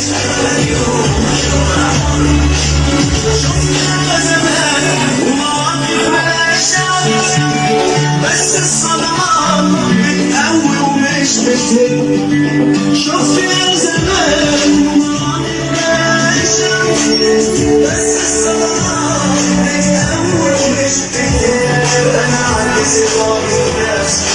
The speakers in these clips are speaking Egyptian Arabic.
بس الصدمات بتقوي ومش بتهد شفت يا زمان بس الصدمات بتقوي ومش بتهد انا عندي ثقة بالناس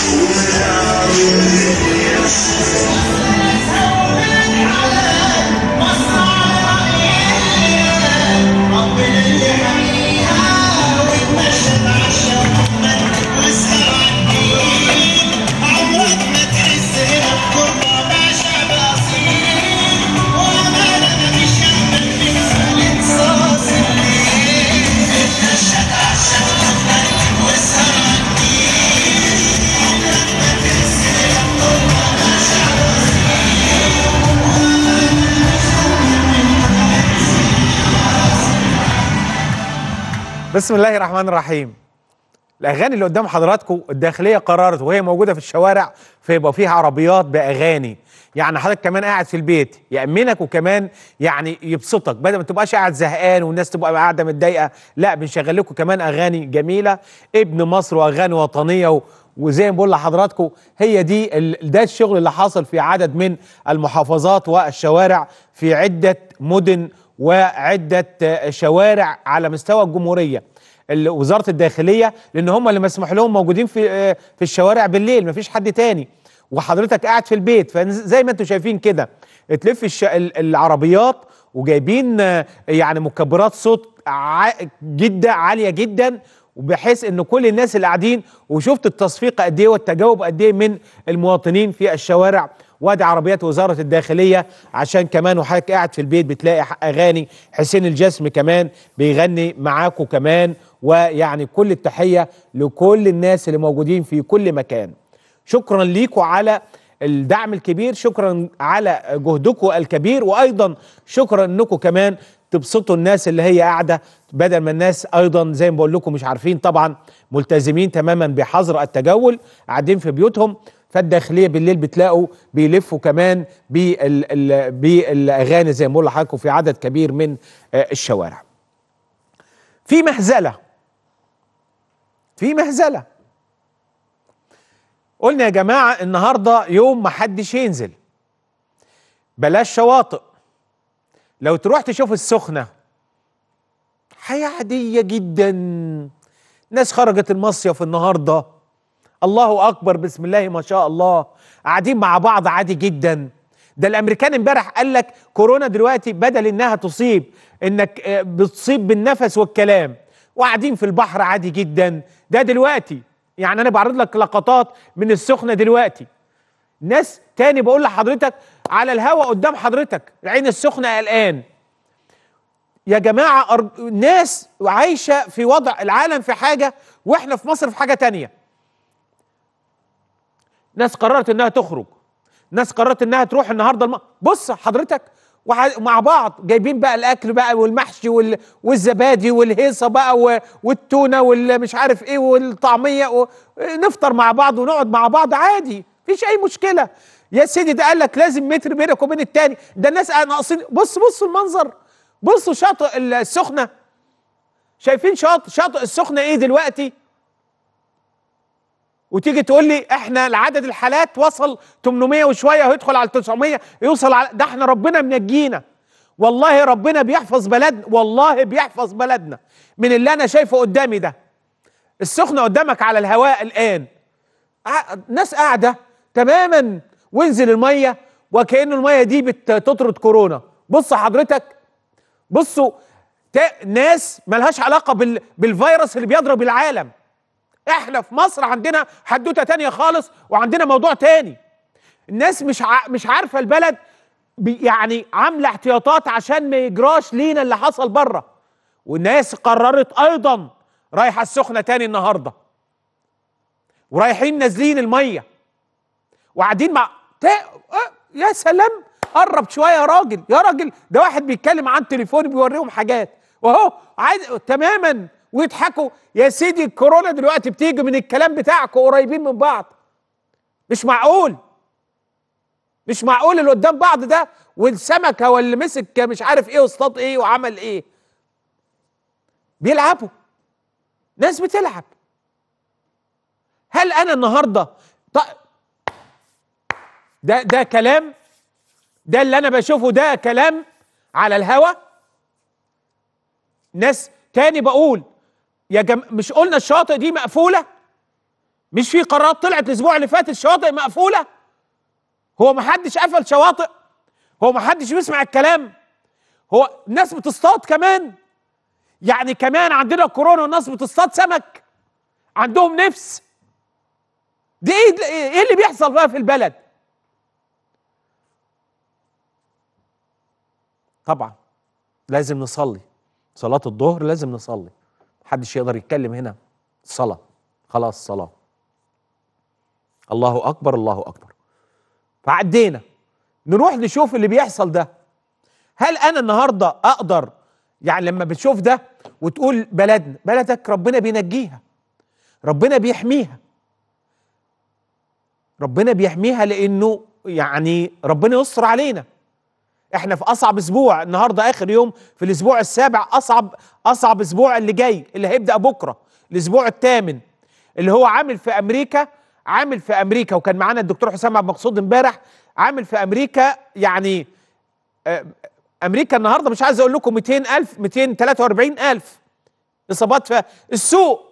بسم الله الرحمن الرحيم الاغاني اللي قدام حضراتكم الداخليه قررت وهي موجوده في الشوارع فيبقى فيها عربيات باغاني يعني حضرتك كمان قاعد في البيت يامنك وكمان يعني يبسطك بدل ما تبقاش قاعد زهقان والناس تبقى قاعده متضايقه لا بنشغل لكم كمان اغاني جميله ابن مصر واغاني وطنيه و وزي ما بقول لحضراتكم هي دي ال- ده الشغل اللي حاصل في عدد من المحافظات والشوارع في عده مدن وعده آه، شوارع على مستوى الجمهوريه ال- وزاره الداخليه لان هم اللي مسموح لهم موجودين في آه، في الشوارع بالليل مفيش حد تاني وحضرتك قاعد في البيت فزي ما انتم شايفين كده تلف الش... ال- العربيات وجايبين آه، يعني مكبرات صوت ع... جدا عاليه جدا وبحيث ان كل الناس اللي قاعدين وشفت التصفيق قد ايه والتجاوب قد ايه من المواطنين في الشوارع وادي عربيات وزاره الداخليه عشان كمان وحضرتك قاعد في البيت بتلاقي ح- اغاني حسين الجسم كمان بيغني معاكم كمان ويعني كل التحيه لكل الناس اللي موجودين في كل مكان شكرا ليكم على الدعم الكبير شكرا على جهدكم الكبير وايضا شكرا انكم كمان تبسطوا الناس اللي هي قاعده بدل ما الناس ايضا زي ما بقول لكم مش عارفين طبعا ملتزمين تماما بحظر التجول قاعدين في بيوتهم فالداخليه بالليل بتلاقوا بيلفوا كمان بال- ال- بالاغاني زي ما بقول لحضراتكم في عدد كبير من آه، الشوارع. في مهزله في مهزله قلنا يا جماعه النهارده يوم ما حدش ينزل بلاش شواطئ لو تروح تشوف السخنه حياه عاديه جدا ناس خرجت المصيف النهارده الله اكبر بسم الله ما شاء الله قاعدين مع بعض عادي جدا ده الامريكان امبارح قال لك كورونا دلوقتي بدل انها تصيب انك آه، بتصيب بالنفس والكلام وقاعدين في البحر عادي جدا ده دلوقتي يعني انا بعرض لك لقطات من السخنه دلوقتي ناس تاني بقول لحضرتك على الهوا قدام حضرتك العين السخنه الان يا جماعه أر- ناس عايشه في وضع العالم في حاجه واحنا في مصر في حاجه تانيه ناس قررت انها تخرج ناس قررت انها تروح النهارده الم... بص حضرتك وع- مع بعض جايبين بقى الاكل بقى والمحشي وال... والزبادي والهيصه بقى و... والتونه والمش عارف ايه والطعميه و... نفطر مع بعض ونقعد مع بعض عادي مفيش اي مشكله يا سيدي ده قال لك لازم متر بينك وبين التاني ده الناس ناقصين بص بصوا المنظر بصوا شاطئ السخنه شايفين شاطئ شاطئ السخنه ايه دلوقتي وتيجي تقول لي احنا العدد الحالات وصل 800 وشويه ويدخل على 900 يوصل على ده احنا ربنا منجينا والله ربنا بيحفظ بلدنا والله بيحفظ بلدنا من اللي انا شايفه قدامي ده السخنه قدامك على الهواء الان ع- ناس قاعده تماما وانزل الميه وكأن الميه دي بتطرد كورونا بص حضرتك بصوا تا- ناس ملهاش علاقه بال... بالفيروس اللي بيضرب العالم احنا في مصر عندنا حدوته تانية خالص وعندنا موضوع تاني الناس مش ع... مش عارفه البلد بي- يعني عامله احتياطات عشان ما يجراش لينا اللي حصل بره والناس قررت ايضا رايحه السخنه تاني النهارده ورايحين نازلين الميه وقاعدين مع تا... آه، يا سلام قرب شويه يا راجل يا راجل ده واحد بيتكلم عن تليفون بيوريهم حاجات وهو عايز تماما ويضحكوا يا سيدي الكورونا دلوقتي بتيجي من الكلام بتاعكم قريبين من بعض مش معقول مش معقول اللي قدام بعض ده والسمكه واللي مسك مش عارف ايه واصطاد ايه وعمل ايه بيلعبوا ناس بتلعب هل انا النهارده ط... ده ده كلام ده اللي انا بشوفه ده كلام على الهوا ناس تاني بقول يا جم... مش قلنا الشواطئ دي مقفوله مش في قرارات طلعت الاسبوع اللي فات الشواطئ مقفوله هو ما حدش قفل شواطئ هو ما حدش بيسمع الكلام هو الناس بتصطاد كمان يعني كمان عندنا كورونا والناس بتصطاد سمك عندهم نفس دي ايه ايه اللي بيحصل بقى في البلد طبعا لازم نصلي صلاة الظهر لازم نصلي محدش يقدر يتكلم هنا صلاة خلاص صلاة الله أكبر الله أكبر فعدينا نروح نشوف اللي بيحصل ده هل أنا النهاردة أقدر يعني لما بتشوف ده وتقول بلدنا بلدك ربنا بينجيها ربنا بيحميها ربنا بيحميها لأنه يعني ربنا يستر علينا احنا في اصعب اسبوع النهارده اخر يوم في الاسبوع السابع اصعب اصعب اسبوع اللي جاي اللي هيبدا بكره الاسبوع الثامن اللي هو عامل في امريكا عامل في امريكا وكان معانا الدكتور حسام عبد المقصود امبارح عامل في امريكا يعني آه، امريكا النهارده مش عايز اقول لكم 200000 243000 اصابات في السوق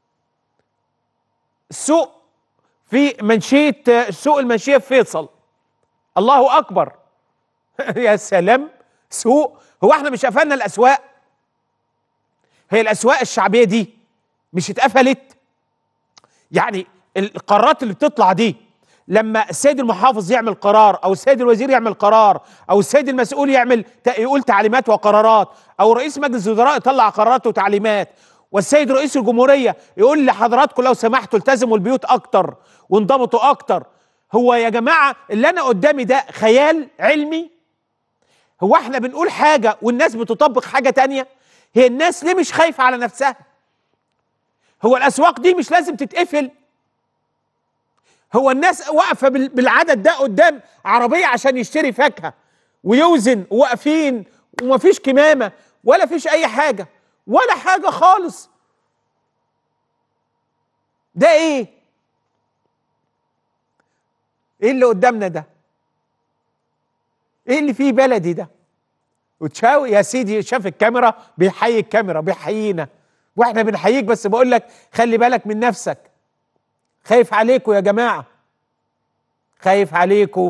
السوق في منشيه آه، سوق المنشيه في فيصل الله اكبر يا سلام سوق هو احنا مش قفلنا الاسواق هي الاسواق الشعبيه دي مش اتقفلت يعني القرارات اللي بتطلع دي لما السيد المحافظ يعمل قرار او السيد الوزير يعمل قرار او السيد المسؤول يعمل ت- يقول تعليمات وقرارات او رئيس مجلس الوزراء يطلع قرارات وتعليمات والسيد رئيس الجمهوريه يقول لحضراتكم لو سمحتوا التزموا البيوت اكتر وانضبطوا اكتر هو يا جماعه اللي انا قدامي ده خيال علمي هو احنا بنقول حاجة والناس بتطبق حاجة تانية هي الناس ليه مش خايفة على نفسها هو الأسواق دي مش لازم تتقفل هو الناس واقفة بال- بالعدد ده قدام عربية عشان يشتري فاكهة ويوزن واقفين ومفيش كمامة ولا فيش أي حاجة ولا حاجة خالص ده إيه؟ إيه اللي قدامنا ده؟ ايه اللي فيه بلدي ده وتشاوي يا سيدي شاف الكاميرا بيحيي الكاميرا بيحيينا واحنا بنحييك بس بقول لك خلي بالك من نفسك خايف عليكوا يا جماعه خايف عليكوا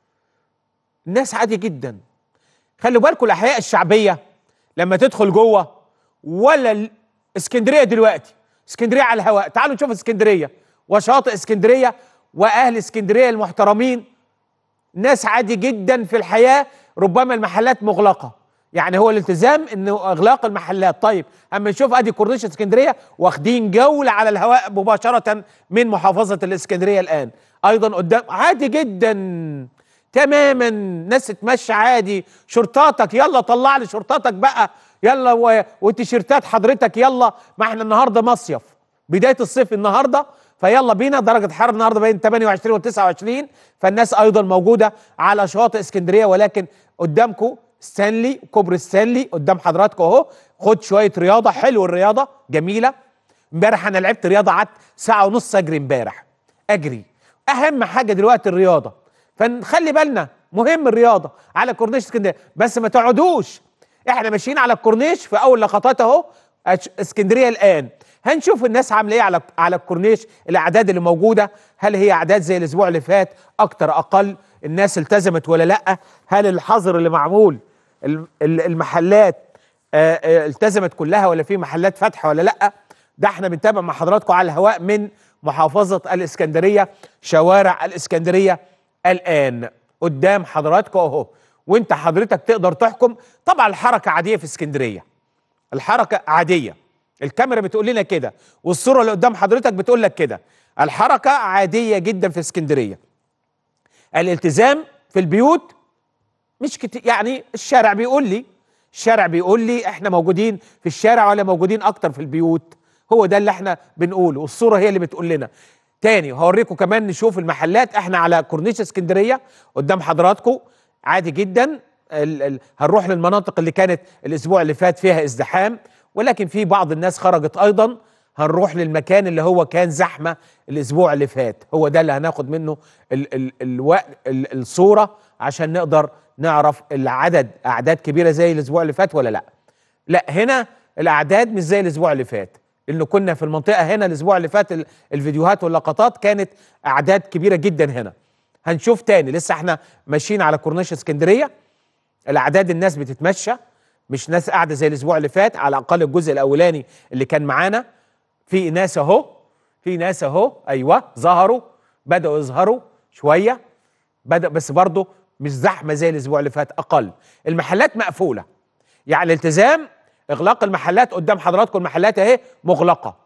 الناس عادي جدا خلوا بالكوا الاحياء الشعبيه لما تدخل جوه ولا ال- اسكندريه دلوقتي اسكندريه على الهواء تعالوا نشوف اسكندريه وشاطئ اسكندريه واهل اسكندريه المحترمين ناس عادي جدا في الحياة ربما المحلات مغلقة يعني هو الالتزام انه اغلاق المحلات طيب اما نشوف ادي كورنيش اسكندريه واخدين جوله على الهواء مباشره من محافظه الاسكندريه الان ايضا قدام عادي جدا تماما ناس تتمشى عادي شرطاتك يلا طلع لي شرطاتك بقى يلا و... وتيشيرتات حضرتك يلا ما احنا النهارده مصيف بدايه الصيف النهارده فيلا بينا درجه الحراره النهارده بين 28 و 29 فالناس ايضا موجوده على شواطئ اسكندريه ولكن قدامكم ستانلي كوبري ستانلي قدام حضراتكم اهو خد شويه رياضه حلو الرياضه جميله امبارح انا لعبت رياضه قعدت ساعه ونص اجري امبارح اجري اهم حاجه دلوقتي الرياضه فنخلي بالنا مهم الرياضه على كورنيش اسكندريه بس ما تقعدوش احنا ماشيين على الكورنيش في اول لقطات اهو أش- اسكندريه الان هنشوف الناس عامله ايه على على الكورنيش الاعداد اللي موجوده هل هي اعداد زي الاسبوع اللي فات اكتر اقل الناس التزمت ولا لا هل الحظر اللي معمول ال- ال- المحلات آه، آه، التزمت كلها ولا في محلات فاتحه ولا لا ده احنا بنتابع مع حضراتكم على الهواء من محافظه الاسكندريه شوارع الاسكندريه الان قدام حضراتكم اهو وانت حضرتك تقدر تحكم طبعا الحركه عاديه في اسكندريه الحركه عاديه الكاميرا بتقول لنا كده والصوره اللي قدام حضرتك بتقول لك كده الحركه عاديه جدا في اسكندريه الالتزام في البيوت مش كتير يعني الشارع بيقول لي الشارع بيقول لي احنا موجودين في الشارع ولا موجودين اكتر في البيوت هو ده اللي احنا بنقوله والصوره هي اللي بتقول لنا تاني هوريكم كمان نشوف المحلات احنا على كورنيش اسكندريه قدام حضراتكم عادي جدا ال ال هنروح للمناطق اللي كانت الاسبوع اللي فات فيها ازدحام ولكن في بعض الناس خرجت ايضا هنروح للمكان اللي هو كان زحمه الاسبوع اللي فات هو ده اللي هناخد منه ال ال الوقت ال الصوره عشان نقدر نعرف العدد اعداد كبيره زي الاسبوع اللي فات ولا لا لا هنا الاعداد مش زي الاسبوع اللي فات لانه كنا في المنطقه هنا الاسبوع اللي فات ال- الفيديوهات واللقطات كانت اعداد كبيره جدا هنا هنشوف تاني لسه احنا ماشيين على كورنيش اسكندريه الاعداد الناس بتتمشى مش ناس قاعده زي الاسبوع اللي فات على الاقل الجزء الاولاني اللي كان معانا في ناس اهو في ناس اهو ايوه ظهروا بداوا يظهروا شويه بدا بس برضه مش زحمه زي الاسبوع اللي فات اقل المحلات مقفوله يعني الالتزام اغلاق المحلات قدام حضراتكم المحلات اهي مغلقه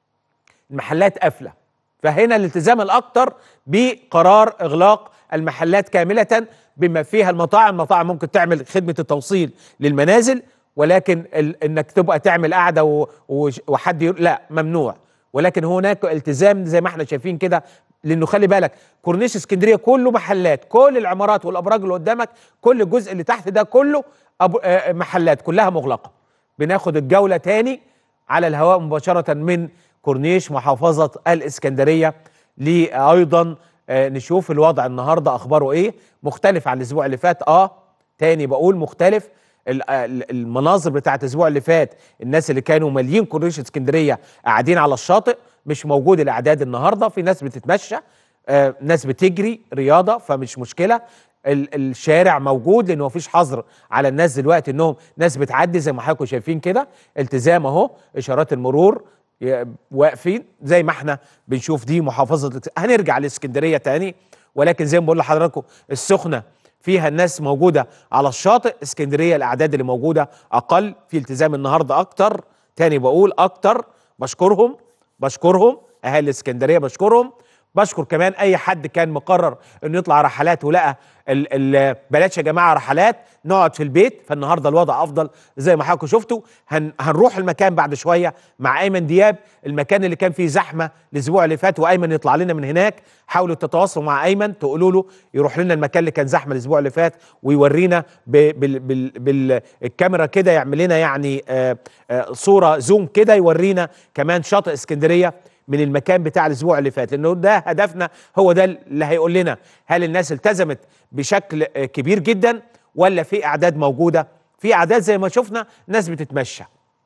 المحلات قافله فهنا الالتزام الاكثر بقرار اغلاق المحلات كامله بما فيها المطاعم المطاعم ممكن تعمل خدمه التوصيل للمنازل ولكن ال انك تبقى تعمل قعده و- وش- وحد ير... لا ممنوع ولكن هناك التزام زي ما احنا شايفين كده لانه خلي بالك كورنيش اسكندريه كله محلات كل العمارات والابراج اللي قدامك كل الجزء اللي تحت ده كله أبو... آه، محلات كلها مغلقه بناخد الجوله تاني على الهواء مباشره من كورنيش محافظه الاسكندريه لايضا آه، نشوف الوضع النهارده اخباره ايه مختلف عن الاسبوع اللي فات اه تاني بقول مختلف ال- ال- المناظر بتاعت الاسبوع اللي فات الناس اللي كانوا مالين كورنيش اسكندريه قاعدين على الشاطئ مش موجود الاعداد النهارده في ناس بتتمشى آه، ناس بتجري رياضه فمش مشكله ال- الشارع موجود لانه مفيش حظر على الناس دلوقتي انهم ناس بتعدي زي ما حضراتكم شايفين كده التزام اهو اشارات المرور ي- واقفين زي ما احنا بنشوف دي محافظه الإس- هنرجع لاسكندريه تاني ولكن زي ما بقول لحضراتكم السخنه فيها الناس موجوده على الشاطئ اسكندريه الاعداد اللي موجوده اقل في التزام النهارده اكتر تاني بقول اكتر بشكرهم بشكرهم اهالي اسكندريه بشكرهم بشكر كمان اي حد كان مقرر انه يطلع رحلات ولقى ال ال بلاش يا جماعه رحلات نقعد في البيت فالنهارده الوضع افضل زي ما حضراتكم شفتوا هن هنروح المكان بعد شويه مع ايمن دياب المكان اللي كان فيه زحمه الاسبوع اللي فات وايمن يطلع لنا من هناك حاولوا تتواصلوا مع ايمن تقولوا له يروح لنا المكان اللي كان زحمه الاسبوع اللي فات ويورينا ب- بال بال بالكاميرا كده يعمل لنا يعني آه آه صوره زوم كده يورينا كمان شاطئ اسكندريه من المكان بتاع الاسبوع اللي فات لانه ده هدفنا هو ده اللي هيقول لنا هل الناس التزمت بشكل آه، كبير جدا ولا في اعداد موجوده في اعداد زي ما شفنا ناس بتتمشى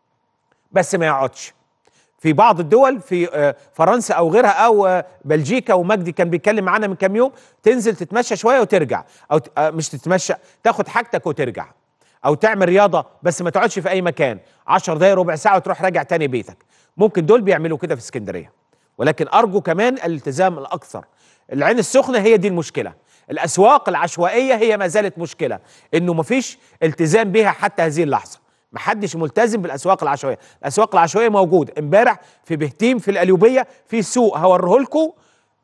بس ما يقعدش في بعض الدول في آه، فرنسا او غيرها او آه، بلجيكا ومجدي كان بيتكلم معانا من كام يوم تنزل تتمشى شويه وترجع او ت- آه، مش تتمشى تاخد حاجتك وترجع او تعمل رياضه بس ما تقعدش في اي مكان 10 دقايق ربع ساعه وتروح راجع تاني بيتك ممكن دول بيعملوا كده في اسكندريه ولكن ارجو كمان الالتزام الاكثر العين السخنه هي دي المشكله الاسواق العشوائيه هي ما زالت مشكله انه مفيش التزام بها حتى هذه اللحظه محدش ملتزم بالاسواق العشوائيه الاسواق العشوائيه موجوده امبارح في بهتيم في القليوبيه في سوق هوريه لكم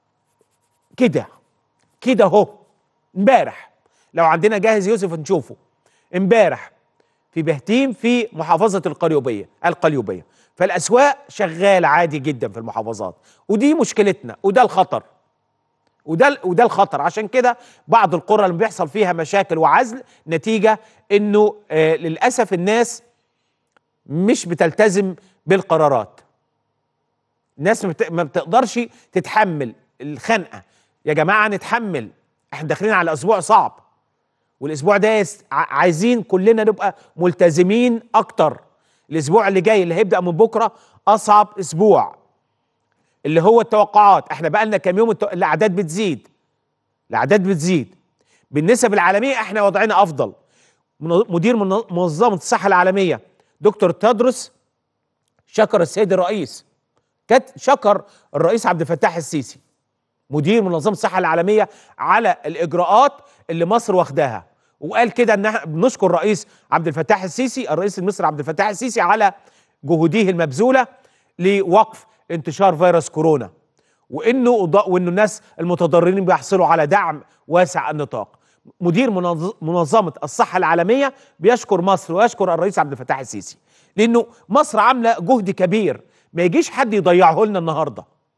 كده كده اهو امبارح لو عندنا جاهز يوسف نشوفه امبارح في بهتيم في محافظة القليوبية القليوبية فالأسواق شغال عادي جدا في المحافظات ودي مشكلتنا وده الخطر وده وده الخطر عشان كده بعض القرى اللي بيحصل فيها مشاكل وعزل نتيجة انه آه للأسف الناس مش بتلتزم بالقرارات الناس ما بت- ما بتقدرش تتحمل الخنقة يا جماعة نتحمل احنا داخلين على أسبوع صعب والاسبوع ده يس- ع- عايزين كلنا نبقى ملتزمين اكتر الاسبوع اللي جاي اللي هيبدا من بكره اصعب اسبوع اللي هو التوقعات احنا بقى لنا كام يوم التو... الاعداد بتزيد الاعداد بتزيد بالنسب العالميه احنا وضعنا افضل من- مدير من- منظمه الصحه العالميه دكتور تدرس شكر السيد الرئيس كت شكر الرئيس عبد الفتاح السيسي مدير منظمه الصحه العالميه على الاجراءات اللي مصر واخداها وقال كده ان احنا بنشكر الرئيس عبد الفتاح السيسي الرئيس المصري عبد الفتاح السيسي على جهوده المبذوله لوقف انتشار فيروس كورونا وانه أض- وانه الناس المتضررين بيحصلوا على دعم واسع النطاق مدير منظ- منظمه الصحه العالميه بيشكر مصر ويشكر الرئيس عبد الفتاح السيسي لانه مصر عامله جهد كبير ما يجيش حد يضيعه لنا النهارده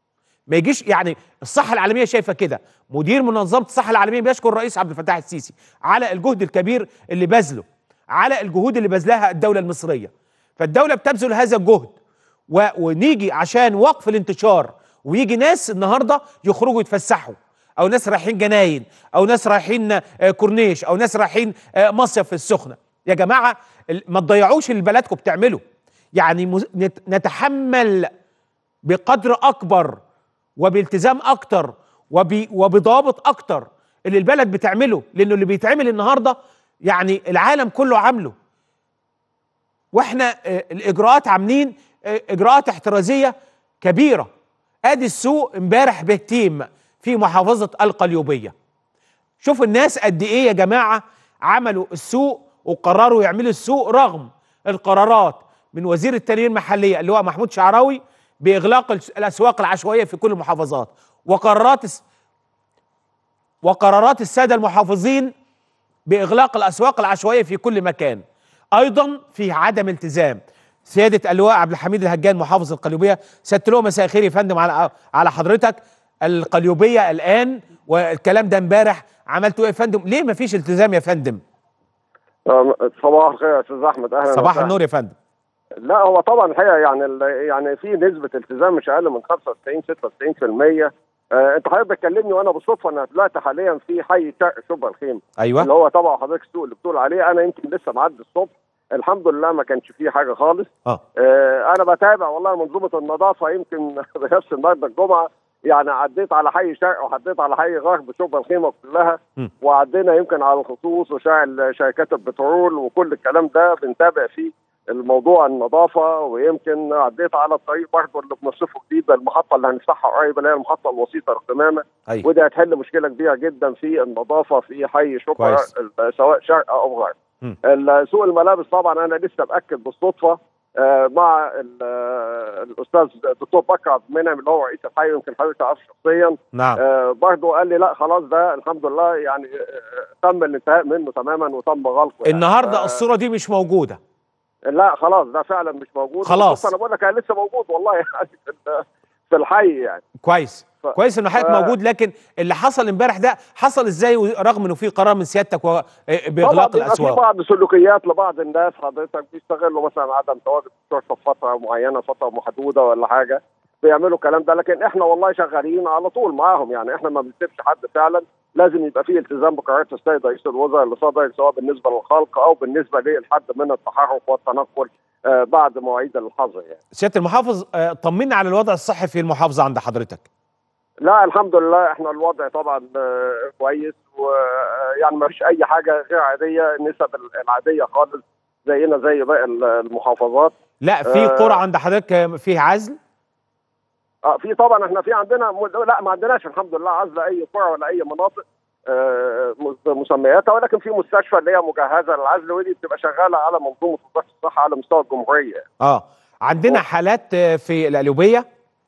ما يجيش يعني الصحه العالميه شايفه كده مدير منظمه الصحه العالميه بيشكر الرئيس عبد الفتاح السيسي على الجهد الكبير اللي بذله على الجهود اللي بذلها الدوله المصريه فالدوله بتبذل هذا الجهد و... ونيجي عشان وقف الانتشار ويجي ناس النهارده يخرجوا يتفسحوا او ناس رايحين جناين او ناس رايحين آه، كورنيش او ناس رايحين آه، مصيف في السخنه يا جماعه ال- ما تضيعوش اللي بلدكم بتعمله يعني مز- نت- نتحمل بقدر اكبر وبالتزام اكتر وب... وبضوابط اكتر اللي البلد بتعمله لانه اللي بيتعمل النهارده يعني العالم كله عامله واحنا آه، الاجراءات عاملين آه، اجراءات احترازيه كبيره ادي السوق امبارح بهتيم في محافظه القليوبيه شوف الناس قد ايه يا جماعه عملوا السوق وقرروا يعملوا السوق رغم القرارات من وزير التنميه المحليه اللي هو محمود شعراوي باغلاق الس- الاسواق العشوائيه في كل المحافظات وقرارات الس- وقرارات الساده المحافظين باغلاق الاسواق العشوائيه في كل مكان ايضا في عدم التزام سياده اللواء عبد الحميد الهجان محافظ القليوبيه سياده اللواء مساء الخير يا فندم على على حضرتك القليوبيه الان والكلام ده امبارح عملتوا ايه يا فندم ليه ما فيش التزام يا فندم آه، صباح الخير يا استاذ احمد اهلا صباح وسهلا. النور يا فندم لا هو طبعا الحقيقه يعني ال- يعني في نسبه التزام مش اقل من 95 96% آه انت حضرتك بتكلمني وانا بالصدفه انا دلوقتي حاليا في حي شرق شبرا الخيم اللي ايوه هو طبعا حضرتك السوق اللي بتقول عليه انا يمكن لسه معدي الصبح الحمد لله ما كانش فيه حاجه خالص اه آه انا بتابع والله منظومه النظافه يمكن بنفس النهارده الجمعه يعني عديت على حي شرق وعديت على حي غرب شبرا الخيمه كلها م. وعدينا يمكن على الخصوص وشارع شركات البترول وكل الكلام ده بنتابع فيه الموضوع النظافه ويمكن عديت على الطريق برضه اللي بنصفه جديد المحطه اللي هنفتحها قريب اللي هي المحطه الوسيطه القمامه ايوه ودي هتحل مشكله كبيره جدا في النظافه في حي شبرا كويس. ال- سواء شرق او غرب. م. ال- سوق الملابس طبعا انا لسه باكد بالصدفه آه، مع ال- آه، الاستاذ الدكتور بكر عبد المنعم اللي هو رئيس الحي يمكن حضرتك تعرفه شخصيا نعم آه، برضه قال لي لا خلاص ده الحمد لله يعني آه، تم الانتهاء منه تماما وتم غلقه يعني. النهارده آه، الصوره دي مش موجوده لا خلاص ده فعلا مش موجود خلاص. بص انا بقول لك انا لسه موجود والله يعني في ال- في الحي يعني كويس ف- كويس ان حضرتك ف- موجود لكن اللي حصل امبارح ده حصل ازاي و- رغم انه في قرار من سيادتك و- آه، طبعا باغلاق بيبقى في الاسواق بعض سلوكيات لبعض الناس حضرتك بيستغلوا مثلا عدم تواجد الشرطه في فتره معينه فتره محدوده ولا حاجه بيعملوا الكلام ده لكن احنا والله شغالين على طول معاهم يعني احنا ما بنسيبش حد فعلا لازم يبقى فيه التزام بقرارات السيد رئيس الوزراء اللي صدر سواء بالنسبه للخلق او بالنسبه للحد من التحرك والتنقل آه، بعد مواعيد الحظر يعني. سياده المحافظ آه، طمنا على الوضع الصحي في المحافظه عند حضرتك لا الحمد لله احنا الوضع طبعا آه، كويس ويعني ما فيش اي حاجه غير عاديه النسب العاديه خالص زينا زي باقي المحافظات لا في آه. قرى عند حضرتك آه، فيه عزل اه في طبعا احنا في عندنا م- لا ما عندناش الحمد لله عزل اي قرى ولا اي مناطق آه، مس- مسمياتها ولكن في مستشفى اللي هي مجهزه للعزل ودي بتبقى شغاله على منظومه وزاره الصحه على مستوى الجمهوريه اه عندنا هو- حالات آه، في القليوبيه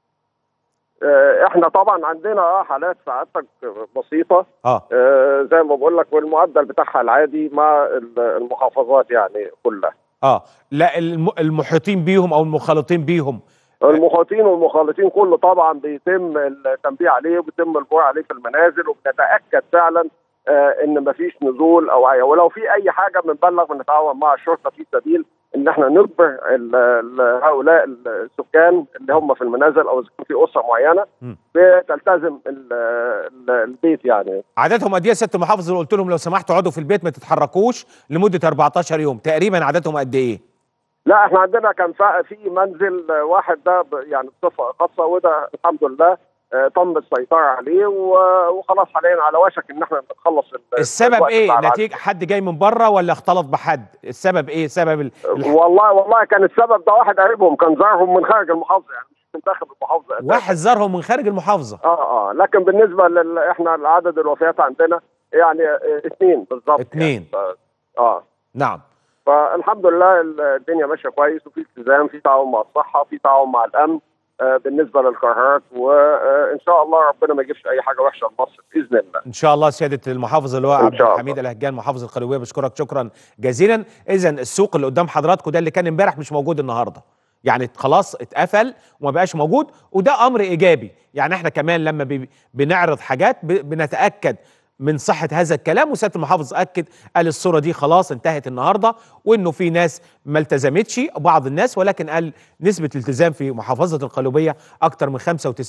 آه، احنا طبعا عندنا اه حالات سعادتك بسيطه اه آه، زي ما بقول لك والمعدل بتاعها العادي مع ال- المحافظات يعني كلها اه لا الم- المحيطين بيهم او المخالطين بيهم المخاطين والمخالطين كله طبعا بيتم التنبيه عليه وبيتم الجوع عليه في المنازل وبنتاكد فعلا آه ان مفيش نزول او اي ولو في اي حاجه بنبلغ بنتعاون مع الشرطه في سبيل ان احنا نجبر ال- ال- هؤلاء السكان اللي هم في المنازل او اذا كان في اسره معينه م. بتلتزم ال- ال- البيت يعني عددهم قد ايه يا سياده المحافظ اللي قلت لهم لو سمحتوا اقعدوا في البيت ما تتحركوش لمده 14 يوم تقريبا عددهم قد ايه لا احنا عندنا كان فا- في منزل آه، واحد ده ب- يعني بصفه خاصه وده الحمد لله آه، تم السيطره عليه و- وخلاص حاليا على وشك ان احنا نخلص ال- السبب الوقت ايه بتاع العزل. نتيجه حد جاي من بره ولا اختلط بحد السبب ايه سبب ال... الح... والله والله كان السبب ده واحد قريبهم كان زارهم من خارج المحافظه يعني مش من داخل المحافظه أساساً. واحد زارهم من خارج المحافظه اه اه لكن بالنسبه لل احنا عدد الوفيات عندنا يعني آه، اثنين بالظبط اتنين. يعني. ف- اه نعم فالحمد لله ال- الدنيا ماشيه كويس وفي التزام في تعاون مع الصحه في تعاون مع الامن آه بالنسبه للقرارات وان شاء الله ربنا ما يجيبش اي حاجه وحشه لمصر باذن الله ان شاء الله سياده المحافظ اللي هو إن عبد شاء الله. الحميد الهجان محافظ القليوبيه بشكرك شكرا جزيلا اذا السوق اللي قدام حضراتكم ده اللي كان امبارح مش موجود النهارده يعني خلاص اتقفل وما بقاش موجود وده امر ايجابي يعني احنا كمان لما بي- بنعرض حاجات ب- بنتاكد من صحه هذا الكلام وسياده المحافظ اكد قال الصوره دي خلاص انتهت النهارده وانه في ناس ما التزمتش بعض الناس ولكن قال نسبه الالتزام في محافظه القليوبيه اكتر من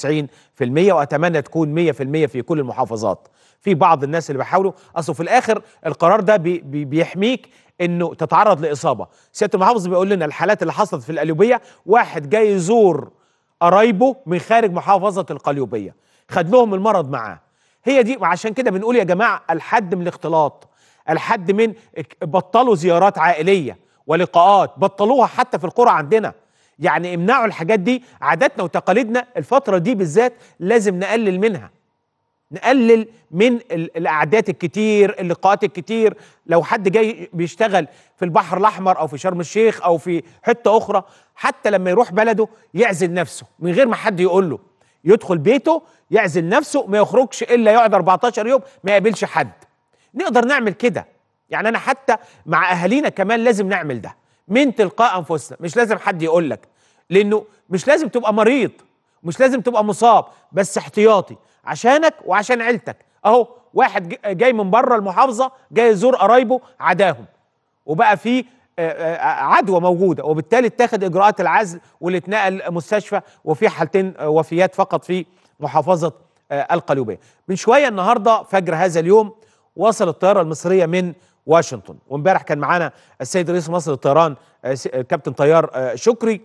95% واتمنى تكون 100% في كل المحافظات في بعض الناس اللي بيحاولوا اصل في الاخر القرار ده بي بي بيحميك انه تتعرض لاصابه سياده المحافظ بيقول لنا الحالات اللي حصلت في القليوبيه واحد جاي يزور قرايبه من خارج محافظه القليوبيه خد لهم المرض معاه هي دي وعشان كده بنقول يا جماعه الحد من الاختلاط الحد من اك- بطلوا زيارات عائليه ولقاءات بطلوها حتى في القرى عندنا يعني امنعوا الحاجات دي عاداتنا وتقاليدنا الفتره دي بالذات لازم نقلل منها نقلل من ال- الاعداد الكتير اللقاءات الكتير لو حد جاي بيشتغل في البحر الاحمر او في شرم الشيخ او في حته اخرى حتى لما يروح بلده يعزل نفسه من غير ما حد يقول له يدخل بيته يعزل نفسه ما يخرجش الا يقعد 14 يوم ما يقابلش حد نقدر نعمل كده يعني انا حتى مع اهالينا كمان لازم نعمل ده من تلقاء انفسنا مش لازم حد يقول لك لانه مش لازم تبقى مريض مش لازم تبقى مصاب بس احتياطي عشانك وعشان عيلتك اهو واحد ج- جاي من بره المحافظه جاي يزور قرايبه عداهم وبقى في آه، آه، عدوى موجوده وبالتالي اتخذ اجراءات العزل واللي اتنقل مستشفى وفي حالتين آه، وفيات فقط في محافظه آه، القليوبيه. من شويه النهارده فجر هذا اليوم وصل الطياره المصريه من واشنطن وامبارح كان معانا السيد رئيس مصر للطيران آه، س- آه، كابتن طيار آه، شكري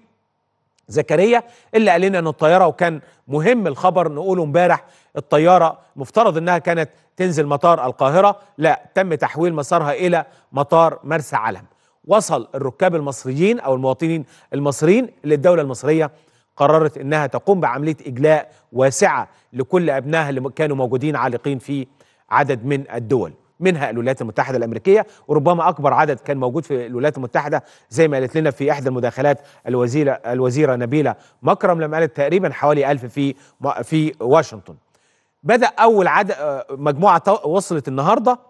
زكريا اللي قال لنا ان الطياره وكان مهم الخبر نقوله امبارح الطياره مفترض انها كانت تنزل مطار القاهره لا تم تحويل مسارها الى مطار مرسى علم وصل الركاب المصريين او المواطنين المصريين اللي الدوله المصريه قررت انها تقوم بعمليه اجلاء واسعه لكل ابنائها اللي كانوا موجودين عالقين في عدد من الدول منها الولايات المتحدة الأمريكية وربما أكبر عدد كان موجود في الولايات المتحدة زي ما قالت لنا في إحدى المداخلات الوزيرة الوزيرة نبيلة مكرم لما قالت تقريبا حوالي ألف في في واشنطن بدأ أول عدد مجموعة تو- وصلت النهاردة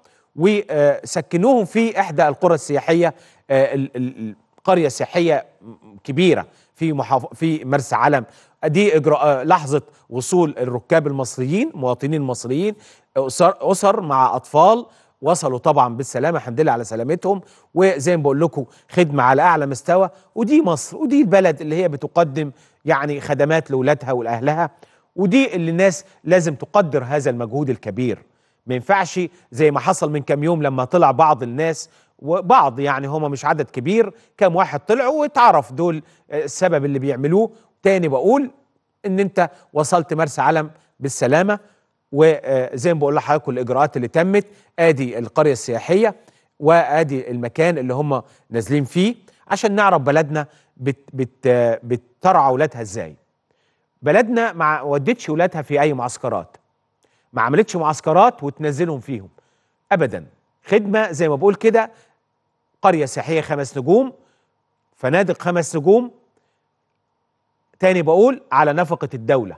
وسكنوهم في إحدى القرى السياحية آه، ال- ال- القرية السياحية كبيرة في محاف... في مرسى علم دي إجراء لحظة وصول الركاب المصريين مواطنين مصريين أسر, أسر مع أطفال وصلوا طبعا بالسلامة الحمد لله على سلامتهم وزي ما بقول لكم خدمة على أعلى مستوى ودي مصر ودي البلد اللي هي بتقدم يعني خدمات لأولادها ولأهلها ودي اللي الناس لازم تقدر هذا المجهود الكبير ما ينفعش زي ما حصل من كام يوم لما طلع بعض الناس وبعض يعني هما مش عدد كبير كام واحد طلعوا واتعرف دول آه، السبب اللي بيعملوه تاني بقول ان انت وصلت مرسى علم بالسلامه وزي ما بقول لحضراتكم الاجراءات اللي تمت ادي القريه السياحيه وادي المكان اللي هم نازلين فيه عشان نعرف بلدنا بت بت بترعى اولادها ازاي بلدنا ما ودتش ولادها في اي معسكرات ما عملتش معسكرات وتنزلهم فيهم ابدا خدمه زي ما بقول كده قريه سياحيه خمس نجوم فنادق خمس نجوم تاني بقول على نفقه الدوله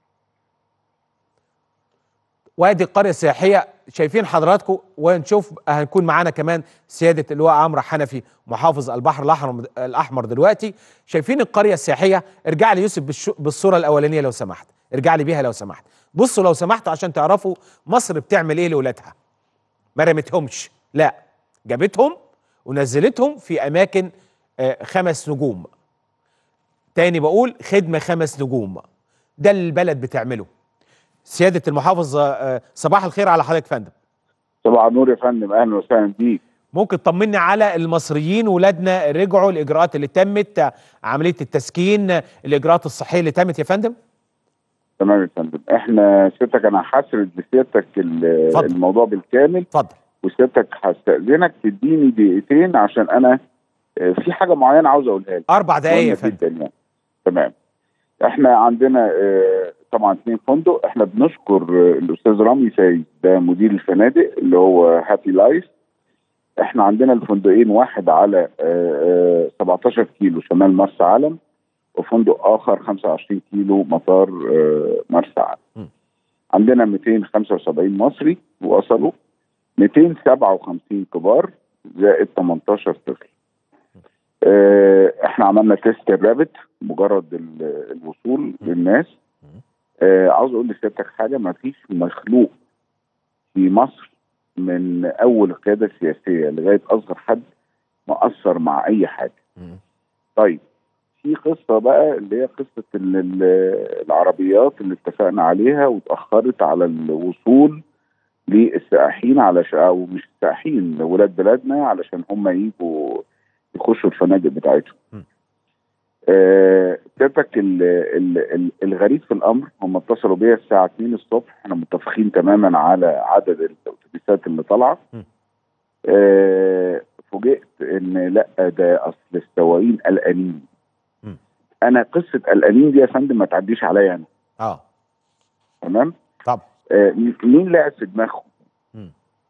وادي القريه السياحيه شايفين حضراتكم ونشوف هنكون معانا كمان سياده اللواء عمرو حنفي محافظ البحر الاحمر الاحمر دلوقتي شايفين القريه السياحيه ارجع لي يوسف بالش- بالصوره الاولانيه لو سمحت ارجع لي بيها لو سمحت بصوا لو سمحتوا عشان تعرفوا مصر بتعمل ايه لاولادها ما رمتهمش لا جابتهم ونزلتهم في اماكن آه، خمس نجوم تاني بقول خدمه خمس نجوم ده اللي البلد بتعمله سياده المحافظ آه، صباح الخير على حضرتك يا فندم صباح النور يا فندم اهلا وسهلا بيك ممكن تطمني على المصريين ولادنا رجعوا الاجراءات اللي تمت آه، عمليه التسكين آه، الاجراءات الصحيه اللي تمت يا فندم تمام يا فندم احنا سيادتك انا هسرد لسيادتك ال- اتفضل. الموضوع بالكامل اتفضل وسيادتك هستأذنك تديني دقيقتين عشان انا آه، في حاجه معينه عاوز اقولها لك اربع دقائق يا مهمة فندم جدا يعني تمام احنا عندنا آه، طبعا اثنين فندق احنا بنشكر آه، الاستاذ رامي فايز ده مدير الفنادق اللي هو هابي لايف احنا عندنا الفندقين واحد على آه، آه، 17 كيلو شمال مرسى علم وفندق اخر 25 كيلو مطار آه، مرسى م. علم عندنا 275 مصري وصلوا 257 كبار زائد 18 طفل آه، احنا احنا عملنا تيست الرابت مجرد ال- الوصول للناس آه عاوز اقول لسيادتك حاجه ما فيش مخلوق في مصر من اول القياده السياسيه لغايه اصغر حد مؤثر مع اي حاجه مم. طيب في قصه بقى اللي هي قصه ال- ال- العربيات اللي اتفقنا عليها واتاخرت على الوصول للسائحين علشان او مش السائحين ولاد بلادنا علشان هم يجوا يخشوا الفنادق بتاعتهم. م. آه، سيادتك ال- ال- ال- الغريب في الامر هم اتصلوا بيا الساعه 2 الصبح احنا متفقين تماما على عدد الاتوبيسات اللي طالعه. م. آه، فوجئت ان لا ده اصل السواقين قلقانين. م. انا قصه قلقانين دي يا فندم ما تعديش عليا انا اه تمام؟ طب آه، م- مين لعب في دماغهم؟ مم.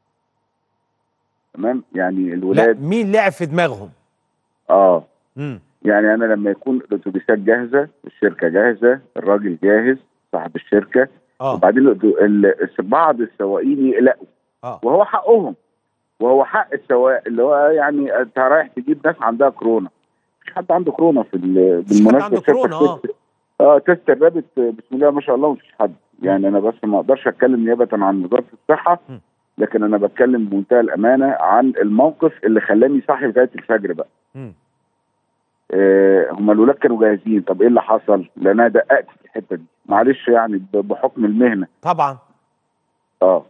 تمام؟ يعني لا الولاد مين لعب في دماغهم اه مم. يعني انا لما يكون الاتوبيسات جاهزه الشركه جاهزه الراجل جاهز صاحب الشركه اه وبعدين الأتو- ال- بعض السواقين يقلقوا اه وهو حقهم وهو حق السواق اللي هو يعني انت رايح تجيب ناس عندها كورونا مفيش حد عنده كورونا في ال- مفيش حد بالمناسبه عنده شايفك كورونا، اه. تيست- اه تيست الرابط بسم الله ما شاء الله مفيش حد يعني انا بس ما اقدرش اتكلم نيابه عن وزاره الصحه م. لكن انا بتكلم بمنتهى الامانه عن الموقف اللي خلاني صاحي لغايه الفجر بقى مم. آه، هم الولاد كانوا جاهزين طب ايه اللي حصل؟ لان انا دققت في الحته دي معلش يعني ب- بحكم المهنه طبعا اه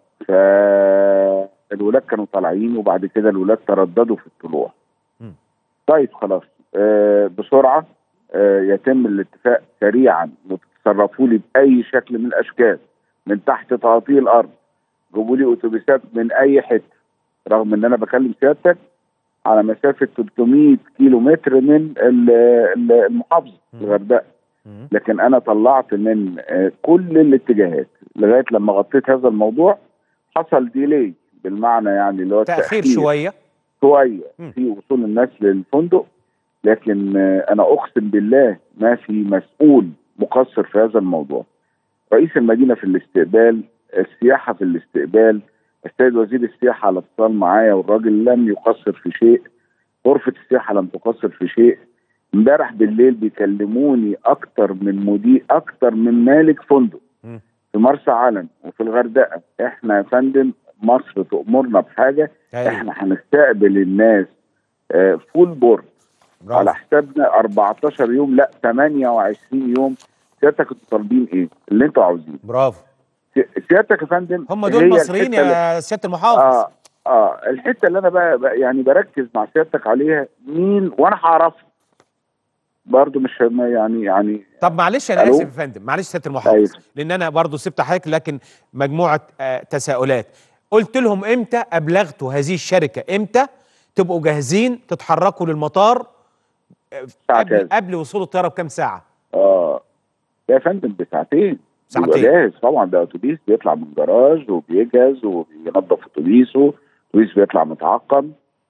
فالولاد كانوا طالعين وبعد كده الولاد ترددوا في الطلوع مم. طيب خلاص آه بسرعه آه يتم الاتفاق سريعا وتتصرفوا لي باي شكل من الاشكال من تحت تقاطيع الارض جيبوا لي اتوبيسات من اي حته رغم ان انا بكلم سيادتك على مسافه 300 كيلو متر من ال- ال- المحافظه مم. الغردقه مم. لكن انا طلعت من آه، كل الاتجاهات لغايه لما غطيت هذا الموضوع حصل ديلي بالمعنى يعني اللي هو تاخير التأخير شويه شويه مم. في وصول الناس للفندق لكن آه، انا اقسم بالله ما في مسؤول مقصر في هذا الموضوع رئيس المدينه في الاستقبال السياحه في الاستقبال السيد وزير السياحه على اتصال معايا والراجل لم يقصر في شيء غرفه السياحه لم تقصر في شيء امبارح بالليل بيكلموني اكتر من مدير اكتر من مالك فندق مم. في مرسى علم وفي الغردقه احنا يا فندم مصر تأمرنا بحاجه ايوه احنا هنستقبل الناس آه، فول بورد على برافو حسابنا 14 يوم لا 28 يوم سيادتك انتوا طالبين ايه؟ اللي انتوا عاوزينه برافو سي- سيادتك يا فندم هم هي دول مصريين الحتة اللي- يا سياده المحافظ اه اه الحته اللي انا بقى, بقى يعني بركز مع سيادتك عليها مين وانا هعرفها برضو مش ما يعني يعني طب معلش انا ألو؟ اسف يا فندم معلش سياده المحافظ أيوة. لان انا برضو سبت حضرتك لكن مجموعه آه تساؤلات قلت لهم امتى ابلغتوا هذه الشركه امتى تبقوا جاهزين تتحركوا للمطار آه، ساعة قبل كام؟ قبل وصول الطياره بكام ساعه اه يا فندم بساعتين ساعتين. بيبقى جاهز طبعا ده اتوبيس بيطلع من جراج وبيجهز وبينظف اتوبيسه اتوبيس بيطلع متعقم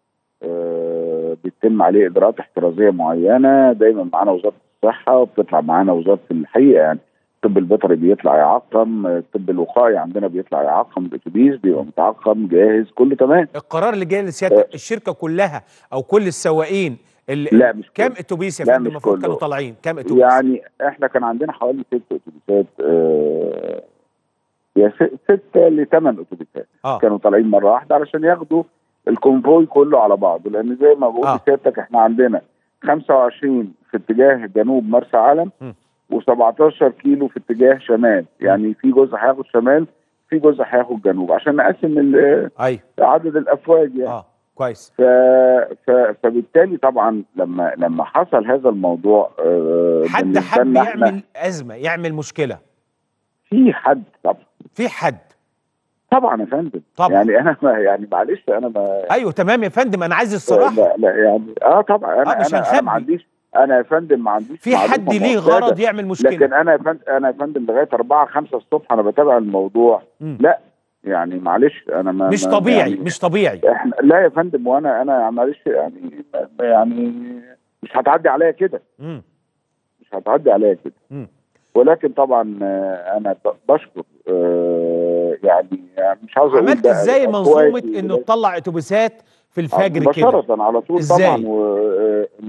آه بيتم عليه اجراءات احترازيه معينه دايما معانا وزاره الصحه وبتطلع معانا وزاره الحقيقه يعني الطب البيطري بيطلع يعقم آه، الطب الوقائي عندنا بيطلع يعقم الاتوبيس بيبقى متعقم جاهز كله تمام القرار اللي جاي لسيادتك الشركه كلها او كل السواقين اللي لا، مش كام كله. اتوبيس يا لا، فندم مش المفروض كله. كانوا طالعين كام اتوبيس يعني احنا كان عندنا حوالي ست اتوبيسات آه يا س- ستة لثمان اتوبيسات اه كانوا طالعين مره واحده علشان ياخدوا الكونفوي كله على بعضه لان زي ما بقول آه. لسيادتك احنا عندنا 25 في اتجاه جنوب مرسى علم م. و17 كيلو في اتجاه شمال يعني في جزء هياخد شمال في جزء هياخد جنوب عشان نقسم ال- ايوه عدد الافواج يعني اه كويس ف... ف... فبالتالي طبعا لما لما حصل هذا الموضوع آه، حد بالنسبة حب لنا إحنا يعمل ازمه يعمل مشكله في حد طبعا في حد طبعا يا فندم طبعا. يعني انا ما يعني معلش انا ما ايوه تمام يا فندم انا عايز الصراحه لا, لا يعني اه طبعا انا آه، مش انا, أنا هنخبي. ما عنديش انا يا فندم ما عنديش في معلومة حد ليه مؤكدة. غرض يعمل مشكله لكن انا يا فندم انا يا فندم لغايه 4 5 الصبح انا بتابع الموضوع مم. لا يعني معلش انا ما مش ما- طبيعي يعني مش طبيعي احنا لا يا فندم وانا انا معلش يعني يعني مش هتعدي عليا كده مم. مش هتعدي عليا كده مم. ولكن طبعا آه، انا ب- بشكر آه، يعني يعني مش عاوز اقول عملت بقى ازاي منظومه إخواتي انه ولاد- تطلع اتوبيسات في الفجر كده مباشرة على طول إزاي؟ طبعا وان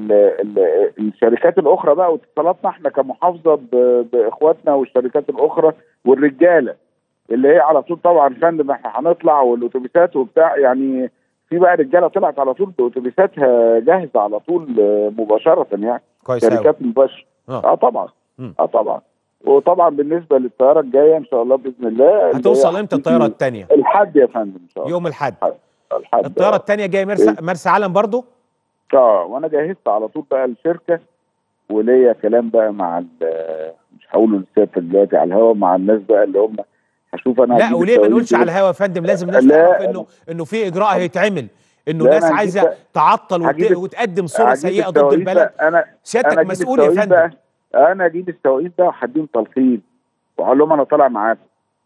ال ال الشركات الاخرى بقى واتصالاتنا احنا كمحافظه ب- باخواتنا والشركات الاخرى والرجاله اللي هي على طول طبعا فندم احنا هنطلع والاتوبيسات وبتاع يعني في بقى رجاله طلعت على طول باتوبيساتها جاهزه على طول آه، مباشره يعني كويس أوي. شركات مباشره آه. اه طبعا مم. اه طبعا وطبعا بالنسبه للطياره الجايه ان شاء الله باذن الله اللي هي هتوصل امتى الطياره هتيجي الثانيه الحد يا فندم ان شاء الله يوم الاحد الحد الطياره آه. الثانيه جايه مرسى مرسى علم برضو اه وانا جهزت على طول بقى الشركه وليا كلام بقى مع ال- مش هقوله لسيادتك دلوقتي على الهوا مع الناس بقى اللي هم هشوف انا لا هجيب وليه ما التواريخ نقولش دي. على الهوا يا فندم لازم الناس لا، تعرف انه انه في اجراء هيتعمل انه لا، ناس أنا هجيب عايزه بقى- تعطل وت... هجيب- وتقدم صوره هجيب سيئه ضد التواريخ البلد بقى. انا سيادتك انا أجيب مسؤول يا التواريخ فندم بقى. انا اجيب التوقيت ده وهديهم تلقين واقول لهم انا طالع معاكم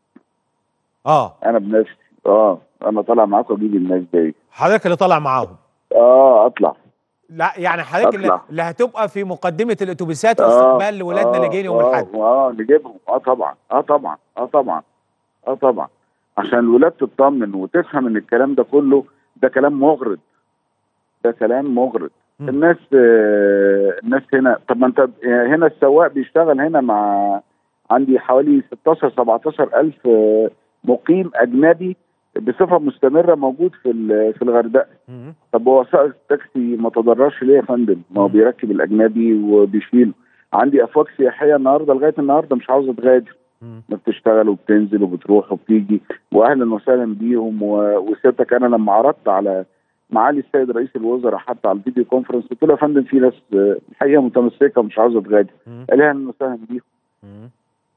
اه انا بنفسي اه انا طالع معاكم اجيب الناس دي حضرتك اللي طالع معاهم اه اطلع لا يعني حضرتك اللي, أطلع. اللي هتبقى في مقدمه الاتوبيسات آه، واستقبال لاولادنا اللي آه، جايين يوم آه، الاحد اه نجيبهم اه طبعا اه طبعا اه طبعا اه طبعا عشان الولاد تطمن وتفهم ان الكلام ده كله ده كلام مغرض ده كلام مغرض مم. الناس آه الناس هنا طب ما انت هنا السواق بيشتغل هنا مع عندي حوالي 16 17 الف آه، مقيم اجنبي بصفه مستمره موجود في ال- في الغردقه مم. طب هو سائق التاكسي ما تضررش ليه يا فندم؟ ما هو مم. بيركب الاجنبي وبيشيله. عندي افواج سياحيه النهارده لغايه النهارده مش عاوزه تغادر، مم. ما بتشتغل وبتنزل وبتروح وبتيجي واهلا وسهلا بيهم و- وسيادتك انا لما عرضت على معالي السيد رئيس الوزراء حتى على الفيديو كونفرنس قلت له يا فندم في ناس آه، الحقيقه متمسكه ومش عاوزه تغادر، مم. قال لي اهلا وسهلا بيهم مم.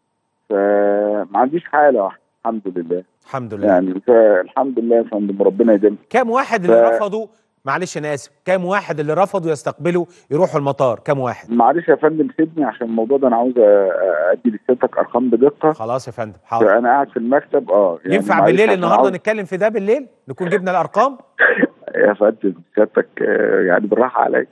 فما عنديش حاله واحده الحمد لله الحمد لله يعني فالحمد لله يا فندم ربنا يديم كام واحد اللي ف- رفضوا معلش انا اسف كام واحد اللي رفضوا يستقبلوا يروحوا المطار كام واحد معلش يا فندم سيبني عشان الموضوع ده انا عاوز أ- ادي لسيادتك ارقام بدقه خلاص يا فندم حاضر فانا قاعد في المكتب اه يعني ينفع معلش بالليل عشان النهارده عاوز- نتكلم في ده بالليل نكون جبنا الارقام يا فندم سيادتك آه، يعني بالراحه عليا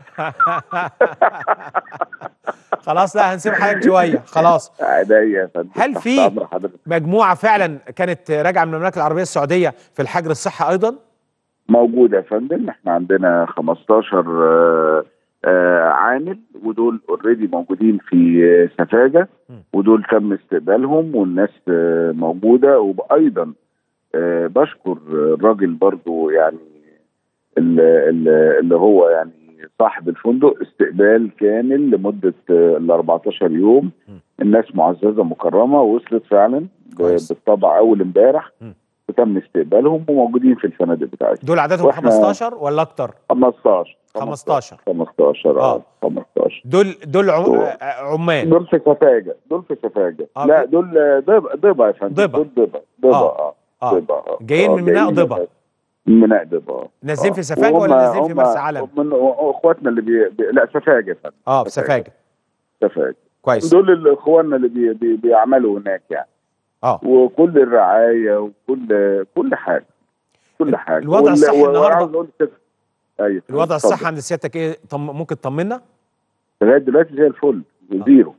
خلاص لا هنسيب حضرتك شويه خلاص عينيا يا فندم هل تحت في أمر حضرتك. مجموعه فعلا كانت راجعه من المملكه العربيه السعوديه في الحجر الصحي ايضا موجود يا فندم احنا عندنا 15 آه، آه، عامل ودول اوريدي موجودين في آه، سفاجه م. ودول تم استقبالهم والناس آه، موجوده وايضا آه، بشكر الراجل برضو يعني ال- ال- اللي هو يعني صاحب الفندق استقبال كامل لمده آه، ال 14 يوم م. الناس معززه مكرمه وصلت فعلا ب- كويس. بالطبع اول امبارح م. وتم استقبالهم وموجودين في الفنادق بتاعتنا دول عددهم وإحنا- 15 ولا اكتر 15 15. 15 آه. اه 15 دول دول عم... دول. آه، عمال دول في سفاجة دول في سفاجة آه، لا ب- دول ضبا ضبا يا فندم ضبا. دول ضبا ضبا آه. اه اه ضبا اه جايين آه، من ميناء ضبا. سفاجة. من ميناء ضبا آه. نازلين آه. في سفاجة وهم- ولا نازلين في هم- مرسى علم؟ من اخواتنا اللي بي... بي... لا سفاجة يا فندم اه في سفاجه سفاجة كويس دول اللي اخواننا اللي بي... بي... بيعملوا هناك يعني اه وكل الرعاية وكل كل حاجة كل حاجة الوضع وال- الصحي و- النهاردة- وعاوز أقول كده. ايوه الوضع اتفضل. الصحي عند سيادتك ايه طم... ممكن تطمنا لغايه دلوقتي زي الفل زيرو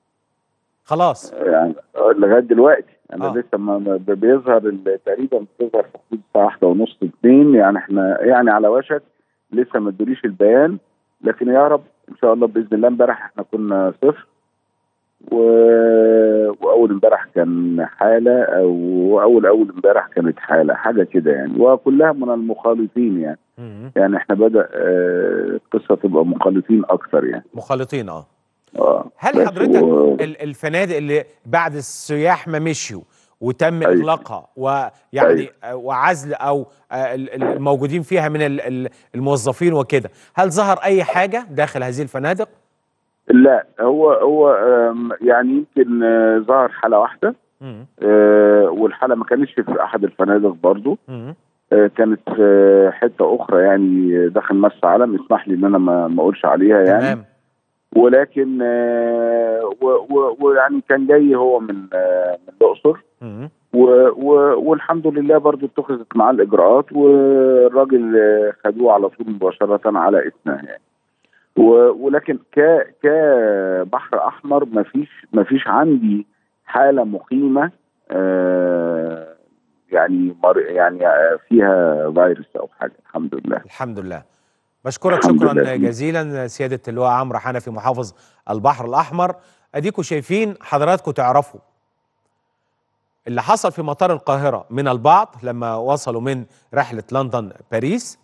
خلاص يعني لغايه دلوقتي انا آه. آه. لسه ما ما ب- بيظهر ال- تقريبا بتظهر في حدود الساعه واحدة ونص اتنين يعني احنا يعني على وشك لسه ما ادوليش البيان لكن يا رب ان شاء الله باذن الله امبارح احنا كنا صفر و... واول امبارح كان حاله او اول اول امبارح كانت حاله حاجه كده يعني وكلها من المخالطين يعني مم. يعني احنا بدا آه، القصه تبقى مخالطين اكثر يعني مخالطين اه اه هل بس حضرتك و- ال- الفنادق اللي بعد السياح ما مشيوا وتم أيوة. اغلاقها ويعني آه، وعزل او آه، ال- ال- الموجودين فيها من ال- ال- الموظفين وكده هل ظهر اي حاجه داخل هذه الفنادق لا هو هو آم، يعني يمكن آه، ظهر حاله واحده مم. آه، والحاله ما كانتش في احد الفنادق برضو مم. آه، كانت في حته اخرى يعني داخل مرسى علم اسمح لي ان انا ما ما اقولش عليها يعني تمام ولكن آه، و- و- ويعني كان جاي هو من آه، من الاقصر مم. و- و- والحمد لله برضو اتخذت معاه الاجراءات والراجل آه، خدوه على طول مباشره على اسمه يعني و- ولكن ك كبحر احمر ما فيش ما فيش عندي حاله مقيمه آه، يعني مر يعني آه، فيها فيروس او حاجه الحمد لله الحمد لله بشكرك الحمد شكرا لله. جزيلا سيادة اللواء عمرو حنفي محافظ البحر الأحمر أديكوا شايفين حضراتكم تعرفوا اللي حصل في مطار القاهرة من البعض لما وصلوا من رحلة لندن باريس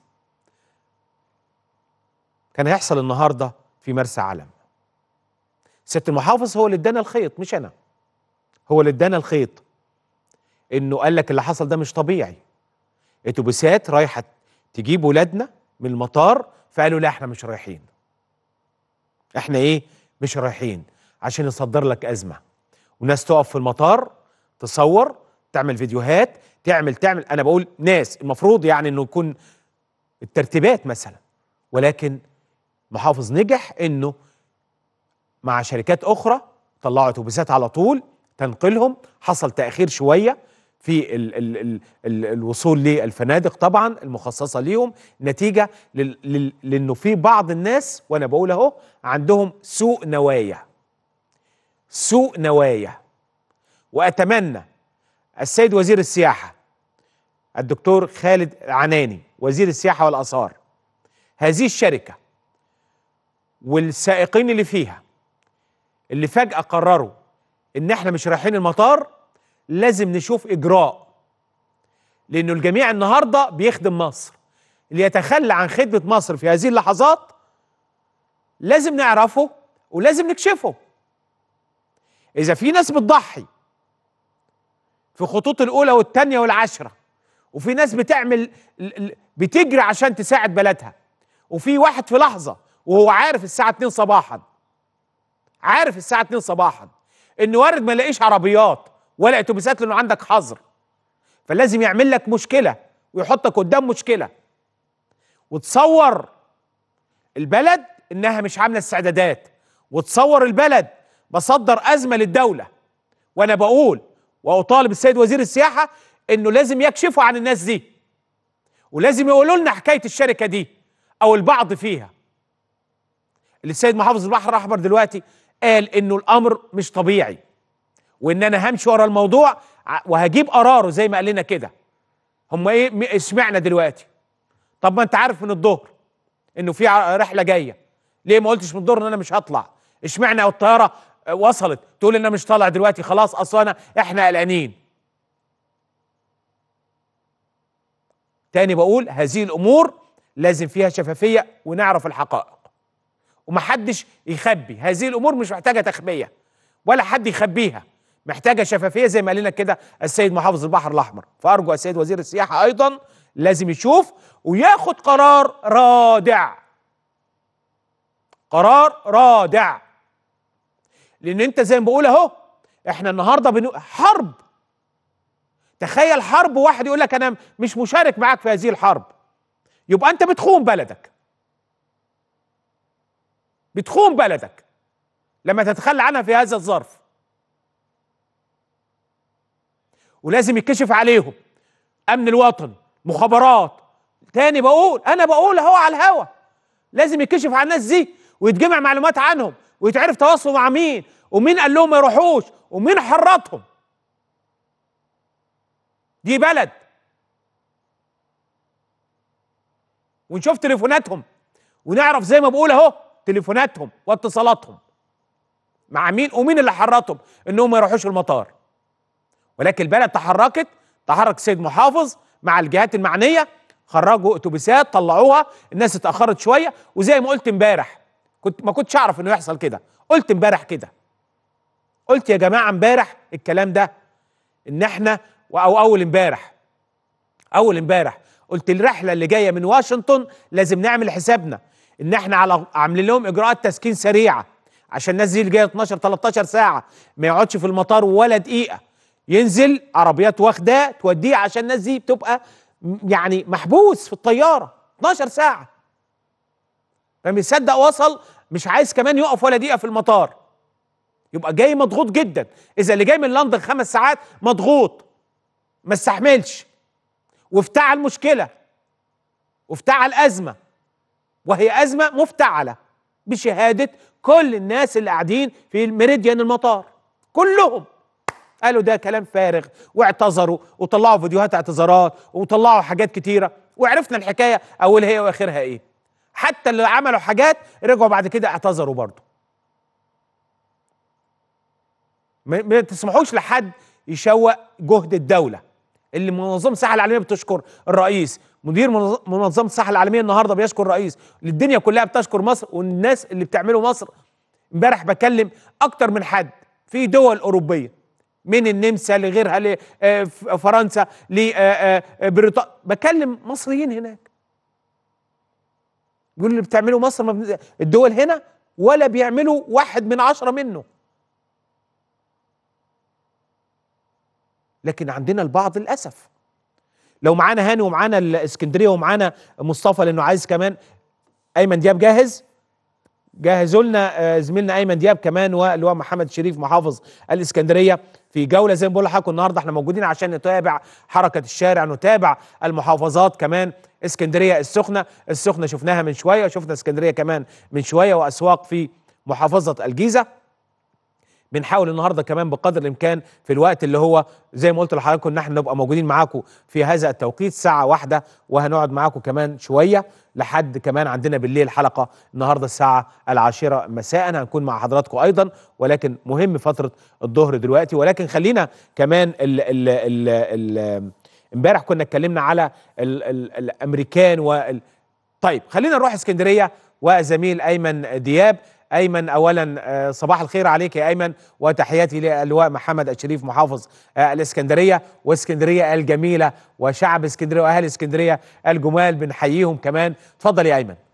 كان هيحصل النهاردة في مرسى علم سيادة المحافظ هو اللي ادانا الخيط مش أنا هو اللي ادانا الخيط انه قال لك اللي حصل ده مش طبيعي اتوبيسات رايحه تجيب ولادنا من المطار فقالوا لا احنا مش رايحين احنا ايه مش رايحين عشان يصدر لك ازمه وناس تقف في المطار تصور تعمل فيديوهات تعمل تعمل انا بقول ناس المفروض يعني انه يكون الترتيبات مثلا ولكن محافظ نجح انه مع شركات اخرى طلعوا اتوبيسات على طول تنقلهم حصل تاخير شويه في ال ال ال ال الوصول للفنادق طبعا المخصصه ليهم نتيجه لل لل لانه في بعض الناس وانا بقول اهو عندهم سوء نوايا سوء نوايا واتمنى السيد وزير السياحه الدكتور خالد عناني وزير السياحه والاثار هذه الشركه والسائقين اللي فيها اللي فجأة قرروا إن إحنا مش رايحين المطار لازم نشوف إجراء لأنه الجميع النهاردة بيخدم مصر اللي يتخلى عن خدمة مصر في هذه اللحظات لازم نعرفه ولازم نكشفه إذا في ناس بتضحي في خطوط الأولى والثانية والعشرة وفي ناس بتعمل ال- ال- بتجري عشان تساعد بلدها وفي واحد في لحظة وهو عارف الساعة 2 صباحا عارف الساعة 2 صباحا ان وارد ما يلاقيش عربيات ولا اتوبيسات لانه عندك حظر فلازم يعمل لك مشكلة ويحطك قدام مشكلة وتصور البلد انها مش عاملة استعدادات وتصور البلد بصدر ازمة للدولة وانا بقول واطالب السيد وزير السياحة انه لازم يكشفوا عن الناس دي ولازم يقولوا لنا حكاية الشركة دي او البعض فيها اللي السيد محافظ البحر الاحمر دلوقتي قال انه الامر مش طبيعي وان انا همشي ورا الموضوع ع- وهجيب قراره زي ما قال لنا كده هم ايه م- اشمعنى دلوقتي طب ما انت عارف من الظهر انه في ع- رحله جايه ليه ما قلتش من الظهر ان انا مش هطلع اشمعنى الطياره آه، وصلت تقول ان انا مش طالع دلوقتي خلاص اصل انا احنا قلقانين تاني بقول هذه الامور لازم فيها شفافيه ونعرف الحقائق ومحدش يخبي هذه الامور مش محتاجه تخبيه ولا حد يخبيها محتاجه شفافيه زي ما قال لنا كده السيد محافظ البحر الاحمر فارجو السيد وزير السياحه ايضا لازم يشوف وياخد قرار رادع قرار رادع لان انت زي ما بقول اهو احنا النهارده بنو... حرب تخيل حرب واحد يقول لك انا مش مشارك معاك في هذه الحرب يبقى انت بتخون بلدك بتخون بلدك لما تتخلى عنها في هذا الظرف ولازم يتكشف عليهم امن الوطن مخابرات تاني بقول انا بقول اهو على الهوا لازم يتكشف على الناس دي ويتجمع معلومات عنهم ويتعرف تواصلوا مع مين ومين قال لهم ما يروحوش ومين حرضهم دي بلد ونشوف تليفوناتهم ونعرف زي ما بقول اهو تليفوناتهم واتصالاتهم مع مين ومين اللي حرضهم انهم ما يروحوش المطار ولكن البلد تحركت تحرك السيد محافظ مع الجهات المعنيه خرجوا اتوبيسات طلعوها الناس اتاخرت شويه وزي ما قلت امبارح كنت ما كنتش اعرف انه يحصل كده قلت امبارح كده قلت يا جماعه امبارح الكلام ده ان احنا او اول امبارح اول امبارح قلت الرحله اللي جايه من واشنطن لازم نعمل حسابنا ان احنا على عاملين لهم اجراءات تسكين سريعه عشان الناس دي اللي جايه 12 13 ساعه ما يقعدش في المطار ولا دقيقه ينزل عربيات واخداه توديه عشان الناس دي بتبقى م- يعني محبوس في الطياره 12 ساعه فما يصدق وصل مش عايز كمان يقف ولا دقيقه في المطار يبقى جاي مضغوط جدا اذا اللي جاي من لندن خمس ساعات مضغوط ما استحملش وافتعل مشكله وافتعل ازمه وهي ازمه مفتعله بشهاده كل الناس اللي قاعدين في الميريديان المطار كلهم قالوا ده كلام فارغ واعتذروا وطلعوا فيديوهات اعتذارات وطلعوا حاجات كتيره وعرفنا الحكايه اولها ايه واخرها ايه حتى اللي عملوا حاجات رجعوا بعد كده اعتذروا برضه ما ما تسمحوش لحد يشوق جهد الدوله اللي منظمه الصحه العالميه بتشكر الرئيس مدير منظ- منظمه الصحه العالميه النهارده بيشكر الرئيس الدنيا كلها بتشكر مصر والناس اللي بتعمله مصر امبارح بكلم اكتر من حد في دول اوروبيه من النمسا لغيرها لفرنسا لبريطانيا بكلم مصريين هناك بيقولوا اللي بتعمله مصر ما بن- الدول هنا ولا بيعملوا واحد من عشرة منه لكن عندنا البعض للاسف لو معانا هاني ومعانا الاسكندريه ومعانا مصطفى لانه عايز كمان ايمن دياب جاهز جهزوا لنا آه، زميلنا ايمن دياب كمان واللي هو محمد شريف محافظ الاسكندريه في جوله زي ما بقول لحضراتكم النهارده احنا موجودين عشان نتابع حركه الشارع نتابع المحافظات كمان اسكندريه السخنه السخنه شفناها من شويه وشفنا اسكندريه كمان من شويه واسواق في محافظه الجيزه بنحاول النهارده كمان بقدر الامكان في الوقت اللي هو زي ما قلت لحضراتكم ان احنا نبقى موجودين معاكم في هذا التوقيت ساعه واحده وهنقعد معاكم كمان شويه لحد كمان عندنا بالليل حلقه النهارده الساعه العاشره مساء هنكون مع حضراتكم ايضا ولكن مهم فتره الظهر دلوقتي ولكن خلينا كمان ال ال ال ال امبارح كنا اتكلمنا على ال ال الامريكان وال طيب خلينا نروح اسكندريه وزميل ايمن دياب ايمن اولا آه، صباح الخير عليك يا ايمن وتحياتي للواء محمد الشريف محافظ آه، الاسكندريه واسكندريه الجميله وشعب اسكندريه واهل اسكندريه الجمال بنحييهم كمان اتفضل يا ايمن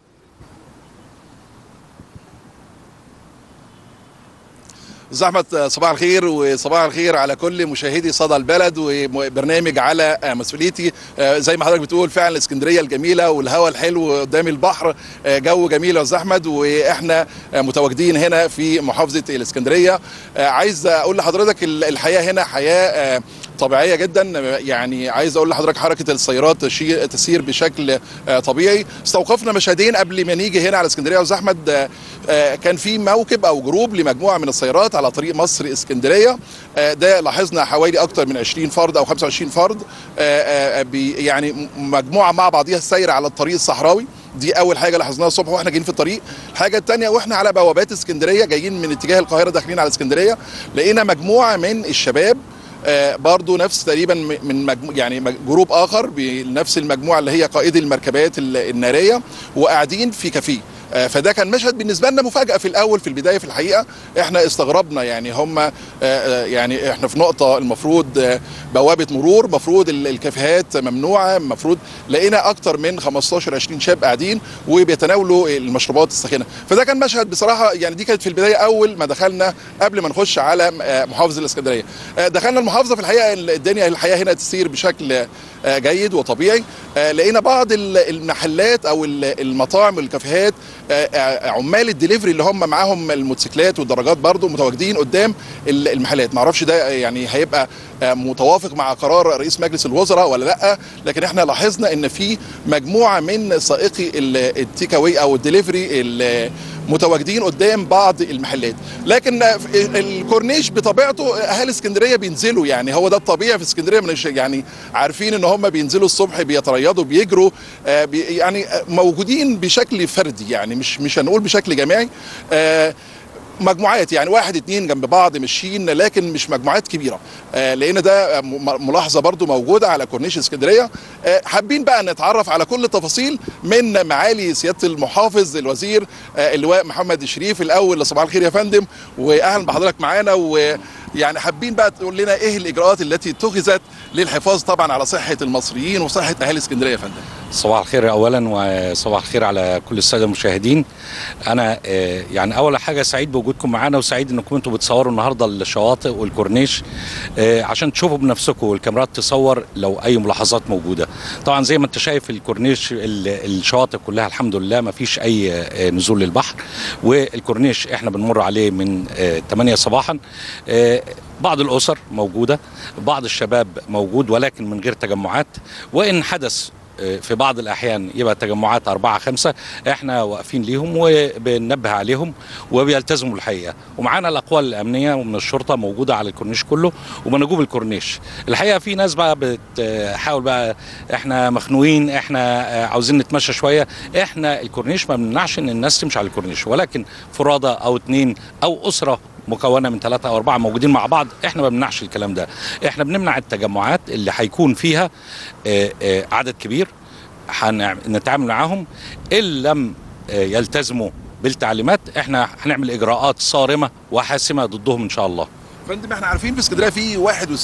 زحمة صباح الخير وصباح الخير على كل مشاهدي صدى البلد وبرنامج على مسؤوليتي زي ما حضرتك بتقول فعلا اسكندريه الجميله والهواء الحلو قدام البحر جو جميل يا استاذ احمد واحنا متواجدين هنا في محافظه الاسكندريه عايز اقول لحضرتك الحياه هنا حياه طبيعيه جدا يعني عايز اقول لحضرتك حركه السيارات تشي- تسير بشكل آه، طبيعي استوقفنا مشهدين قبل ما نيجي هنا على اسكندريه واستاذ احمد آه، آه، كان في موكب او جروب لمجموعه من السيارات على طريق مصر اسكندريه آه، ده لاحظنا حوالي اكتر من 20 فرد او 25 فرد آه، آه، بي- يعني م- مجموعه مع بعضيها السير على الطريق الصحراوي دي اول حاجه لاحظناها الصبح واحنا جايين في الطريق الحاجه الثانيه واحنا على بوابات اسكندريه جايين من اتجاه القاهره داخلين على اسكندريه لقينا مجموعه من الشباب آه، برضو نفس تقريبا م- من مجمو يعني مج- جروب اخر بنفس المجموعه اللي هي قائدي المركبات ال- الناريه وقاعدين في كافيه آه، فده كان مشهد بالنسبه لنا مفاجاه في الاول في البدايه في الحقيقه احنا استغربنا يعني هم آه، آه، يعني احنا في نقطه المفروض آه، بوابه مرور مفروض ال- الكافيهات ممنوعه مفروض لقينا اكتر من 15 20 شاب قاعدين وبيتناولوا المشروبات الساخنه فده كان مشهد بصراحه يعني دي كانت في البدايه اول ما دخلنا قبل ما نخش على آه، محافظه الاسكندريه آه، دخلنا المحافظه في الحقيقه الدنيا الحياه هنا تسير بشكل آه، جيد وطبيعي آه، لقينا بعض ال- المحلات او ال- المطاعم والكافيهات آه، آه، عمال الدليفري اللي هم معاهم الموتوسيكلات والدراجات برضو متواجدين قدام ال- المحلات معرفش ده يعني هيبقى آه، متوافق مع قرار رئيس مجلس الوزراء ولا لا لكن احنا لاحظنا ان في مجموعه من سائقي ال- التيك اواي او الدليفري ال- متواجدين قدام بعض المحلات لكن آه، الكورنيش بطبيعته اهالي اسكندريه بينزلوا يعني هو ده الطبيعي في اسكندريه من الش- يعني عارفين ان هم بينزلوا الصبح بيتريضوا بيجروا آه، بي يعني آه، موجودين بشكل فردي يعني مش مش هنقول بشكل جماعي آه، مجموعات يعني واحد اتنين جنب بعض ماشيين لكن مش مجموعات كبيره آه لان ده م- ملاحظه برضو موجوده على كورنيش اسكندريه آه حابين بقى نتعرف على كل التفاصيل من معالي سياده المحافظ الوزير آه اللواء محمد الشريف الاول صباح الخير يا فندم واهلا بحضرتك معانا ويعني حابين بقى تقول لنا ايه الاجراءات التي اتخذت للحفاظ طبعا على صحه المصريين وصحه اهالي اسكندريه يا فندم صباح الخير اولا وصباح الخير على كل الساده المشاهدين انا آه، يعني اول حاجه سعيد بوجودكم معانا وسعيد انكم انتم بتصوروا النهارده الشواطئ والكورنيش آه، عشان تشوفوا بنفسكم والكاميرات تصور لو اي ملاحظات موجوده طبعا زي ما انت شايف الكورنيش ال- الشواطئ كلها الحمد لله ما فيش اي آه، نزول للبحر والكورنيش احنا بنمر عليه من آه، 8 صباحا آه، بعض الاسر موجوده بعض الشباب موجود ولكن من غير تجمعات وان حدث آه، في بعض الاحيان يبقى تجمعات اربعه خمسه احنا واقفين ليهم وبننبه عليهم وبيلتزموا الحقيقه ومعانا الاقوال الامنيه ومن الشرطه موجوده على الكورنيش كله ومنجوب الكورنيش الحقيقه في ناس بقى بتحاول بقى احنا مخنوقين احنا آه، عاوزين نتمشى شويه احنا الكورنيش ما بنمنعش ان الناس تمشي على الكورنيش ولكن فرادى او اتنين او اسره مكونه من ثلاثه او اربعه موجودين مع بعض احنا ما بنمنعش الكلام ده احنا بنمنع التجمعات اللي هيكون فيها آه، آه، عدد كبير هنتعامل معاهم ان لم آه، يلتزموا بالتعليمات احنا هنعمل اجراءات صارمه وحاسمه ضدهم ان شاء الله فندم احنا عارفين في اسكندريه في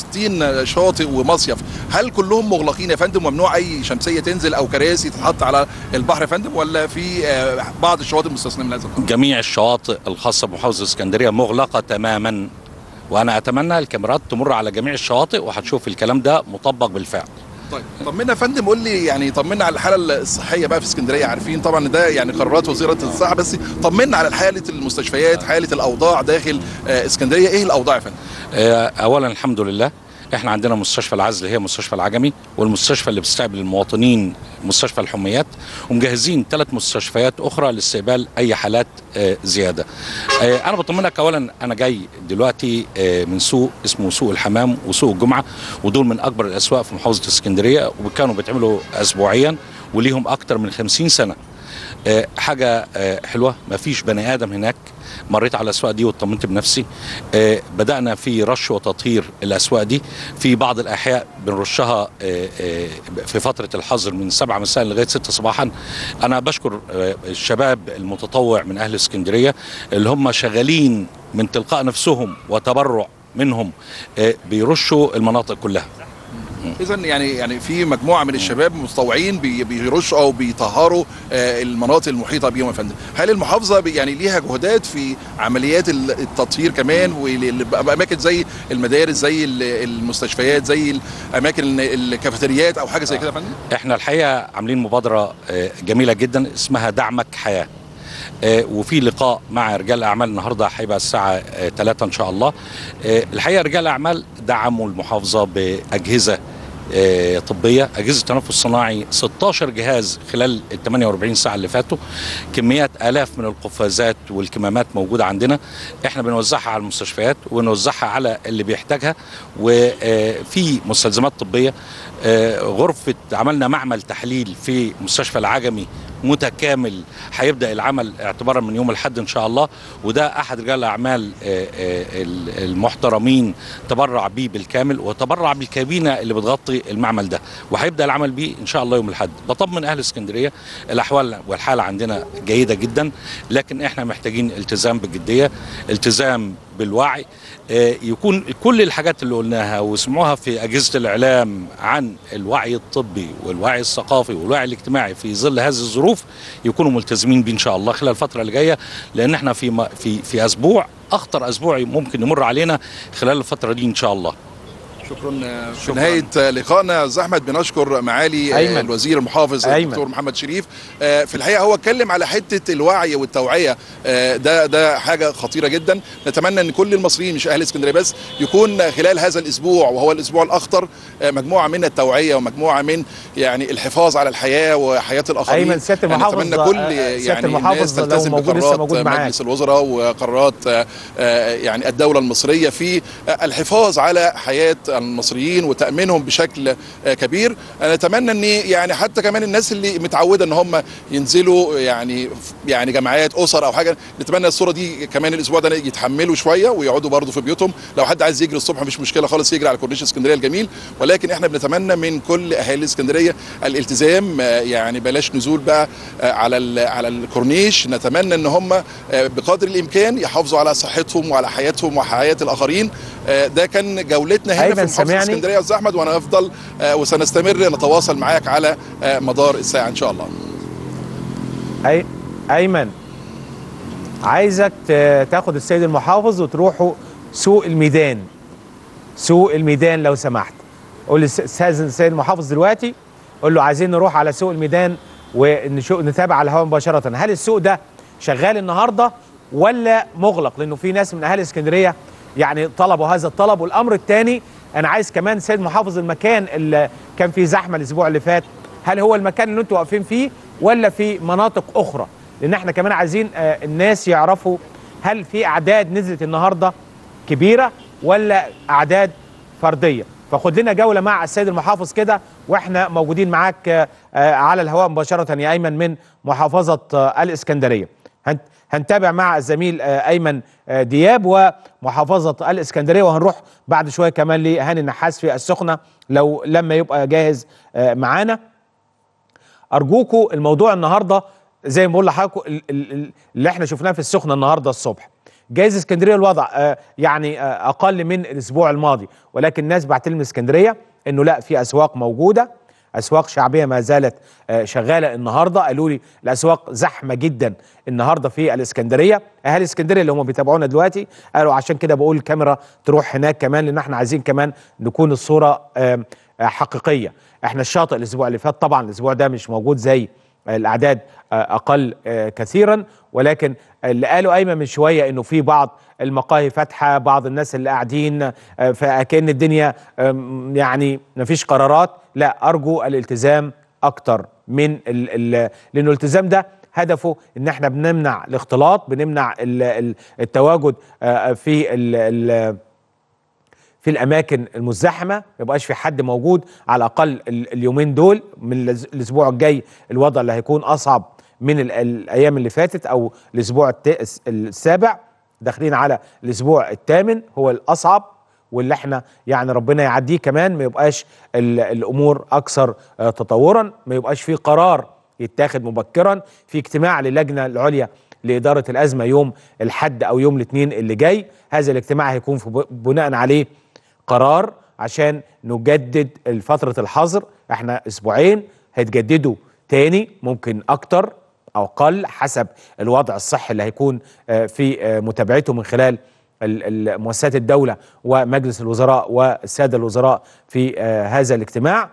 61 شاطئ ومصيف هل كلهم مغلقين يا فندم ممنوع اي شمسيه تنزل او كراسي تتحط على البحر يا فندم ولا في آه، بعض الشواطئ مستثنيه من هذا الامر جميع الشواطئ الخاصه بمحافظه اسكندريه مغلقه تماما وانا اتمنى الكاميرات تمر على جميع الشواطئ وهتشوف الكلام ده مطبق بالفعل طيب طمنا يا فندم قول لي يعني طمنا على الحاله الصحيه بقى في اسكندريه عارفين طبعا ده يعني قرارات وزيره الصحه بس طمنا على حاله المستشفيات حاله الاوضاع داخل آه، اسكندريه ايه الاوضاع يا فندم آه، اولا الحمد لله احنا عندنا مستشفى العزل هي مستشفى العجمي والمستشفى اللي بتستقبل المواطنين مستشفى الحميات ومجهزين ثلاث مستشفيات اخرى لاستقبال اي حالات آه، زياده. آه، انا بطمنك اولا انا جاي دلوقتي آه، من سوق اسمه سوق الحمام وسوق الجمعه ودول من اكبر الاسواق في محافظه اسكندريه وكانوا بيتعملوا اسبوعيا وليهم اكتر من 50 سنه. آه، حاجه آه، حلوه مفيش بني ادم هناك مريت على الاسواق دي واطمنت بنفسي آه، بدانا في رش وتطهير الاسواق دي في بعض الاحياء بنرشها آه، آه، في فتره الحظر من 7 مساء لغايه 6 صباحا انا بشكر آه، الشباب المتطوع من اهل اسكندريه اللي هم شغالين من تلقاء نفسهم وتبرع منهم آه، بيرشوا المناطق كلها اذا يعني يعني في مجموعه من الشباب متطوعين بي- بيرشوا او بيطهروا آه، المناطق المحيطه بيهم يا فندم هل المحافظه بي- يعني ليها جهودات في عمليات ال- التطهير كمان واماكن زي المدارس زي ال- المستشفيات زي الاماكن الكافيتريات او حاجه زي كده يا فندم احنا الحقيقه عاملين مبادره آه، جميله جدا اسمها دعمك حياه آه، وفي لقاء مع رجال الاعمال النهارده هيبقى الساعه 3 ان شاء الله آه، الحقيقه رجال الاعمال دعموا المحافظه باجهزه آه، طبيه اجهزه تنفس صناعي 16 جهاز خلال ال 48 ساعه اللي فاتوا كميات الاف من القفازات والكمامات موجوده عندنا احنا بنوزعها على المستشفيات ونوزعها على اللي بيحتاجها وفي مستلزمات طبيه آه، غرفه عملنا معمل تحليل في مستشفى العجمي متكامل هيبدا العمل اعتبارا من يوم الاحد ان شاء الله وده احد رجال الاعمال آه، آه، المحترمين تبرع بيه بالكامل وتبرع بالكابينه اللي بتغطي المعمل ده وهيبدا العمل بيه ان شاء الله يوم الاحد بطمن اهل اسكندريه الاحوال والحاله عندنا جيده جدا لكن احنا محتاجين التزام بالجديه التزام بالوعي آه، يكون كل الحاجات اللي قلناها وسمعوها في اجهزه الاعلام عن الوعي الطبي والوعي الثقافي والوعي الاجتماعي في ظل هذه الظروف يكونوا ملتزمين بيه ان شاء الله خلال الفتره اللي جايه لان احنا في م- في في اسبوع اخطر اسبوع ممكن يمر علينا خلال الفتره دي ان شاء الله شكرا في نهايه لقائنا استاذ احمد بنشكر معالي أيمن. الوزير المحافظ أيمن. الدكتور محمد شريف آه، في الحقيقه هو اتكلم على حته الوعي والتوعيه آه، ده ده حاجه خطيره جدا نتمنى ان كل المصريين مش اهل اسكندريه بس يكون خلال هذا الاسبوع وهو الاسبوع الاخطر آه، مجموعه من التوعيه ومجموعه من يعني الحفاظ على الحياه وحياه الاخرين أيمن، سيادة يعني المحافظ، نتمنى كل آه، سيادة يعني المحافظ الناس لو تلتزم موجود لسه بقرارات موجود معاك. مجلس الوزراء وقرارات آه، آه، يعني الدولة المصرية في آه، الحفاظ على حياة المصريين وتأمينهم بشكل آه، كبير أنا أتمنى أن يعني حتى كمان الناس اللي متعودة أن هم ينزلوا يعني يعني جمعيات أسر أو حاجة نتمنى الصورة دي كمان الأسبوع ده يتحملوا شوية ويقعدوا برضه في بيوتهم لو حد عايز يجري الصبح مش مشكلة خالص يجري على كورنيش اسكندرية الجميل ولكن احنا بنتمنى من كل أهالي اسكندرية الالتزام آه، يعني بلاش نزول بقى آه، على ال- على الكورنيش نتمنى ان هم آه، بقدر الامكان يحافظوا على صحتهم وعلى حياتهم وحياه الاخرين آه، ده كان جولتنا هنا أيمن في محافظه سامعني؟ اسكندريه يا استاذ احمد وانا افضل آه، وسنستمر نتواصل معاك على آه، مدار الساعه ان شاء الله أي... ايمن عايزك ت- تاخد السيد المحافظ وتروحوا سوق الميدان سوق الميدان لو سمحت قول للسيد السيد المحافظ دلوقتي قول له عايزين نروح على سوق الميدان ونتابع على الهواء مباشره هل السوق ده شغال النهارده ولا مغلق لانه في ناس من اهالي اسكندريه يعني طلبوا هذا الطلب والامر الثاني انا عايز كمان سيد محافظ المكان اللي كان فيه زحمه الاسبوع اللي فات هل هو المكان اللي انتوا واقفين فيه ولا في مناطق اخرى لان احنا كمان عايزين آه، الناس يعرفوا هل في اعداد نزلت النهارده كبيره ولا اعداد فرديه فخد لنا جوله مع السيد المحافظ كده واحنا موجودين معاك آه، آه، على الهواء مباشره يا ايمن من محافظه آه، الاسكندريه هن- هنتابع مع الزميل آه، ايمن آه، دياب ومحافظه الاسكندريه وهنروح بعد شويه كمان لهاني النحاس في السخنه لو لما يبقى جاهز آه، معانا ارجوكوا الموضوع النهارده زي ما بقول لحضراتكم ال- ال- ال- اللي احنا شفناه في السخنه النهارده الصبح جايز اسكندريه الوضع آه، يعني آه، اقل من الاسبوع الماضي ولكن الناس بعت لي من اسكندريه انه لا في اسواق موجوده اسواق شعبيه ما زالت آه، شغاله النهارده قالوا لي الاسواق زحمه جدا النهارده في الاسكندريه اهالي اسكندريه اللي هم بيتابعونا دلوقتي قالوا عشان كده بقول الكاميرا تروح هناك كمان لان احنا عايزين كمان نكون الصوره آم، آه، حقيقيه احنا الشاطئ الاسبوع اللي فات طبعا الاسبوع ده مش موجود زي الاعداد آه، اقل آه، كثيرا ولكن اللي قالوا ايمن من شويه انه في بعض المقاهي فاتحه بعض الناس اللي قاعدين آه، فكأن الدنيا آم، يعني ما فيش قرارات لا ارجو الالتزام اكتر من ال ال لانه الالتزام ده هدفه ان احنا بنمنع الاختلاط بنمنع ال- ال- التواجد آه، في ال ال في الاماكن المزدحمه ما يبقاش في حد موجود على الاقل ال- اليومين دول من الأس- الاسبوع الجاي الوضع اللي هيكون اصعب من ال- الايام اللي فاتت او الاسبوع الت- السابع داخلين على الاسبوع الثامن هو الاصعب واللي احنا يعني ربنا يعديه كمان ما يبقاش ال- الامور اكثر آه، تطورا ما يبقاش في قرار يتاخد مبكرا في اجتماع للجنه العليا لاداره الازمه يوم الحد او يوم الاثنين اللي جاي هذا الاجتماع هيكون في ب- بناء عليه قرار عشان نجدد فتره الحظر احنا اسبوعين هيتجددوا تاني ممكن اكتر او اقل حسب الوضع الصحي اللي هيكون آه، في آه، متابعته من خلال ال- ال- مؤسسات الدوله ومجلس الوزراء والساده الوزراء في آه، هذا الاجتماع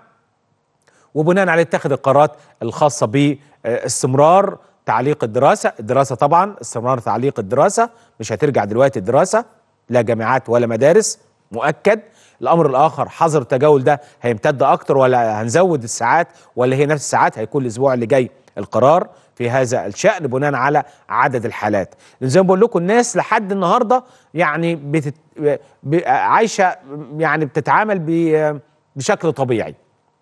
وبناء عليه اتخذ القرارات الخاصه باستمرار تعليق الدراسه، الدراسه طبعا استمرار تعليق الدراسه مش هترجع دلوقتي الدراسه لا جامعات ولا مدارس مؤكد، الامر الاخر حظر التجول ده هيمتد اكتر ولا هنزود الساعات ولا هي نفس الساعات هيكون الاسبوع اللي جاي القرار في هذا الشأن بناء على عدد الحالات زي ما بقول لكم الناس لحد النهارده يعني بتت... ب... عايشه يعني بتتعامل ب... بشكل طبيعي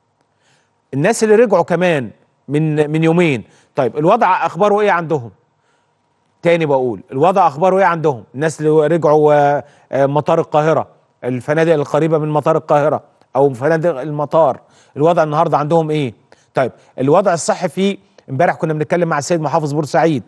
الناس اللي رجعوا كمان من من يومين طيب الوضع اخباره ايه عندهم تاني بقول الوضع اخباره ايه عندهم الناس اللي رجعوا آه، آه، مطار القاهره الفنادق القريبه من مطار القاهره او فنادق المطار الوضع النهارده عندهم ايه طيب الوضع الصحي في امبارح كنا بنتكلم مع السيد محافظ بورسعيد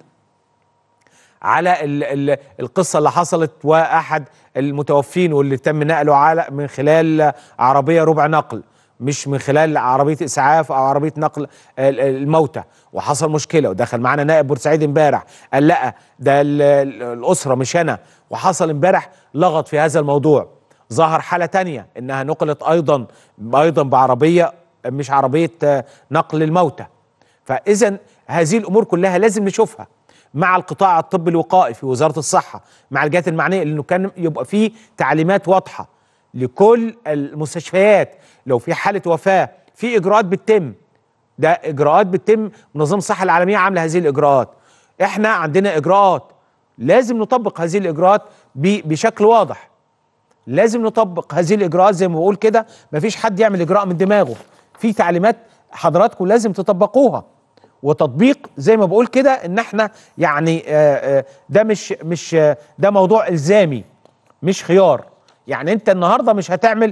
على ال ال القصه اللي حصلت واحد المتوفين واللي تم نقله على من خلال عربيه ربع نقل مش من خلال عربيه اسعاف او عربيه نقل ال- ال- الموتى وحصل مشكله ودخل معانا نائب بورسعيد امبارح قال لا ده ال- ال- الاسره مش انا وحصل امبارح لغط في هذا الموضوع ظهر حاله تانية انها نقلت ايضا ايضا بعربيه مش عربيه آه، نقل الموتى فاذا هذه الامور كلها لازم نشوفها مع القطاع الطبي الوقائي في وزاره الصحه مع الجهات المعنيه لانه كان يبقى فيه تعليمات واضحه لكل المستشفيات لو في حاله وفاه في اجراءات بتتم ده اجراءات بتتم منظمه الصحه العالميه عامله هذه الاجراءات احنا عندنا اجراءات لازم نطبق هذه الاجراءات ب- بشكل واضح لازم نطبق هذه الاجراءات زي ما بقول كده مفيش حد يعمل اجراء من دماغه في تعليمات حضراتكم لازم تطبقوها وتطبيق زي ما بقول كده ان احنا يعني آه، آه، ده مش مش آه، ده موضوع الزامي مش خيار يعني انت النهارده مش هتعمل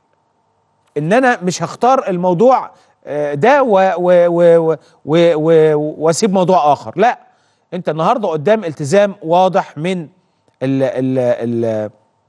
ان انا مش هختار الموضوع آه، ده و- و- و- و- و- واسيب موضوع اخر لا انت النهارده قدام التزام واضح من ال ال ال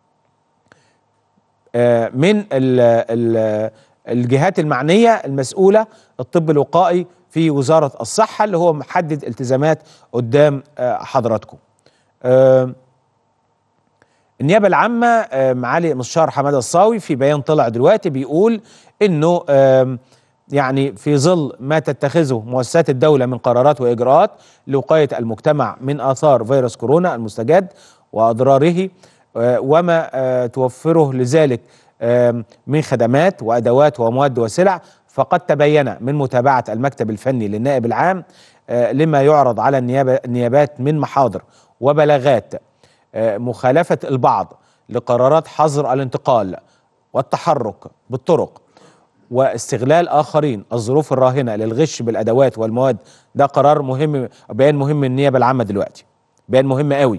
آه، من ال ال الجهات المعنيه المسؤوله الطب الوقائي في وزاره الصحه اللي هو محدد التزامات قدام آه، حضراتكم. آه، النيابه العامه آه، معالي مستشار حماده الصاوي في بيان طلع دلوقتي بيقول انه آم، يعني في ظل ما تتخذه مؤسسات الدوله من قرارات واجراءات لوقايه المجتمع من اثار فيروس كورونا المستجد واضراره آه، وما آه، توفره لذلك آم، من خدمات وادوات ومواد وسلع فقد تبين من متابعة المكتب الفني للنائب العام آه، لما يعرض على النيابة النيابات من محاضر وبلاغات آه، مخالفة البعض لقرارات حظر الانتقال والتحرك بالطرق واستغلال اخرين الظروف الراهنه للغش بالادوات والمواد ده قرار مهم بيان مهم من النيابه العامه دلوقتي بيان مهم قوي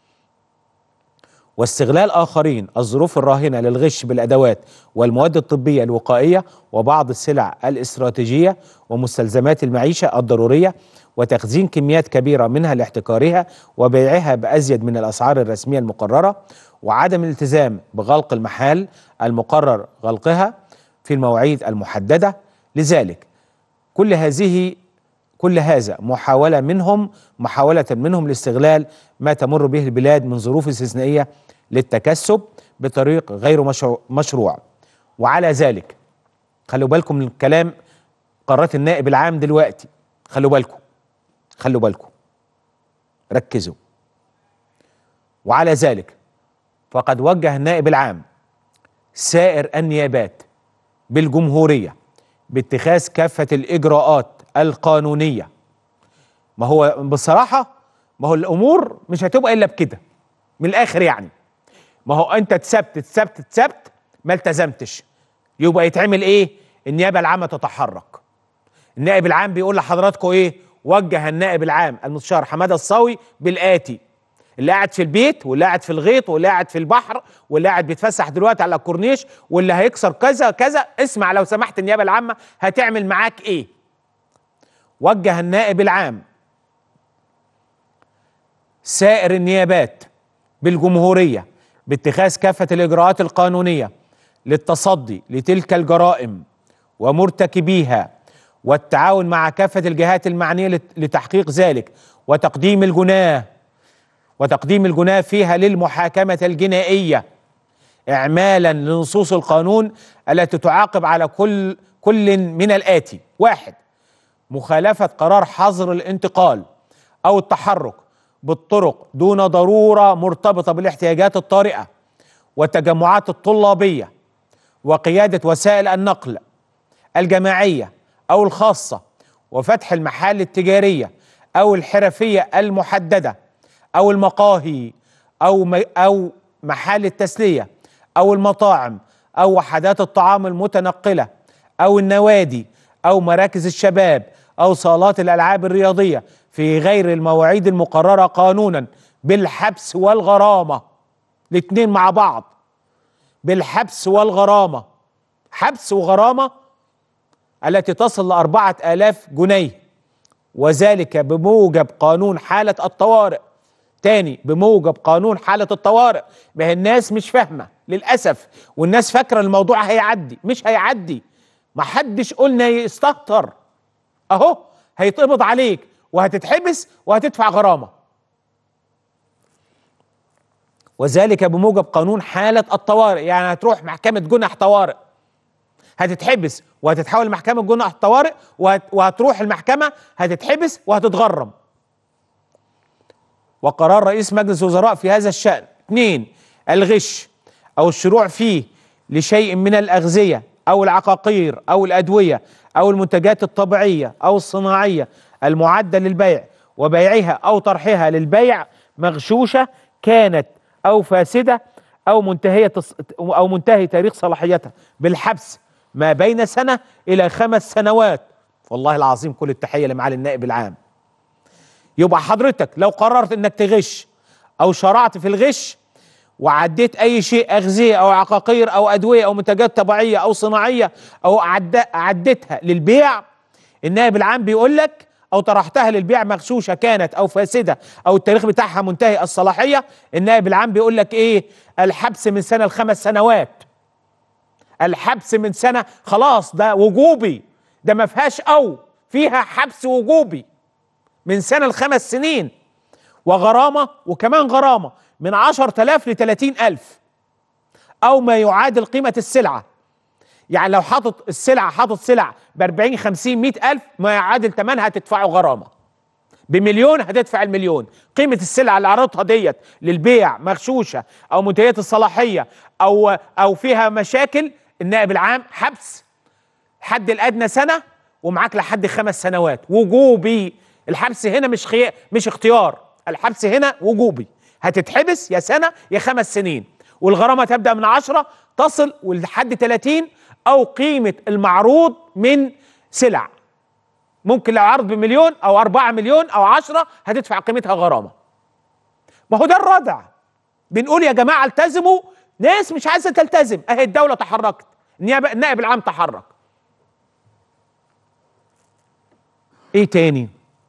واستغلال اخرين الظروف الراهنه للغش بالادوات والمواد الطبيه الوقائيه وبعض السلع الاستراتيجيه ومستلزمات المعيشه الضروريه وتخزين كميات كبيره منها لاحتكارها وبيعها بازيد من الاسعار الرسميه المقرره وعدم الالتزام بغلق المحال المقرر غلقها في المواعيد المحدده لذلك كل هذه كل هذا محاولة منهم محاولة منهم لاستغلال ما تمر به البلاد من ظروف استثنائية للتكسب بطريق غير مشروع, مشروع وعلى ذلك خلوا بالكم من الكلام قرارات النائب العام دلوقتي خلوا بالكم خلوا بالكم ركزوا وعلى ذلك فقد وجه النائب العام سائر النيابات بالجمهورية باتخاذ كافة الإجراءات القانونية ما هو بصراحة ما هو الأمور مش هتبقى إلا بكده من الآخر يعني ما هو أنت اتسبت اتسبت اتسبت ما التزمتش يبقى يتعمل إيه النيابة العامة تتحرك النائب العام بيقول لحضراتكم إيه وجه النائب العام المستشار حمادة الصاوي بالآتي اللي قاعد في البيت واللي قاعد في الغيط واللي قاعد في البحر واللي قاعد بيتفسح دلوقتي على الكورنيش واللي هيكسر كذا كذا اسمع لو سمحت النيابه العامه هتعمل معاك ايه وجه النائب العام سائر النيابات بالجمهوريه باتخاذ كافه الاجراءات القانونيه للتصدي لتلك الجرائم ومرتكبيها والتعاون مع كافه الجهات المعنيه لت- لتحقيق ذلك وتقديم الجناه وتقديم الجناه فيها للمحاكمة الجنائية إعمالا لنصوص القانون التي تعاقب على كل كل من الآتي واحد مخالفة قرار حظر الانتقال أو التحرك بالطرق دون ضرورة مرتبطة بالاحتياجات الطارئة والتجمعات الطلابية وقيادة وسائل النقل الجماعية أو الخاصة وفتح المحال التجارية أو الحرفية المحددة أو المقاهي أو م- أو محال التسلية أو المطاعم أو وحدات الطعام المتنقلة أو النوادي أو مراكز الشباب أو صالات الألعاب الرياضية في غير المواعيد المقررة قانونا بالحبس والغرامة الاتنين مع بعض بالحبس والغرامة حبس وغرامة التي تصل لأربعة آلاف جنيه وذلك بموجب قانون حالة الطوارئ تاني بموجب قانون حالة الطوارئ ما هي الناس مش فاهمة للأسف والناس فاكرة الموضوع هيعدي مش هيعدي ما حدش قلنا يستهتر اهو هيتقبض عليك وهتتحبس وهتدفع غرامة وذلك بموجب قانون حالة الطوارئ يعني هتروح محكمة جنح طوارئ هتتحبس وهتتحول لمحكمة جنح طوارئ وهت وهتروح المحكمة هتتحبس وهتتغرم وقرار رئيس مجلس الوزراء في هذا الشأن اثنين الغش أو الشروع فيه لشيء من الأغذية أو العقاقير أو الأدوية أو المنتجات الطبيعية أو الصناعية المعدة للبيع وبيعها أو طرحها للبيع مغشوشة كانت أو فاسدة أو منتهية أو منتهي تاريخ صلاحيتها بالحبس ما بين سنة إلى خمس سنوات والله العظيم كل التحية لمعالي النائب العام يبقى حضرتك لو قررت انك تغش او شرعت في الغش وعديت اي شيء اغذيه او عقاقير او ادويه او منتجات طبيعيه او صناعيه او عد- عديتها للبيع النائب العام بيقول لك او طرحتها للبيع مغشوشه كانت او فاسده او التاريخ بتاعها منتهي الصلاحيه النائب العام بيقول لك ايه الحبس من سنه لخمس سنوات الحبس من سنه خلاص ده وجوبي ده ما فيهاش او فيها حبس وجوبي من سنة لخمس سنين وغرامة وكمان غرامة من عشر تلاف لتلاتين ألف أو ما يعادل قيمة السلعة يعني لو حاطط السلعة حاطط سلع بأربعين خمسين مئة ألف ما يعادل تمنها هتدفعه غرامة بمليون هتدفع المليون قيمة السلعة اللي عرضتها ديت للبيع مغشوشة أو منتهية الصلاحية أو أو فيها مشاكل النائب العام حبس الحد الادنى سنه ومعاك لحد خمس سنوات وجوبي الحبس هنا مش خي... مش اختيار الحبس هنا وجوبي هتتحبس يا سنه يا خمس سنين والغرامه تبدا من 10 تصل لحد 30 او قيمه المعروض من سلع ممكن لو عرض بمليون او 4 مليون او 10 هتدفع قيمتها غرامه ما هو ده الردع بنقول يا جماعه التزموا ناس مش عايزه تلتزم اهي الدوله تحركت النيابه النائب العام تحرك ايه تاني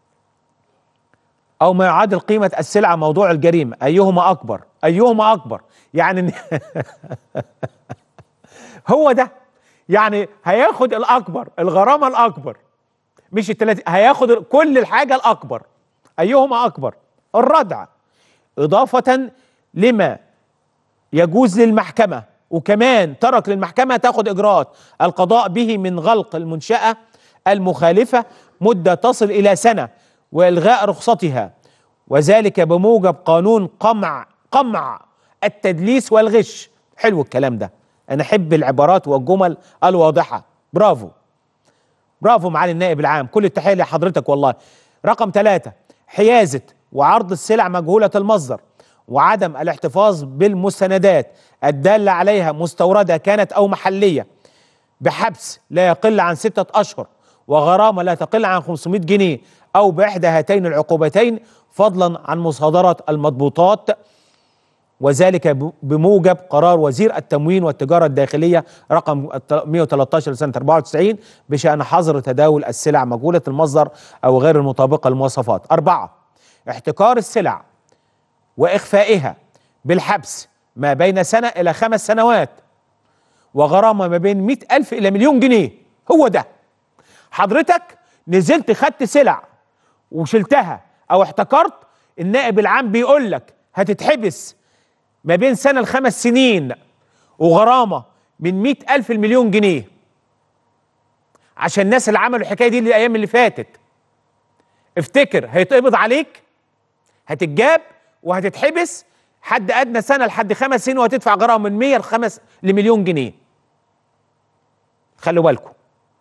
او ما يعادل قيمه السلعه موضوع الجريمه ايهما اكبر ايهما اكبر يعني هو ده يعني هياخد الاكبر الغرامه الاكبر مش التلاتين هياخد كل الحاجه الاكبر ايهما اكبر الردع اضافه لما يجوز للمحكمه وكمان ترك للمحكمه تاخد اجراءات القضاء به من غلق المنشاه المخالفه مده تصل الى سنه والغاء رخصتها وذلك بموجب قانون قمع قمع التدليس والغش حلو الكلام ده انا احب العبارات والجمل الواضحه برافو برافو معالي النائب العام كل التحيه لحضرتك والله رقم ثلاثة حيازة وعرض السلع مجهولة المصدر وعدم الاحتفاظ بالمستندات الدالة عليها مستوردة كانت أو محلية بحبس لا يقل عن ستة أشهر وغرامة لا تقل عن 500 جنيه أو بإحدى هاتين العقوبتين فضلا عن مصادرة المضبوطات وذلك ب- بموجب قرار وزير التموين والتجارة الداخلية رقم 113 لسنة 94 بشأن حظر تداول السلع مجهولة المصدر أو غير المطابقة للمواصفات أربعة احتكار السلع وإخفائها بالحبس ما بين سنة إلى خمس سنوات وغرامة ما بين 100 ألف إلى مليون جنيه هو ده حضرتك نزلت خدت سلع وشلتها أو احتكرت النائب العام بيقول لك هتتحبس ما بين سنة لخمس سنين وغرامة من مئة ألف المليون جنيه عشان الناس اللي عملوا الحكاية دي الأيام اللي فاتت افتكر هيتقبض عليك هتتجاب وهتتحبس حد أدنى سنة لحد خمس سنين وهتدفع غرامة من 100 لخمس لمليون جنيه خلوا بالكم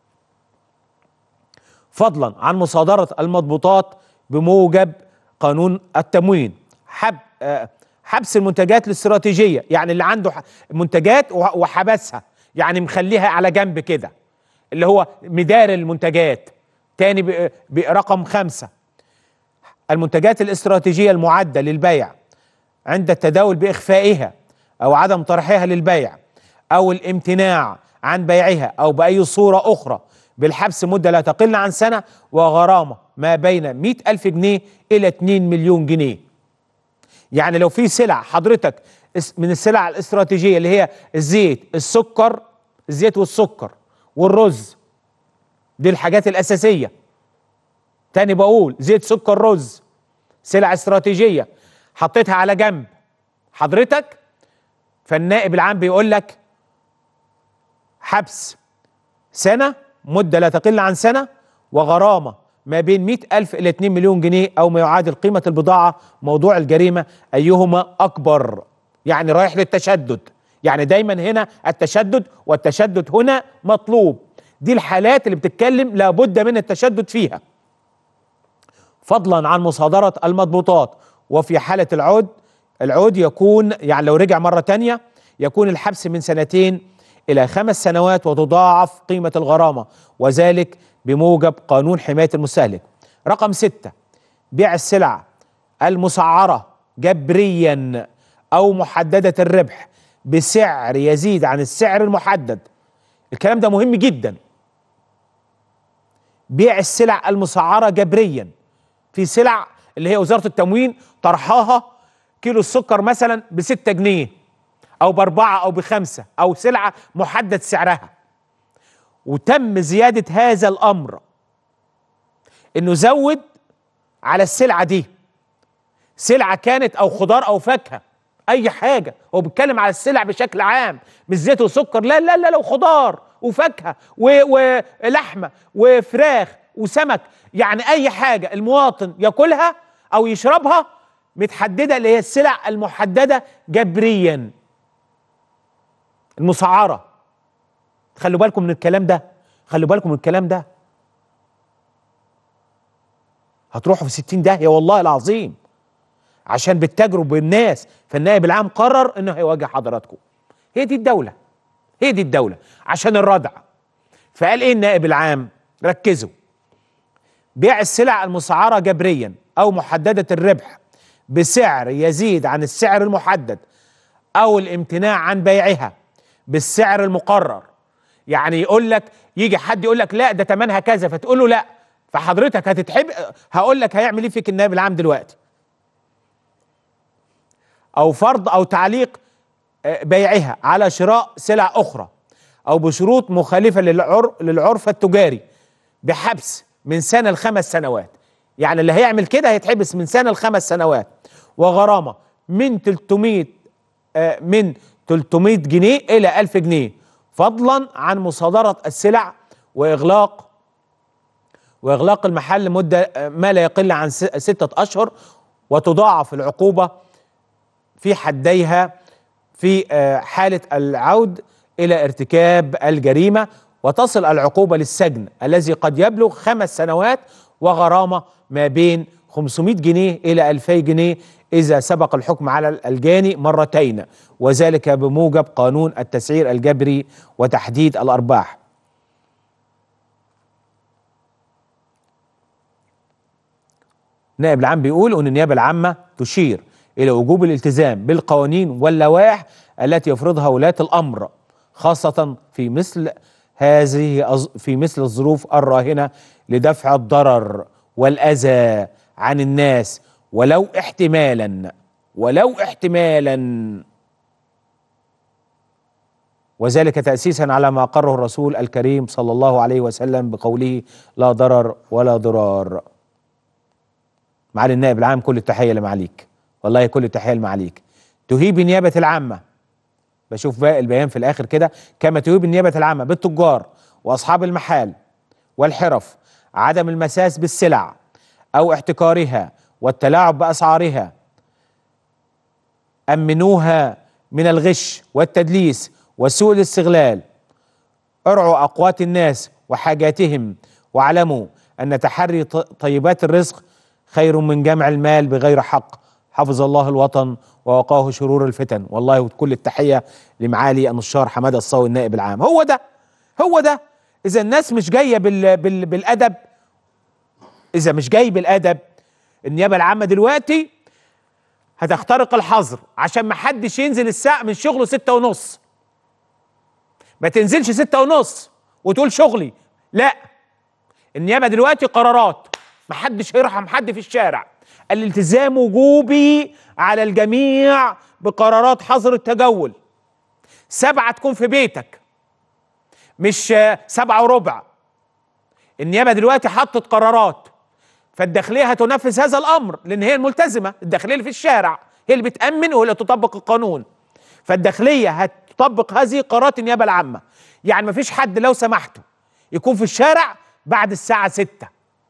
فضلا عن مصادرة المضبوطات بموجب قانون التموين حب آه، حبس المنتجات الاستراتيجية يعني اللي عنده ح- منتجات وح- وحبسها يعني مخليها على جنب كده اللي هو مدار المنتجات تاني ب- برقم خمسة المنتجات الاستراتيجية المعدة للبيع عند التداول بإخفائها أو عدم طرحها للبيع أو الامتناع عن بيعها أو بأي صورة أخرى بالحبس مدة لا تقل عن سنة وغرامة ما بين 100 ألف جنيه إلى 2 مليون جنيه يعني لو في سلع حضرتك اس- من السلع الاستراتيجية اللي هي الزيت السكر الزيت والسكر والرز دي الحاجات الأساسية تاني بقول زيت سكر رز سلع استراتيجية حطيتها على جنب حضرتك فالنائب العام بيقول لك حبس سنة مدة لا تقل عن سنة وغرامة ما بين 100 ألف إلى 2 مليون جنيه أو ما يعادل قيمة البضاعة موضوع الجريمة أيهما أكبر يعني رايح للتشدد يعني دايما هنا التشدد والتشدد هنا مطلوب دي الحالات اللي بتتكلم لابد من التشدد فيها فضلا عن مصادرة المضبوطات وفي حالة العود العود يكون يعني لو رجع مرة تانية يكون الحبس من سنتين إلى خمس سنوات وتضاعف قيمة الغرامة وذلك بموجب قانون حماية المستهلك رقم ستة بيع السلع المسعرة جبريا أو محددة الربح بسعر يزيد عن السعر المحدد الكلام ده مهم جدا بيع السلع المسعرة جبريا في سلع اللي هي وزارة التموين طرحاها كيلو السكر مثلا بستة جنيه أو بأربعة أو بخمسة أو سلعة محدد سعرها وتم زيادة هذا الأمر إنه زود على السلعة دي سلعة كانت أو خضار أو فاكهة أي حاجة هو بيتكلم على السلع بشكل عام مش زيت وسكر لا لا لا لو خضار وفاكهة و- ولحمة وفراخ وسمك يعني أي حاجة المواطن ياكلها أو يشربها متحددة اللي هي السلع المحددة جبريا المسعرة خلوا بالكم من الكلام ده خلوا بالكم من الكلام ده هتروحوا في 60 داهيه والله العظيم عشان بتتاجروا بالناس فالنائب العام قرر انه هيواجه حضراتكم هي دي الدوله هي دي الدوله عشان الردع فقال ايه النائب العام ركزوا بيع السلع المسعره جبريا او محدده الربح بسعر يزيد عن السعر المحدد او الامتناع عن بيعها بالسعر المقرر يعني يقول لك يجي حد يقول لك لا ده ثمنها كذا فتقول له لا فحضرتك هتتحب هقول لك هيعمل ايه فيك النائب العام دلوقتي او فرض او تعليق آه، بيعها على شراء سلع اخرى او بشروط مخالفه للعر للعرف التجاري بحبس من سنه لخمس سنوات يعني اللي هيعمل كده هيتحبس من سنه لخمس سنوات وغرامه من 300 آه، من 300 جنيه الى 1000 جنيه فضلا عن مصادره السلع واغلاق واغلاق المحل مده آه، ما لا يقل عن س- سته اشهر وتضاعف العقوبه في حديها في آه، حالة العود إلى ارتكاب الجريمة وتصل العقوبة للسجن الذي قد يبلغ خمس سنوات وغرامة ما بين 500 جنيه إلى 2000 جنيه إذا سبق الحكم على الجاني مرتين وذلك بموجب قانون التسعير الجبري وتحديد الأرباح النائب العام بيقول ان النيابه العامه تشير الى وجوب الالتزام بالقوانين واللوائح التي يفرضها ولاة الامر خاصه في مثل هذه أظ- في مثل الظروف الراهنه لدفع الضرر والاذى عن الناس ولو احتمالا ولو احتمالا وذلك تأسيسا على ما أقره الرسول الكريم صلى الله عليه وسلم بقوله لا ضرر ولا ضرار معالي النائب العام كل التحيه لمعاليك والله كل التحيه لمعاليك تهيب النيابه العامه بشوف بقى البيان في الاخر كده كما تهيب النيابه العامه بالتجار واصحاب المحال والحرف عدم المساس بالسلع او احتكارها والتلاعب باسعارها امنوها من الغش والتدليس وسوء الاستغلال ارعوا اقوات الناس وحاجاتهم واعلموا ان تحري ط- طيبات الرزق خير من جمع المال بغير حق حفظ الله الوطن ووقاه شرور الفتن والله كل التحيه لمعالي النشار حماده الصاوي النائب العام هو ده هو ده اذا الناس مش جايه بال بال بالادب اذا مش جاي بالادب النيابه العامه دلوقتي هتخترق الحظر عشان ما حدش ينزل الساعه من شغله ستة ونص ما تنزلش ستة ونص وتقول شغلي لا النيابه دلوقتي قرارات ما حدش هيرحم حد في الشارع الالتزام وجوبي على الجميع بقرارات حظر التجول سبعة تكون في بيتك مش آه، سبعة وربع النيابة دلوقتي حطت قرارات فالداخلية هتنفذ هذا الأمر لأن هي الملتزمة الداخلية اللي في الشارع هي اللي بتأمن وهي اللي تطبق القانون فالداخلية هتطبق هذه قرارات النيابة العامة يعني مفيش حد لو سمحتوا يكون في الشارع بعد الساعة ستة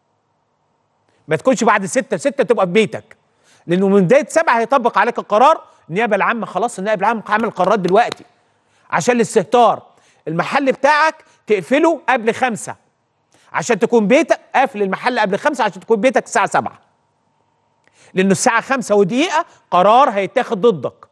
ما تكونش بعد ستة ستة تبقى في بيتك لأنه من بداية سبعة هيطبق عليك القرار النيابة العامة خلاص النائب العام عامل قرارات دلوقتي عشان الاستهتار المحل بتاعك تقفله قبل خمسة عشان تكون بيتك قافل المحل قبل خمسة عشان تكون بيتك الساعة سبعة لأنه الساعة خمسة ودقيقة قرار هيتاخد ضدك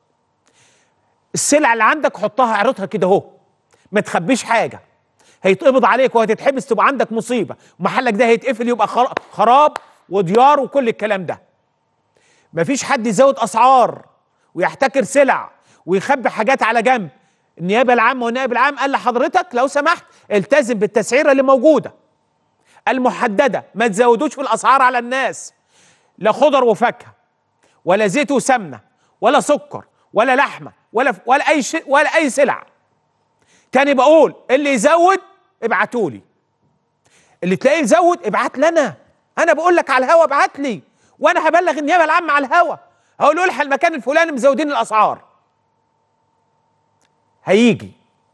السلع اللي عندك حطها اعرضها كده اهو ما تخبيش حاجة هيتقبض عليك وهتتحبس تبقى عندك مصيبة محلك ده هيتقفل يبقى خر- خراب وديار وكل الكلام ده مفيش حد يزود أسعار ويحتكر سلع ويخبي حاجات على جنب النيابة العامة والنائب العام قال لحضرتك لو سمحت التزم بالتسعيرة اللي موجودة المحددة ما تزودوش في الأسعار على الناس لا خضر وفاكهة ولا زيت وسمنة ولا سكر ولا لحمة ولا ولا أي شيء ولا أي سلع تاني بقول اللي يزود ابعتوا لي اللي تلاقيه يزود ابعت لنا انا بقول لك على الهوا ابعت لي وانا هبلغ النيابه العامه على الهوا هقول له الحق المكان الفلاني مزودين الاسعار هيجي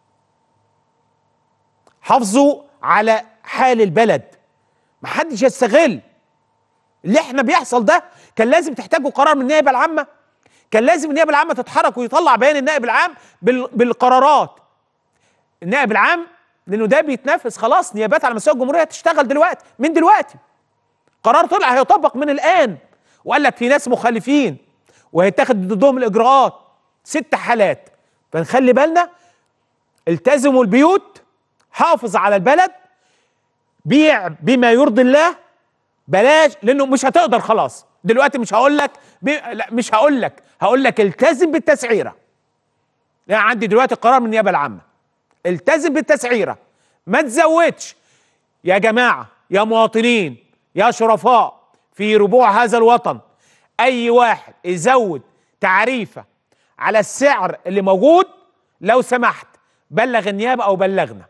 حافظوا على حال البلد محدش يستغل اللي احنا بيحصل ده كان لازم تحتاجوا قرار من النائبه العامه كان لازم النائبه العامه تتحرك ويطلع بيان النائب العام بال- بالقرارات النائب العام لانه ده بيتنفذ خلاص نيابات على مستوى الجمهوريه تشتغل دلوقتي من دلوقتي قرار طلع هيطبق من الان وقال لك في ناس مخالفين وهيتاخد ضدهم الاجراءات ست حالات فنخلي بالنا التزموا البيوت حافظ على البلد بيع بما يرضي الله بلاش لانه مش هتقدر خلاص دلوقتي مش هقول لك بي... لا مش هقول لك هقول لك التزم بالتسعيره يعني عندي دلوقتي قرار من النيابه العامه التزم بالتسعيره ما تزودش يا جماعه يا مواطنين يا شرفاء في ربوع هذا الوطن اي واحد يزود تعريفه على السعر اللي موجود لو سمحت بلغ النيابه او بلغنا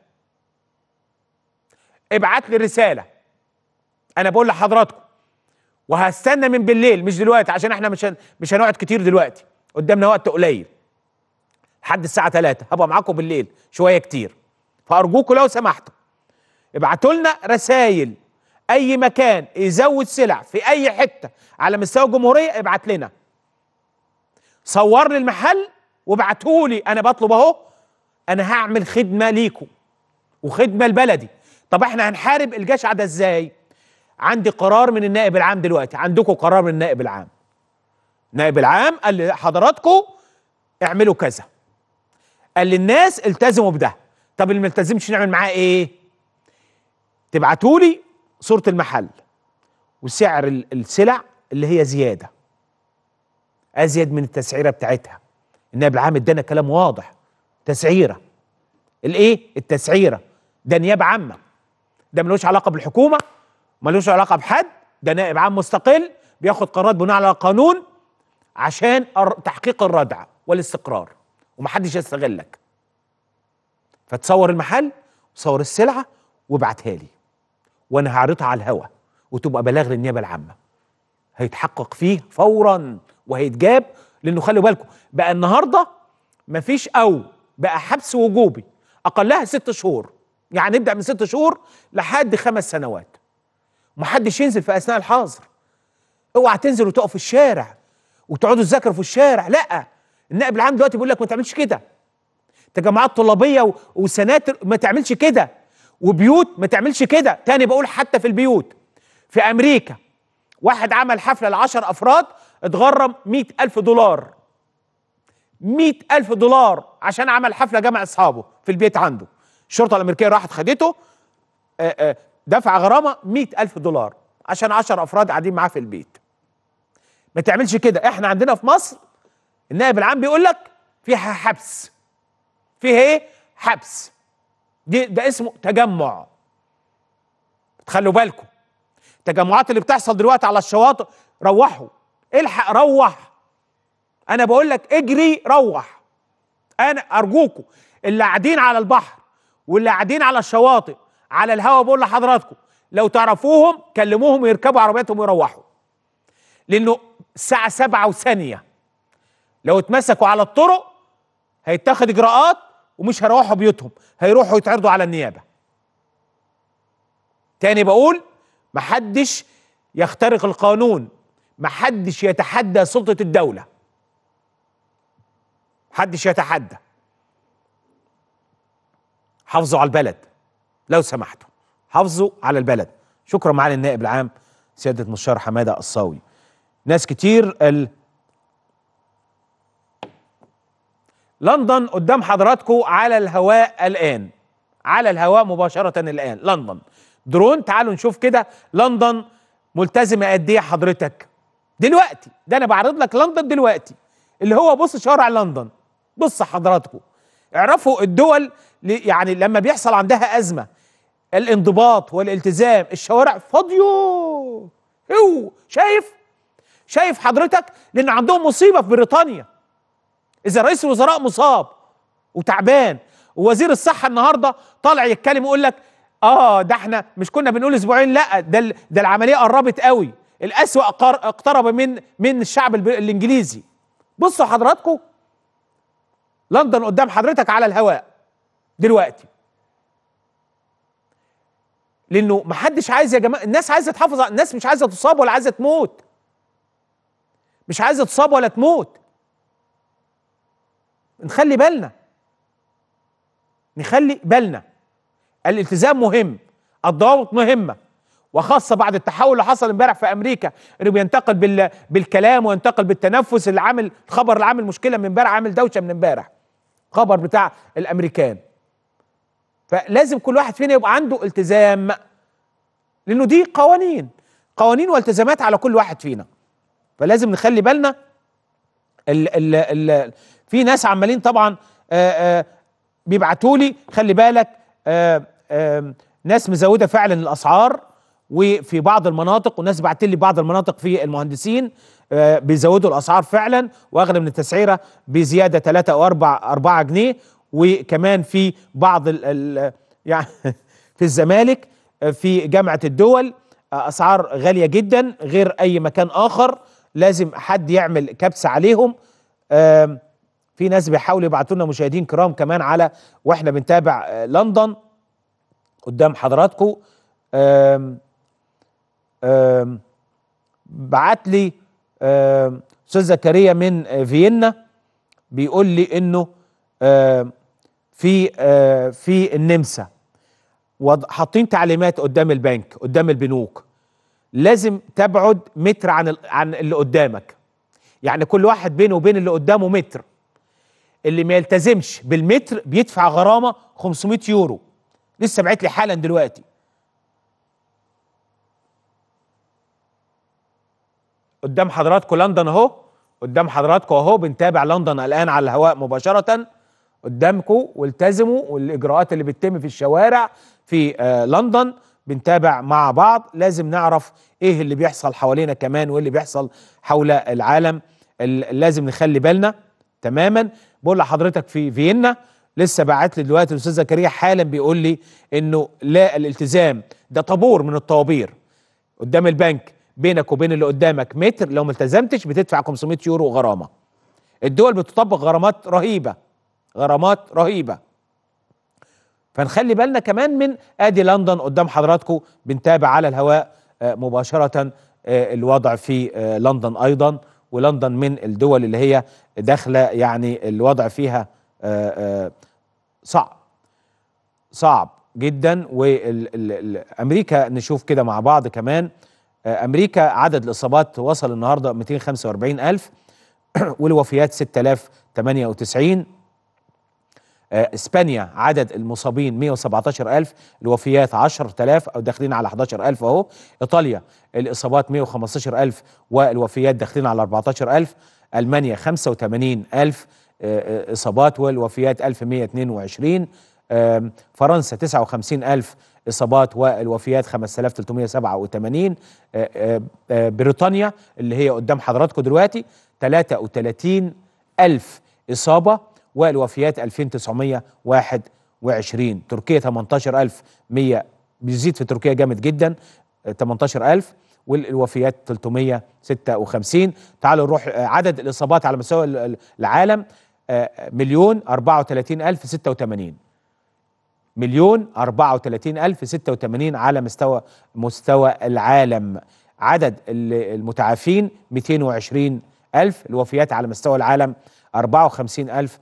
ابعت لي رساله انا بقول لحضراتكم وهستنى من بالليل مش دلوقتي عشان احنا مش هن- مش هنقعد كتير دلوقتي قدامنا وقت قليل لحد الساعه 3 هبقى معاكم بالليل شويه كتير فارجوكم لو سمحتوا ابعتوا لنا رسائل اي مكان يزود سلع في اي حته على مستوى الجمهوريه ابعت لنا صور لي المحل وابعته لي انا بطلب اهو انا هعمل خدمه ليكم وخدمه لبلدي طب احنا هنحارب الجشع ده ازاي عندي قرار من النائب العام دلوقتي عندكم قرار من النائب العام النائب العام قال لحضراتكم اعملوا كذا قال للناس التزموا بده طب اللي ما التزمش نعمل معاه ايه تبعتوا لي صوره المحل وسعر ال- السلع اللي هي زياده ازيد من التسعيره بتاعتها النائب العام ادانا كلام واضح تسعيره الايه التسعيره ده نيابه عامه ده ملوش علاقه بالحكومه ملوش علاقه بحد ده نائب عام مستقل بياخد قرارات بناء على قانون عشان الر- تحقيق الردع والاستقرار ومحدش يستغلك فتصور المحل وصور السلعه وابعتها لي وانا هعرضها على الهوا وتبقى بلاغ للنيابه العامه هيتحقق فيه فورا وهيتجاب لانه خلوا بالكم بقى النهارده مفيش او بقى حبس وجوبي اقلها ست شهور يعني نبدا من ست شهور لحد خمس سنوات محدش ينزل في اثناء الحظر اوعى تنزل وتقف في الشارع وتقعدوا تذاكروا في الشارع لا النائب العام دلوقتي بيقول لك ما تعملش كده تجمعات طلابيه و- وسناتر ما تعملش كده وبيوت ما تعملش كده تاني بقول حتى في البيوت في امريكا واحد عمل حفله لعشر افراد اتغرم مئة ألف دولار مئة ألف دولار عشان عمل حفله جمع اصحابه في البيت عنده الشرطه الامريكيه راحت خدته آه، آه، دفع غرامه مئة ألف دولار عشان عشر افراد قاعدين معاه في البيت ما تعملش كده احنا عندنا في مصر النائب العام بيقول لك فيها حبس فيها ايه حبس دي ده اسمه تجمع تخلوا بالكم التجمعات اللي بتحصل دلوقتي على الشواطئ روحوا الحق روح انا بقول لك اجري روح انا ارجوكم اللي قاعدين على البحر واللي قاعدين على الشواطئ على الهوا بقول لحضراتكم لو تعرفوهم كلموهم يركبوا عربياتهم ويروحوا لانه الساعه سبعة وثانيه لو اتمسكوا على الطرق هيتاخد اجراءات ومش هيروحوا بيوتهم هيروحوا يتعرضوا على النيابه تاني بقول محدش يخترق القانون محدش يتحدى سلطه الدوله محدش يتحدى حافظوا على البلد لو سمحتوا حافظوا على البلد شكرا معالي النائب العام سياده مستشار حماده الصاوي ناس كتير ال... لندن قدام حضراتكم على الهواء الان على الهواء مباشره الان لندن درون تعالوا نشوف كده لندن ملتزمه قد ايه حضرتك دلوقتي ده انا بعرض لك لندن دلوقتي اللي هو بص شوارع لندن بص حضراتكم اعرفوا الدول ل- يعني لما بيحصل عندها ازمه الانضباط والالتزام الشوارع فاضيه هو شايف شايف حضرتك لان عندهم مصيبه في بريطانيا اذا رئيس الوزراء مصاب وتعبان ووزير الصحه النهارده طالع يتكلم يقول لك اه ده احنا مش كنا بنقول اسبوعين لا ده ال- ده العمليه قربت قوي الاسوأ قر- اقترب من من الشعب الب- الانجليزي بصوا حضراتكم لندن قدام حضرتك على الهواء دلوقتي لانه محدش عايز يا جماعه الناس عايزه تحافظ على- الناس مش عايزه تصاب ولا عايزه تموت مش عايزه تصاب ولا تموت نخلي بالنا نخلي بالنا الالتزام مهم الضوابط مهمه وخاصه بعد التحول اللي حصل امبارح في امريكا انه بينتقل بال... بالكلام وينتقل بالتنفس اللي عامل الخبر اللي عامل مشكله من امبارح عامل دوشه من امبارح خبر بتاع الامريكان فلازم كل واحد فينا يبقى عنده التزام لانه دي قوانين قوانين والتزامات على كل واحد فينا فلازم نخلي بالنا ال ال ال في ناس عمالين طبعا بيبعتوا لي خلي بالك آآ آآ ناس مزوده فعلا الاسعار وفي بعض المناطق وناس بعت لي بعض المناطق في المهندسين آه، بيزودوا الاسعار فعلا واغلى من التسعيره بزياده 3 او 4 4 جنيه وكمان في بعض ال ال يعني في الزمالك آه، في جامعه الدول آه، اسعار غاليه جدا غير اي مكان اخر لازم حد يعمل كبسه عليهم آم، في ناس بيحاولوا يبعتوا لنا مشاهدين كرام كمان على واحنا بنتابع آه، لندن قدام حضراتكم آم، آم، بعت لي آم، استاذ زكريا من آه، فيينا بيقول لي انه آم، في آه، في النمسا وض- حاطين تعليمات قدام البنك قدام البنوك لازم تبعد متر عن ال- عن اللي قدامك يعني كل واحد بينه وبين اللي قدامه متر اللي ما يلتزمش بالمتر بيدفع غرامه 500 يورو لسه بعت لي حالا دلوقتي قدام حضراتكم لندن اهو قدام حضراتكم اهو بنتابع لندن الان على الهواء مباشره قدامكم والتزموا والاجراءات اللي بتتم في الشوارع في آه لندن بنتابع مع بعض لازم نعرف ايه اللي بيحصل حوالينا كمان وايه اللي بيحصل حول العالم ال- لازم نخلي بالنا تماما بقول لحضرتك في فيينا لسه باعت لي دلوقتي الاستاذ زكريا حالا بيقول لي انه لا الالتزام ده طابور من الطوابير قدام البنك بينك وبين اللي قدامك متر لو ما التزمتش بتدفع 500 يورو غرامه الدول بتطبق غرامات رهيبه غرامات رهيبه فنخلي بالنا كمان من ادي لندن قدام حضراتكم بنتابع على الهواء آه، مباشره آه، الوضع في آه، لندن ايضا ولندن من الدول اللي هي داخله يعني الوضع فيها آه، آه، صعب صعب جدا وامريكا نشوف كده مع بعض كمان آه، امريكا عدد الاصابات وصل النهارده 245 الف والوفيات 6098 آه، اسبانيا عدد المصابين 117 ألف الوفيات 10000 أو داخلين على 11000 أهو إيطاليا الإصابات 115 ألف والوفيات داخلين على 14 ألف ألمانيا 85 ألف آه، آه، إصابات والوفيات 1122 آم، فرنسا 59 ألف إصابات والوفيات 5387 آه، آه، آه، بريطانيا اللي هي قدام حضراتكم دلوقتي 33 ألف إصابة والوفيات 2921 تركيا 18100 بيزيد في تركيا جامد جدا آه، 18000 والوفيات 356 تعالوا نروح آه، عدد الإصابات على مستوى ال- ال- العالم آه، مليون 34000 86 مليون 34 ألف 86 على مستوى مستوى العالم عدد ال- المتعافين 220 ألف الوفيات على مستوى العالم 54 ألف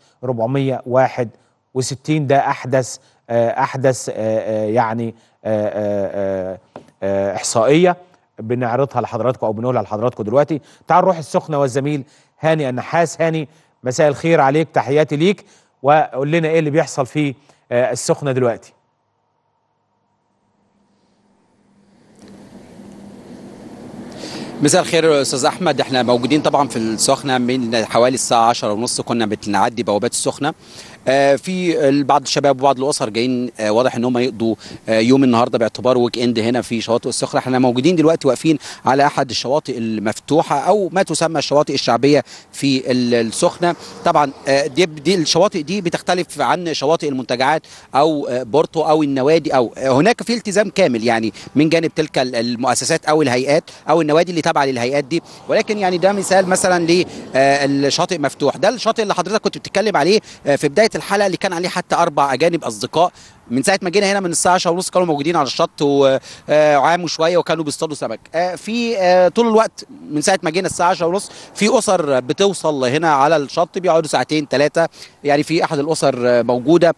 461 ده أحدث آه، أحدث آه، آه، يعني آه، آه، آه، إحصائية بنعرضها لحضراتكم أو بنقولها لحضراتكم دلوقتي تعال نروح السخنة والزميل هاني النحاس هاني مساء الخير عليك تحياتي ليك وقول لنا إيه اللي بيحصل في آه، السخنة دلوقتي مساء الخير يا استاذ احمد احنا موجودين طبعا في السخنه من حوالي الساعه 10 ونص كنا بنعدي بوابات السخنه آه، في ال- بعض الشباب وبعض الاسر جايين آه، واضح ان هم يقضوا آه، يوم النهارده باعتباره ويك اند هنا في شواطئ السخنه احنا موجودين دلوقتي واقفين على احد الشواطئ المفتوحه او ما تسمى الشواطئ الشعبيه في ال- السخنه طبعا آه، دي, دي الشواطئ دي بتختلف عن شواطئ المنتجعات او آه، بورتو او النوادي او آه، هناك في التزام كامل يعني من جانب تلك ال- المؤسسات او الهيئات او النوادي اللي تابعه للهيئات دي ولكن يعني ده مثال مثلا للشاطئ مفتوح ده الشاطئ اللي حضرتك كنت بتتكلم عليه آه، في بدايه الحلقه اللي كان عليه حتى اربع اجانب اصدقاء من ساعه ما جينا هنا من الساعه 10 ونص كانوا موجودين على الشط و- آه، وعاموا شويه وكانوا بيصطادوا سمك آه، في آه، طول الوقت من ساعه ما جينا الساعه 10 ونص في اسر بتوصل هنا على الشط بيقعدوا ساعتين ثلاثه يعني في احد الاسر آه، موجوده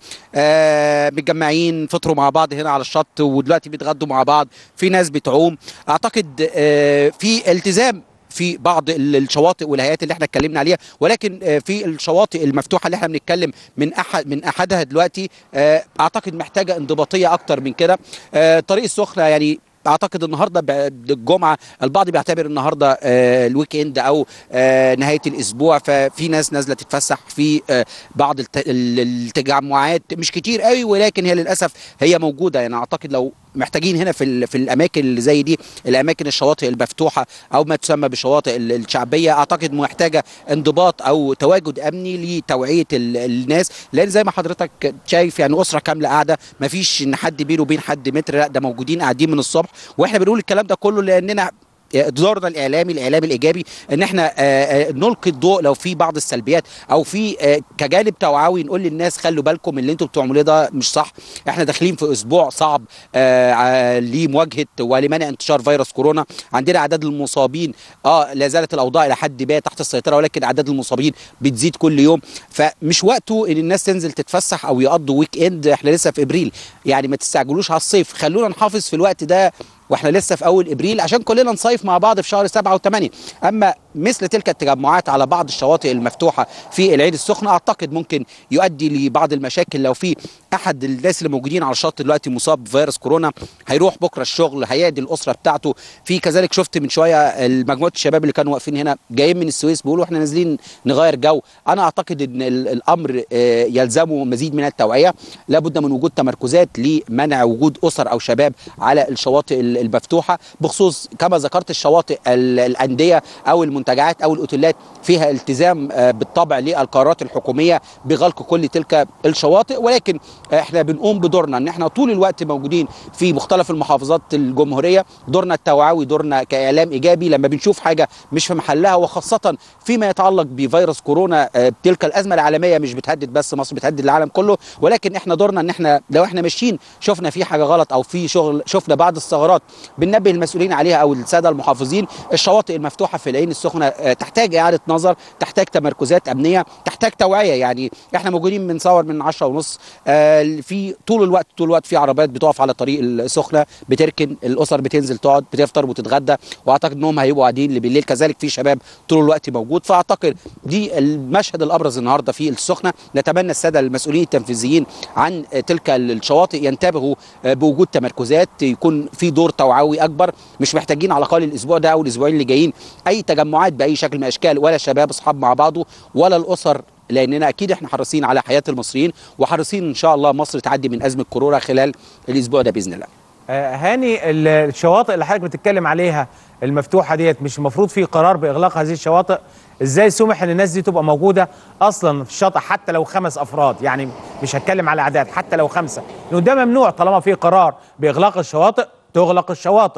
آه، متجمعين فطروا مع بعض هنا على الشط ودلوقتي بيتغدوا مع بعض في ناس بتعوم اعتقد آه، في التزام في بعض ال- الشواطئ والهيئات اللي احنا اتكلمنا عليها ولكن آه، في الشواطئ المفتوحه اللي احنا بنتكلم من احد من احدها دلوقتي آه، اعتقد محتاجه انضباطيه اكتر من كده آه، طريق السخنه يعني اعتقد النهارده بعد الجمعه البعض بيعتبر النهارده آه، الويك اند او آه، نهايه الاسبوع ففي ناس نازله تتفسح في آه، بعض الت- ال- التجمعات مش كتير قوي ولكن هي للاسف هي موجوده يعني اعتقد لو محتاجين هنا في ال- في الاماكن اللي زي دي الاماكن الشواطئ المفتوحه او ما تسمى بالشواطئ ال- الشعبيه اعتقد محتاجه انضباط او تواجد امني لتوعيه ال- الناس لان زي ما حضرتك شايف يعني اسره كامله قاعده ما فيش ان حد بينه وبين حد متر لا ده موجودين قاعدين من الصبح واحنا بنقول الكلام ده كله لاننا دورنا الاعلامي الاعلام الايجابي ان احنا آه، آه، نلقي الضوء لو في بعض السلبيات او في آه، كجانب توعوي نقول للناس خلوا بالكم اللي انتوا بتعملوه ده مش صح احنا داخلين في اسبوع صعب آه، ع- لمواجهه ولمنع انتشار فيروس كورونا عندنا اعداد المصابين اه لا زالت الاوضاع الى حد ما تحت السيطره ولكن اعداد المصابين بتزيد كل يوم فمش وقته ان الناس تنزل تتفسح او يقضوا ويك اند احنا لسه في ابريل يعني ما تستعجلوش على الصيف خلونا نحافظ في الوقت ده واحنا لسه في اول ابريل عشان كلنا نصيف مع بعض في شهر سبعة وثمانية اما مثل تلك التجمعات على بعض الشواطئ المفتوحه في العين السخنه اعتقد ممكن يؤدي لبعض المشاكل لو في احد الناس اللي موجودين على الشط دلوقتي مصاب بفيروس كورونا هيروح بكره الشغل هيعدي الاسره بتاعته في كذلك شفت من شويه مجموعه الشباب اللي كانوا واقفين هنا جايين من السويس بيقولوا احنا نازلين نغير جو انا اعتقد ان ال- الامر آه، يلزمه مزيد من التوعيه لابد من وجود تمركزات لمنع وجود اسر او شباب على الشواطئ ال- المفتوحه بخصوص كما ذكرت الشواطئ ال- الانديه او المنتجعات او الاوتيلات فيها التزام آه، بالطبع للقرارات الحكوميه بغلق كل تلك الشواطئ ولكن آه، احنا بنقوم بدورنا ان احنا طول الوقت موجودين في مختلف المحافظات الجمهوريه دورنا التوعوي دورنا كاعلام ايجابي لما بنشوف حاجه مش في محلها وخاصه فيما يتعلق بفيروس كورونا آه، تلك الازمه العالميه مش بتهدد بس مصر بتهدد العالم كله ولكن احنا دورنا ان احنا لو احنا ماشيين شفنا في حاجه غلط او في شغل شفنا بعض الثغرات بننبه المسؤولين عليها او الساده المحافظين الشواطئ المفتوحه في العين السخنه آه، تحتاج اعاده نظر تحتاج تمركزات امنيه تحتاج توعيه يعني احنا موجودين بنصور من 10 ونص آه، في طول الوقت طول الوقت في عربيات بتقف على طريق السخنه بتركن الاسر بتنزل تقعد بتفطر وتتغدى واعتقد انهم هيبقوا قاعدين بالليل كذلك في شباب طول الوقت موجود فاعتقد دي المشهد الابرز النهارده في السخنه نتمنى الساده المسؤولين التنفيذيين عن تلك الشواطئ ينتبهوا آه، بوجود تمركزات يكون في دور توعوي اكبر مش محتاجين على الاقل الاسبوع ده او الاسبوعين اللي جايين اي تجمعات باي شكل من الاشكال ولا شباب اصحاب مع بعضه ولا الاسر لاننا اكيد احنا حريصين على حياه المصريين وحريصين ان شاء الله مصر تعدي من ازمه كورونا خلال الاسبوع ده باذن الله آه، هاني ال- الشواطئ اللي حضرتك بتتكلم عليها المفتوحه ديت مش المفروض في قرار باغلاق هذه الشواطئ ازاي سمح ان الناس دي تبقى موجوده اصلا في الشاطئ حتى لو خمس افراد يعني مش هتكلم على اعداد حتى لو خمسه لانه ده ممنوع طالما في قرار باغلاق الشواطئ تغلق الشواطئ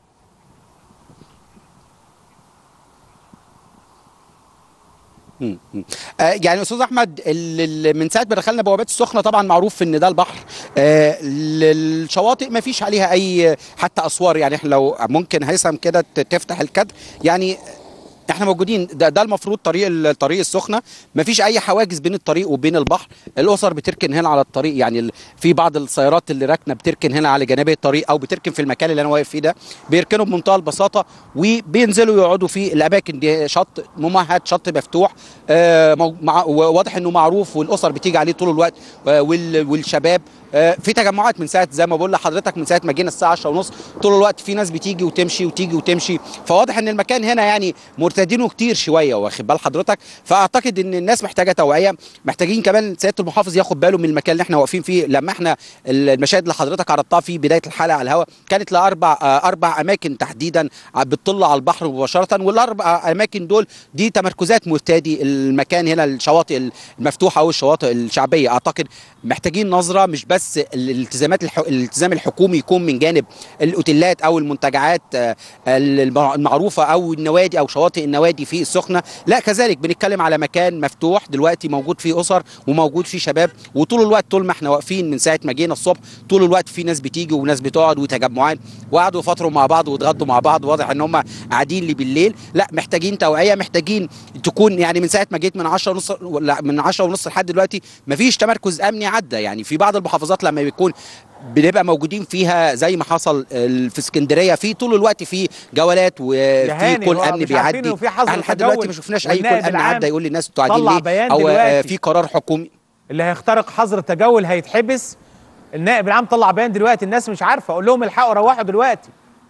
مم. مم. آه يعني استاذ احمد ال- ال- من ساعه ما دخلنا بوابات السخنه طبعا معروف ان ده البحر آه ال- الشواطئ ما فيش عليها اي حتى اسوار يعني احنا لو ممكن هيثم كده ت- تفتح الكادر يعني احنا موجودين ده, ده المفروض طريق الطريق السخنه مفيش اي حواجز بين الطريق وبين البحر الاسر بتركن هنا على الطريق يعني ال- في بعض السيارات اللي راكنه بتركن هنا على جانبي الطريق او بتركن في المكان اللي انا واقف فيه ده بيركنوا بمنتهى البساطه وبينزلوا يقعدوا في الاماكن دي شط ممهد شط مفتوح آه، مو- مع- واضح انه معروف والاسر بتيجي عليه طول الوقت آه، وال- والشباب آه، في تجمعات من ساعه زي ما بقول لحضرتك من ساعه ما جينا الساعه 10 ونص طول الوقت في ناس بتيجي وتمشي وتيجي وتمشي فواضح ان المكان هنا يعني مرتدينه كتير شويه واخد بال حضرتك فاعتقد ان الناس محتاجه توعيه محتاجين كمان سياده المحافظ ياخد باله من المكان اللي احنا واقفين فيه لما احنا المشاهد اللي حضرتك عرضتها في بدايه الحلقه على الهواء كانت لاربع آه، اربع اماكن تحديدا بتطل على البحر مباشره والاربع اماكن دول دي تمركزات مرتادي المكان هنا الشواطئ المفتوحه او الشواطئ الشعبيه اعتقد محتاجين نظره مش بس الالتزامات الح... الالتزام الحكومي يكون من جانب الاوتيلات او المنتجعات آه، الم- المعروفه او النوادي او شواطئ باقي النوادي في السخنه لا كذلك بنتكلم على مكان مفتوح دلوقتي موجود فيه اسر وموجود فيه شباب وطول الوقت طول ما احنا واقفين من ساعه ما جينا الصبح طول الوقت في ناس بتيجي وناس بتقعد وتجمعات وقعدوا فتروا مع بعض واتغدوا مع بعض واضح ان هم قاعدين لي بالليل لا محتاجين توعيه محتاجين تكون يعني من ساعه ما جيت من 10 ونص لا من 10 ونص لحد دلوقتي مفيش تمركز امني عدى يعني في بعض المحافظات لما بيكون بنبقى موجودين فيها زي ما حصل ال- في اسكندريه في طول الوقت في جولات وفي هاني، كل هو امن مش عارفين بيعدي إنه في حظر احنا لحد دلوقتي تجول ما شفناش اي كل والنائب امن العام عدى يقول للناس انتوا قاعدين طلع ليه بيان او آه، دلوقتي. في قرار حكومي اللي هيخترق حظر تجول هيتحبس النائب العام طلع بيان دلوقتي الناس مش عارفه اقول لهم الحقوا روحوا دلوقتي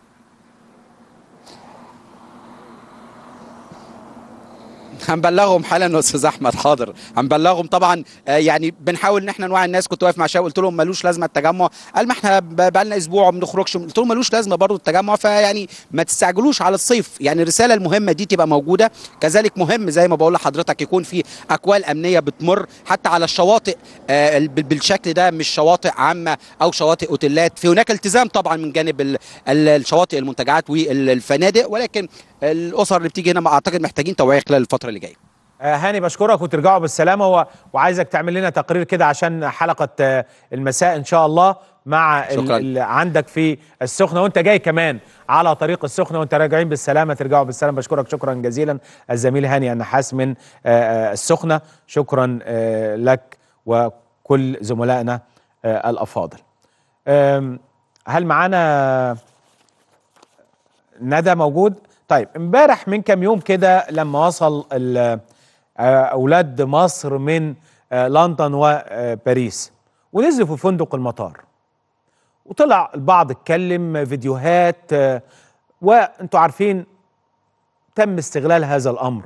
هنبلغهم حالا يا استاذ احمد حاضر هنبلغهم طبعا آه، يعني بنحاول ان احنا نوعي الناس كنت واقف مع شباب قلت لهم ملوش لازمه التجمع قال ما احنا بقى لنا اسبوع وما بنخرجش قلت لهم ملوش لازمه برضه التجمع فيعني ما تستعجلوش على الصيف يعني الرساله المهمه دي تبقى موجوده كذلك مهم زي ما بقول لحضرتك يكون في اكوال امنيه بتمر حتى على الشواطئ آه، بال- بالشكل ده مش شواطئ عامه او شواطئ اوتيلات في هناك التزام طبعا من جانب ال- ال- الشواطئ المنتجعات والفنادق ولكن الاسر اللي بتيجي هنا ما اعتقد محتاجين توعيه خلال الفتره اللي جايه آه، هاني بشكرك وترجعوا بالسلامه و... وعايزك تعمل لنا تقرير كده عشان حلقه آه، المساء ان شاء الله مع ال... شكراً. اللي عندك في السخنه وانت جاي كمان على طريق السخنه وانت راجعين بالسلامه ترجعوا بالسلامه بشكرك شكرا جزيلا الزميل هاني النحاس من آه، آه، السخنه شكرا آه، لك وكل زملائنا آه، الافاضل آم، هل معانا ندى موجود طيب امبارح من كام يوم كده لما وصل ال- آه، اولاد مصر من آه، لندن وباريس ونزلوا في فندق المطار وطلع البعض اتكلم فيديوهات آه، وانتوا عارفين تم استغلال هذا الامر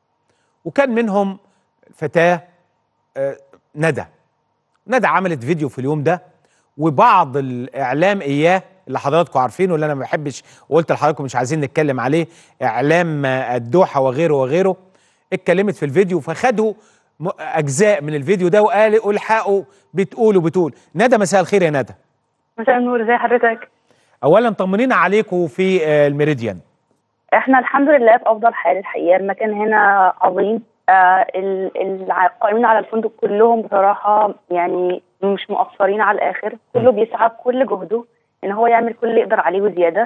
وكان منهم فتاه آه، ندى ندى عملت فيديو في اليوم ده وبعض الاعلام اياه اللي حضراتكم عارفينه اللي انا ما بحبش وقلت لحضراتكم مش عايزين نتكلم عليه اعلام آه، الدوحه وغيره وغيره اتكلمت في الفيديو فخدوا م- اجزاء من الفيديو ده وقال الحقوا بتقول وبتقول ندى مساء الخير يا ندى مساء النور ازي حضرتك اولا طمنينا عليكم في آه، الميريديان احنا الحمد لله في افضل حال الحقيقه المكان هنا عظيم آه ال- القائمين على الفندق كلهم بصراحه يعني مش مقصرين على الاخر كله بيسعى بكل جهده ان هو يعمل كل اللي يقدر عليه وزياده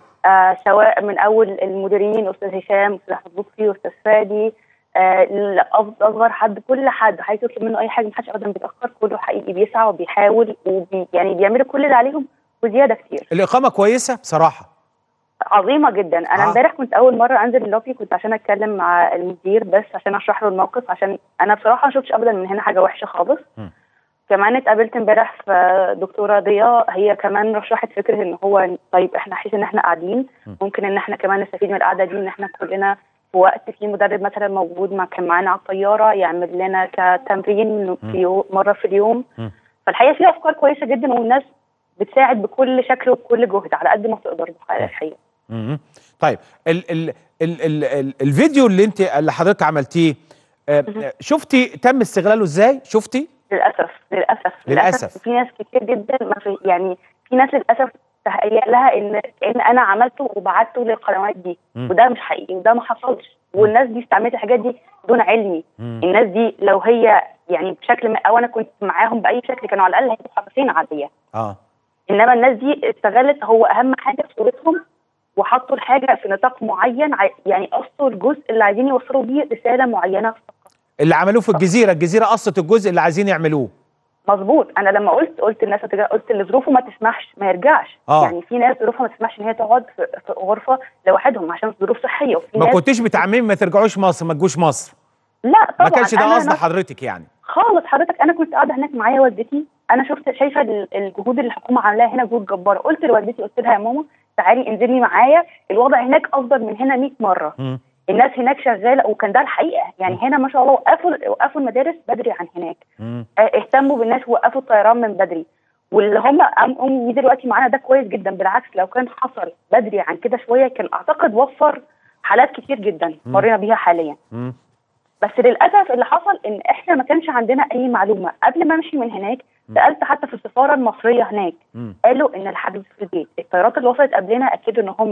آه سواء من اول المديرين استاذ هشام استاذ احمد لطفي استاذ فادي آه لأص- اصغر حد كل حد حضرتك يطلب منه اي حاجه محدش ابدا بيتاخر كله حقيقي بيسعى وبيحاول وبي يعني بيعملوا كل اللي عليهم وزياده كتير الاقامه كويسه بصراحه عظيمه جدا انا آه. امبارح كنت اول مره انزل اللوبي كنت عشان اتكلم مع المدير بس عشان اشرح له الموقف عشان انا بصراحه ما شفتش ابدا من هنا حاجه وحشه خالص م. كمان اتقابلت امبارح في دكتوره ضياء هي كمان رشحت فكره ان هو طيب احنا حيث ان احنا قاعدين ممكن ان احنا كمان نستفيد من القعده دي ان احنا كلنا في وقت في مدرب مثلا موجود مع كان معانا على الطياره يعمل لنا كتمرين في يوم مره في اليوم م. فالحقيقه في افكار كويسه جدا والناس بتساعد بكل شكل وبكل جهد على قد ما تقدر الحقيقه مم. طيب ال ال ال ال ال الفيديو اللي انت اللي حضرتك عملتيه آه، آه، شفتي تم استغلاله ازاي شفتي للاسف للاسف للأسف. في ناس كتير جدا ما في يعني في ناس للاسف تهيأ لها ان ان انا عملته وبعته للقنوات دي مم. وده مش حقيقي وده ما حصلش والناس دي استعملت الحاجات دي دون علمي مم. الناس دي لو هي يعني بشكل ما او انا كنت معاهم باي شكل كانوا على الاقل هيبقوا حرفين عاديه اه انما الناس دي استغلت هو اهم حاجه في صورتهم وحطوا الحاجه في نطاق معين عاي- يعني قصوا الجزء اللي عايزين يوصلوا بيه رساله معينه اللي عملوه في الجزيره الجزيره قصت الجزء اللي عايزين يعملوه مظبوط انا لما قلت قلت الناس هتجا- قلت اللي ظروفه ما تسمحش ما يرجعش آه. يعني في ناس ظروفها ما تسمحش ان هي تقعد في, في غرفه لوحدهم عشان ظروف صحيه وفي ما ناس كنتش بتعممي ما ترجعوش مصر ما تجوش مصر لا ما طبعا كانش ده أنا قصد نفس- حضرتك يعني خالص حضرتك انا كنت قاعده هناك معايا والدتي انا شفت شايفه ال- الجهود اللي الحكومه عاملاها هنا جهود جباره قلت لوالدتي قلت لها يا ماما تعالي انزلي معايا الوضع هناك افضل من هنا 100 مره مم. الناس هناك شغاله وكان ده الحقيقه يعني هنا ما شاء الله وقفوا وقفوا المدارس بدري عن هناك مم. اه، اهتموا بالناس ووقفوا الطيران من بدري واللي هم قاموا دلوقتي معانا ده كويس جدا بالعكس لو كان حصل بدري عن كده شويه كان اعتقد وفر حالات كتير جدا مرينا بيها حاليا مم. بس للاسف اللي حصل ان احنا ما كانش عندنا اي معلومه قبل ما امشي من هناك سالت حتى في السفاره المصريه هناك مم. قالوا ان الحدث في البيت الطيارات اللي وصلت قبلنا اكدوا ان هم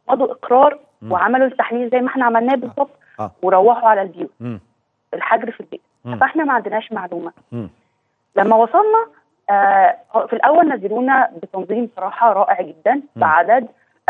مضوا اقرار وعملوا التحليل زي ما احنا عملناه بالظبط آه. وروحوا على البيوت مم. الحجر في البيت مم. فاحنا ما عندناش معلومه مم. لما وصلنا آه في الاول نزلونا بتنظيم صراحه رائع جدا بعدد آه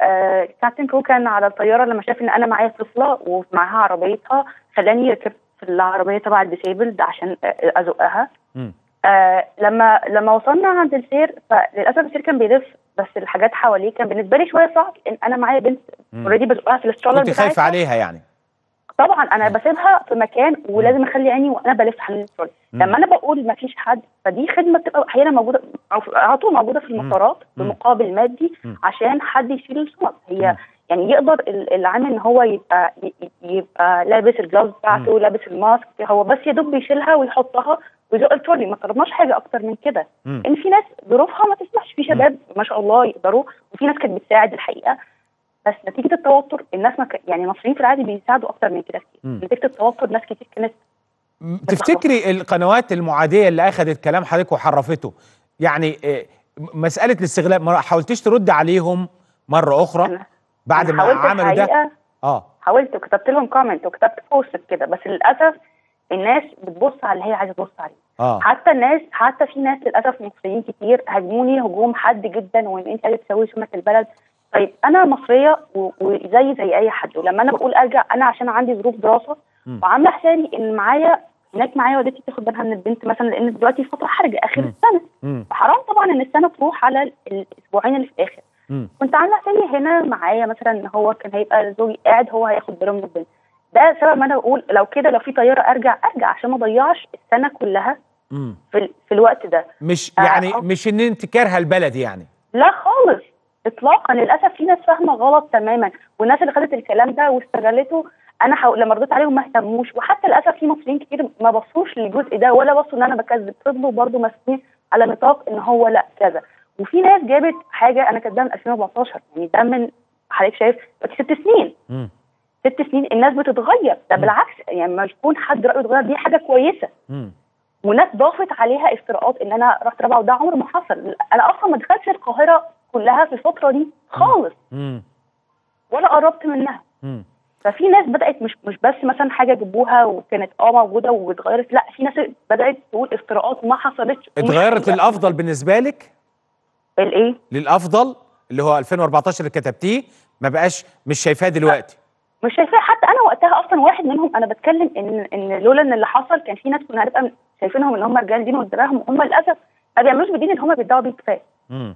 آه كابتن كرو كان على الطياره لما شاف ان انا معايا طفله ومعاها عربيتها خلاني ركبت في العربيه تبع الديسيبلد عشان آه، ازقها مم. آه لما لما وصلنا عند السير فللاسف السير كان بيلف بس الحاجات حواليه كان بالنسبه لي شويه صعب لان انا معايا بنت اوريدي بزقها في الاسترولر كنت خايفه عليها يعني طبعا انا بسيبها في مكان ولازم اخلي عيني وانا بلف حوالين الترولي لما انا بقول ما فيش حد فدي خدمه بتبقى احيانا موجوده او في- على طول موجوده في المطارات بمقابل مادي عشان حد يشيل الشنط هي يعني يقدر ال- العامل ان هو يبقى ي- ي- يبقى لابس الجلوز بتاعته لابس الماسك هو بس يا دوب بيشيلها ويحطها ويزق الترولي ما طلبناش حاجه اكتر من كده مم. ان في ناس ظروفها ما تسمحش في شباب ما شاء الله يقدروا وفي ناس كانت بتساعد الحقيقه بس نتيجه التوتر الناس ما ك... يعني المصريين في العادي بيساعدوا اكتر من كده كتير مم. نتيجه التوتر ناس كتير كانت م- تفتكري القنوات المعاديه اللي اخذت كلام حضرتك وحرفته يعني آه، م- مساله الاستغلال ما حاولتيش ترد عليهم مره اخرى أنا- بعد أنا ما حاولت عملوا ده الحقيقة اه حاولت وكتبت لهم كومنت وكتبت بوست كده بس للاسف الناس بتبص على اللي هي عايزه تبص عليه اه حتى الناس حتى في ناس للاسف مصريين كتير هاجموني هجوم حاد جدا وان انت عايزه تسوي سمعه البلد طيب انا مصريه و- وزي زي اي حد ولما انا بقول ارجع انا عشان عندي ظروف دراسه مم. وعامله حسابي ان معايا هناك معايا والدتي تاخد بالها من البنت مثلا لان دلوقتي فتره حرجه اخر مم. السنه مم. فحرام طبعا ان السنه تروح على ال- الاسبوعين اللي في الاخر مم. كنت عامله حسابي هنا معايا مثلا ان هو كان هيبقى زوجي قاعد هو هياخد باله من البنت ده سبب ما انا بقول لو كده لو في طياره ارجع ارجع عشان ما اضيعش السنه كلها مم. في, ال- في الوقت ده مش آه، يعني آه. مش ان انت كارهه البلد يعني لا خالص اطلاقا للاسف في ناس فاهمه غلط تماما والناس اللي خدت الكلام ده واستغلته انا حو... لما رديت عليهم ما اهتموش وحتى للاسف في مصريين كتير ما بصوش للجزء ده ولا بصوا ان انا بكذب فضلوا برضه ماسكين على نطاق ان هو لا كذا وفي ناس جابت حاجه انا كاتباها من 2014 يعني ده من حضرتك شايف دلوقتي ست سنين مم. ست سنين الناس بتتغير ده بالعكس يعني لما يكون حد رايه اتغير دي حاجه كويسه مم. وناس ضافت عليها افتراءات ان انا رحت رابعه وده عمر ما حصل انا اصلا ما دخلتش القاهره كلها في الفتره دي خالص مم. ولا قربت منها مم. ففي ناس بدات مش مش بس مثلا حاجه جابوها وكانت اه موجوده واتغيرت لا في ناس بدات تقول افتراءات ما حصلتش ومش اتغيرت حقيقة. للافضل بالنسبه لك الايه للافضل اللي هو 2014 اللي كتبتيه ما بقاش مش شايفاه دلوقتي مش شايفاه حتى انا وقتها اصلا واحد منهم انا بتكلم ان ان لولا ان اللي حصل كان في ناس كنا هنبقى شايفينهم ان هم رجال دين واتباعهم وهم للاسف ما بيعملوش بالدين اللي هم بيدعوا بيه كفايه مم.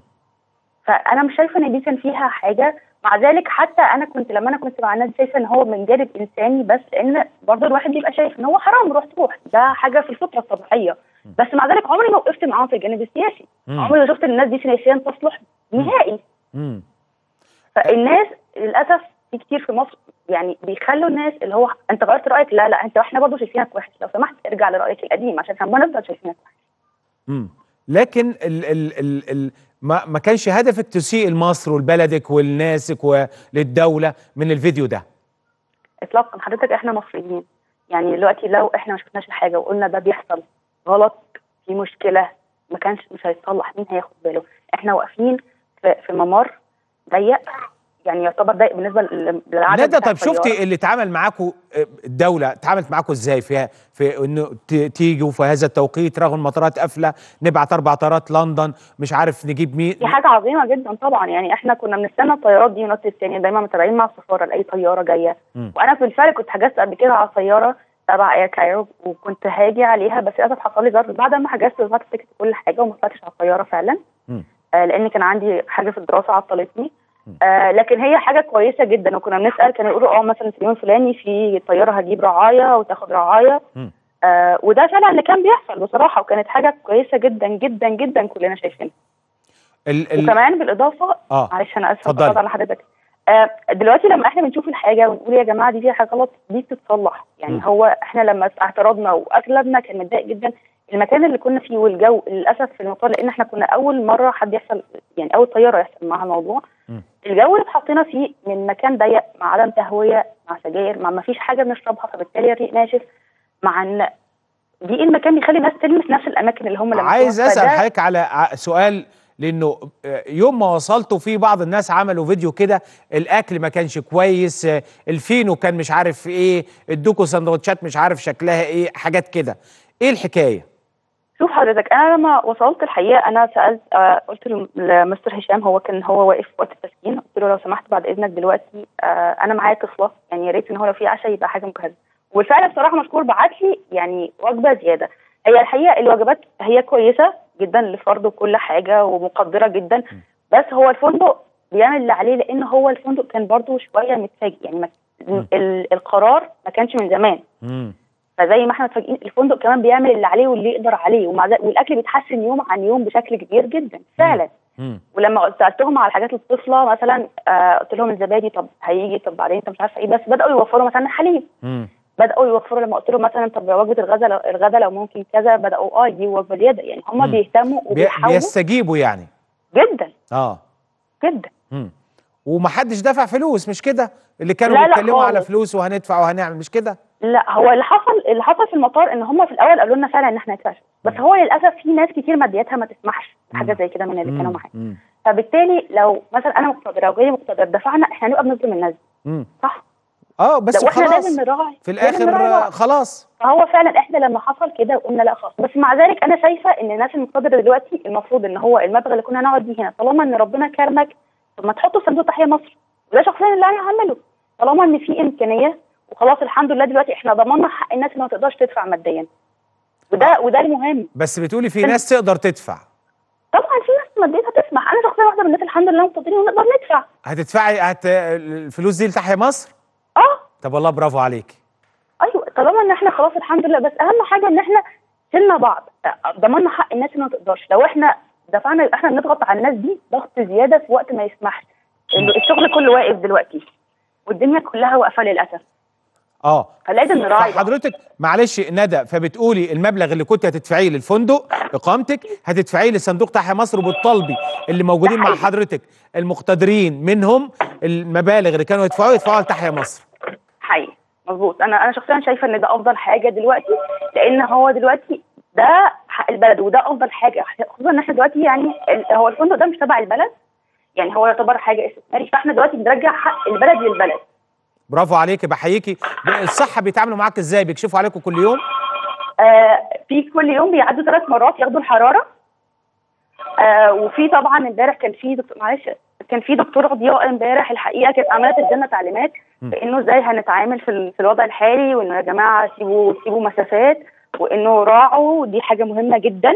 فانا مش شايفه ان دي كان فيها حاجه مع ذلك حتى انا كنت لما انا كنت مع الناس شايفه ان هو من جانب انساني بس لان برضه الواحد بيبقى شايف ان هو حرام روح تروح ده حاجه في الفطره الطبيعيه بس مع ذلك عمري ما وقفت معاهم في الجانب السياسي مم. عمري ما شفت ان الناس دي سياسيا تصلح نهائي مم. فالناس للاسف في كتير في مصر يعني بيخلوا الناس اللي هو انت غيرت رايك لا لا انت احنا برضه شايفينك وحش لو سمحت ارجع لرايك القديم عشان احنا ما نفضل شايفينك وحش مم. لكن ال ال ال ال ما ما كانش هدفك تسيء لمصر ولبلدك ولناسك وللدوله من الفيديو ده اطلاقا حضرتك احنا مصريين يعني دلوقتي لو احنا ما شفناش الحاجه وقلنا ده بيحصل غلط في مشكله ما كانش مش هيتصلح مين هياخد باله احنا واقفين في, في ممر ضيق يعني يعتبر ضيق بالنسبه لل- للعدد ندى بتاع طب شفتي الطيارة. اللي اتعامل معاكم الدوله اتعاملت معاكم ازاي في في انه ت- تيجوا في هذا التوقيت رغم المطارات قافله نبعت اربع طيارات لندن مش عارف نجيب مين دي حاجه عظيمه جدا طبعا يعني احنا كنا بنستنى الطيارات دي ونوت الثانيه دايما متابعين مع السفاره لاي طياره جايه مم. وانا بالفعل كنت حجزت قبل كده على طياره تبع اير كايرو وكنت هاجي عليها بس للاسف حصل لي ظرف بعد ما حجزت ودفعت التيكت وكل حاجه وما طلعتش على الطياره فعلا مم. آه لان كان عندي حاجه في الدراسه عطلتني آه لكن هي حاجه كويسه جدا وكنا بنسال كانوا يقولوا اه مثلا في اليوم الفلاني في طياره هتجيب رعايه وتاخد رعايه مم. آه وده فعلا اللي كان بيحصل بصراحه وكانت حاجه كويسه جدا جدا جدا كلنا شايفينها ال ال وكمان بالاضافه اه معلش انا اسفه اتفضلي. بقطع على حضرتك آه دلوقتي لما احنا بنشوف الحاجه ونقول يا جماعه دي فيها حاجه غلط دي بتتصلح يعني مم. هو احنا لما اعترضنا واغلبنا كان متضايق جدا المكان اللي كنا فيه والجو للاسف في المطار لان احنا كنا اول مره حد يحصل يعني اول طياره يحصل معاها الموضوع مم. الجو اللي اتحطينا فيه من مكان ضيق مع عدم تهويه مع سجاير مع ما فيش حاجه بنشربها فبالتالي الريق ناشف مع ان دي المكان بيخلي الناس تلمس نفس الاماكن اللي هم لمسوها عايز اسال فده- حضرتك على ع- سؤال لانه آه، يوم ما وصلتوا في بعض الناس عملوا فيديو كده الاكل ما كانش كويس آه، الفينو كان مش عارف ايه ادوكوا سندوتشات مش عارف شكلها ايه حاجات كده ايه الحكايه شوف حضرتك انا لما وصلت الحقيقه انا سالت آه قلت له- لمستر هشام هو كان هو واقف وقت التسخين قلت له لو سمحت بعد اذنك دلوقتي آه انا معايا طفله يعني يا ريت ان هو لو في عشاء يبقى حاجه مجهزه وبالفعل بصراحه مشكور بعت لي يعني وجبه زياده هي الحقيقه الوجبات هي كويسه جدا للفرد وكل حاجه ومقدره جدا بس هو الفندق بيعمل اللي عليه لان هو الفندق كان برضو شويه متفاجئ يعني ما ال- القرار ما كانش من زمان امم فزي ما احنا متفاجئين الفندق كمان بيعمل اللي عليه واللي يقدر عليه ومع ذلك والاكل بيتحسن يوم عن يوم بشكل كبير جدا فعلا امم ولما سالتهم على الحاجات الطفله مثلا آه قلت لهم الزبادي طب هيجي طب بعدين انت مش عارفه ايه بس بداوا يوفروا مثلا حليب امم بداوا يوفروا لما قلت لهم مثلا طب وجبه الغداء لو الغداء لو ممكن كذا بداوا اه يجيبوا وجبه زياده يعني هم مم. بيهتموا وبيحاولوا بيستجيبوا يعني جدا اه جدا امم ومحدش دفع فلوس مش كده اللي كانوا لا، لا بيتكلموا على خالص. فلوس وهندفع وهنعمل مش كده لا هو اللي حصل اللي حصل في المطار ان هم في الاول قالوا لنا فعلا ان احنا ندفع بس هو للاسف في ناس كتير مادياتها ما تسمحش بحاجه زي كده من اللي كانوا معايا مم. فبالتالي لو مثلا انا مقتدره وجاي مقتدر دفعنا احنا هنبقى بنظلم الناس دي، مم. صح؟ اه بس لا، واحنا خلاص لازم نراعي في لازم الاخر نراعي آه، بعض. خلاص فهو فعلا احنا لما حصل كده قلنا لا خلاص بس مع ذلك انا شايفه ان الناس المقتدره دلوقتي المفروض ان هو المبلغ اللي كنا هنقعد بيه هنا طالما ان ربنا كرمك طب ما تحطه في صندوق تحيا مصر وده شخصيا اللي انا هعمله طالما ان في امكانيه وخلاص الحمد لله دلوقتي احنا ضمننا حق الناس اللي ما تقدرش تدفع ماديا وده وده المهم بس بتقولي في ناس تقدر تدفع طبعا في ناس ماديتها تسمح انا شخصيا واحده من الناس الحمد لله مقتدرين ونقدر ندفع هتدفعي هت... الفلوس دي لتحيا مصر اه طب والله برافو عليك ايوه طالما ان احنا خلاص الحمد لله بس اهم حاجه ان احنا شلنا بعض ضمننا حق الناس اللي ما تقدرش لو احنا دفعنا يبقى احنا بنضغط على الناس دي ضغط زياده في وقت ما يسمحش إنه الشغل كله واقف دلوقتي والدنيا كلها واقفه للاسف اه فلازم نراعي بعض. حضرتك معلش ندى فبتقولي المبلغ اللي كنت هتدفعيه للفندق اقامتك هتدفعيه لصندوق تحيا مصر وبالطلبي اللي موجودين ده مع حقيقي. حضرتك المقتدرين منهم المبالغ اللي كانوا يدفعوها يدفعوها لتحيا مصر حقيقي مظبوط انا انا شخصيا شايفه ان ده افضل حاجه دلوقتي لان هو دلوقتي ده حق البلد وده افضل حاجه خصوصا ان احنا دلوقتي يعني ال- هو الفندق ده مش تبع البلد يعني هو يعتبر حاجه استثماري فاحنا دلوقتي بنرجع حق البلد للبلد برافو عليكي بحييكي الصحه بيتعاملوا معاك ازاي بيكشفوا عليكم كل يوم آه في كل يوم بيعدوا ثلاث مرات ياخدوا الحراره آه وفي طبعا امبارح كان في دكتور معلش كان في دكتور ضياء امبارح الحقيقه كانت عماله تدينا تعليمات بانه ازاي هنتعامل في, ال- في الوضع الحالي وانه يا جماعه سيبوا سيبوا مسافات وانه راعوا دي حاجه مهمه جدا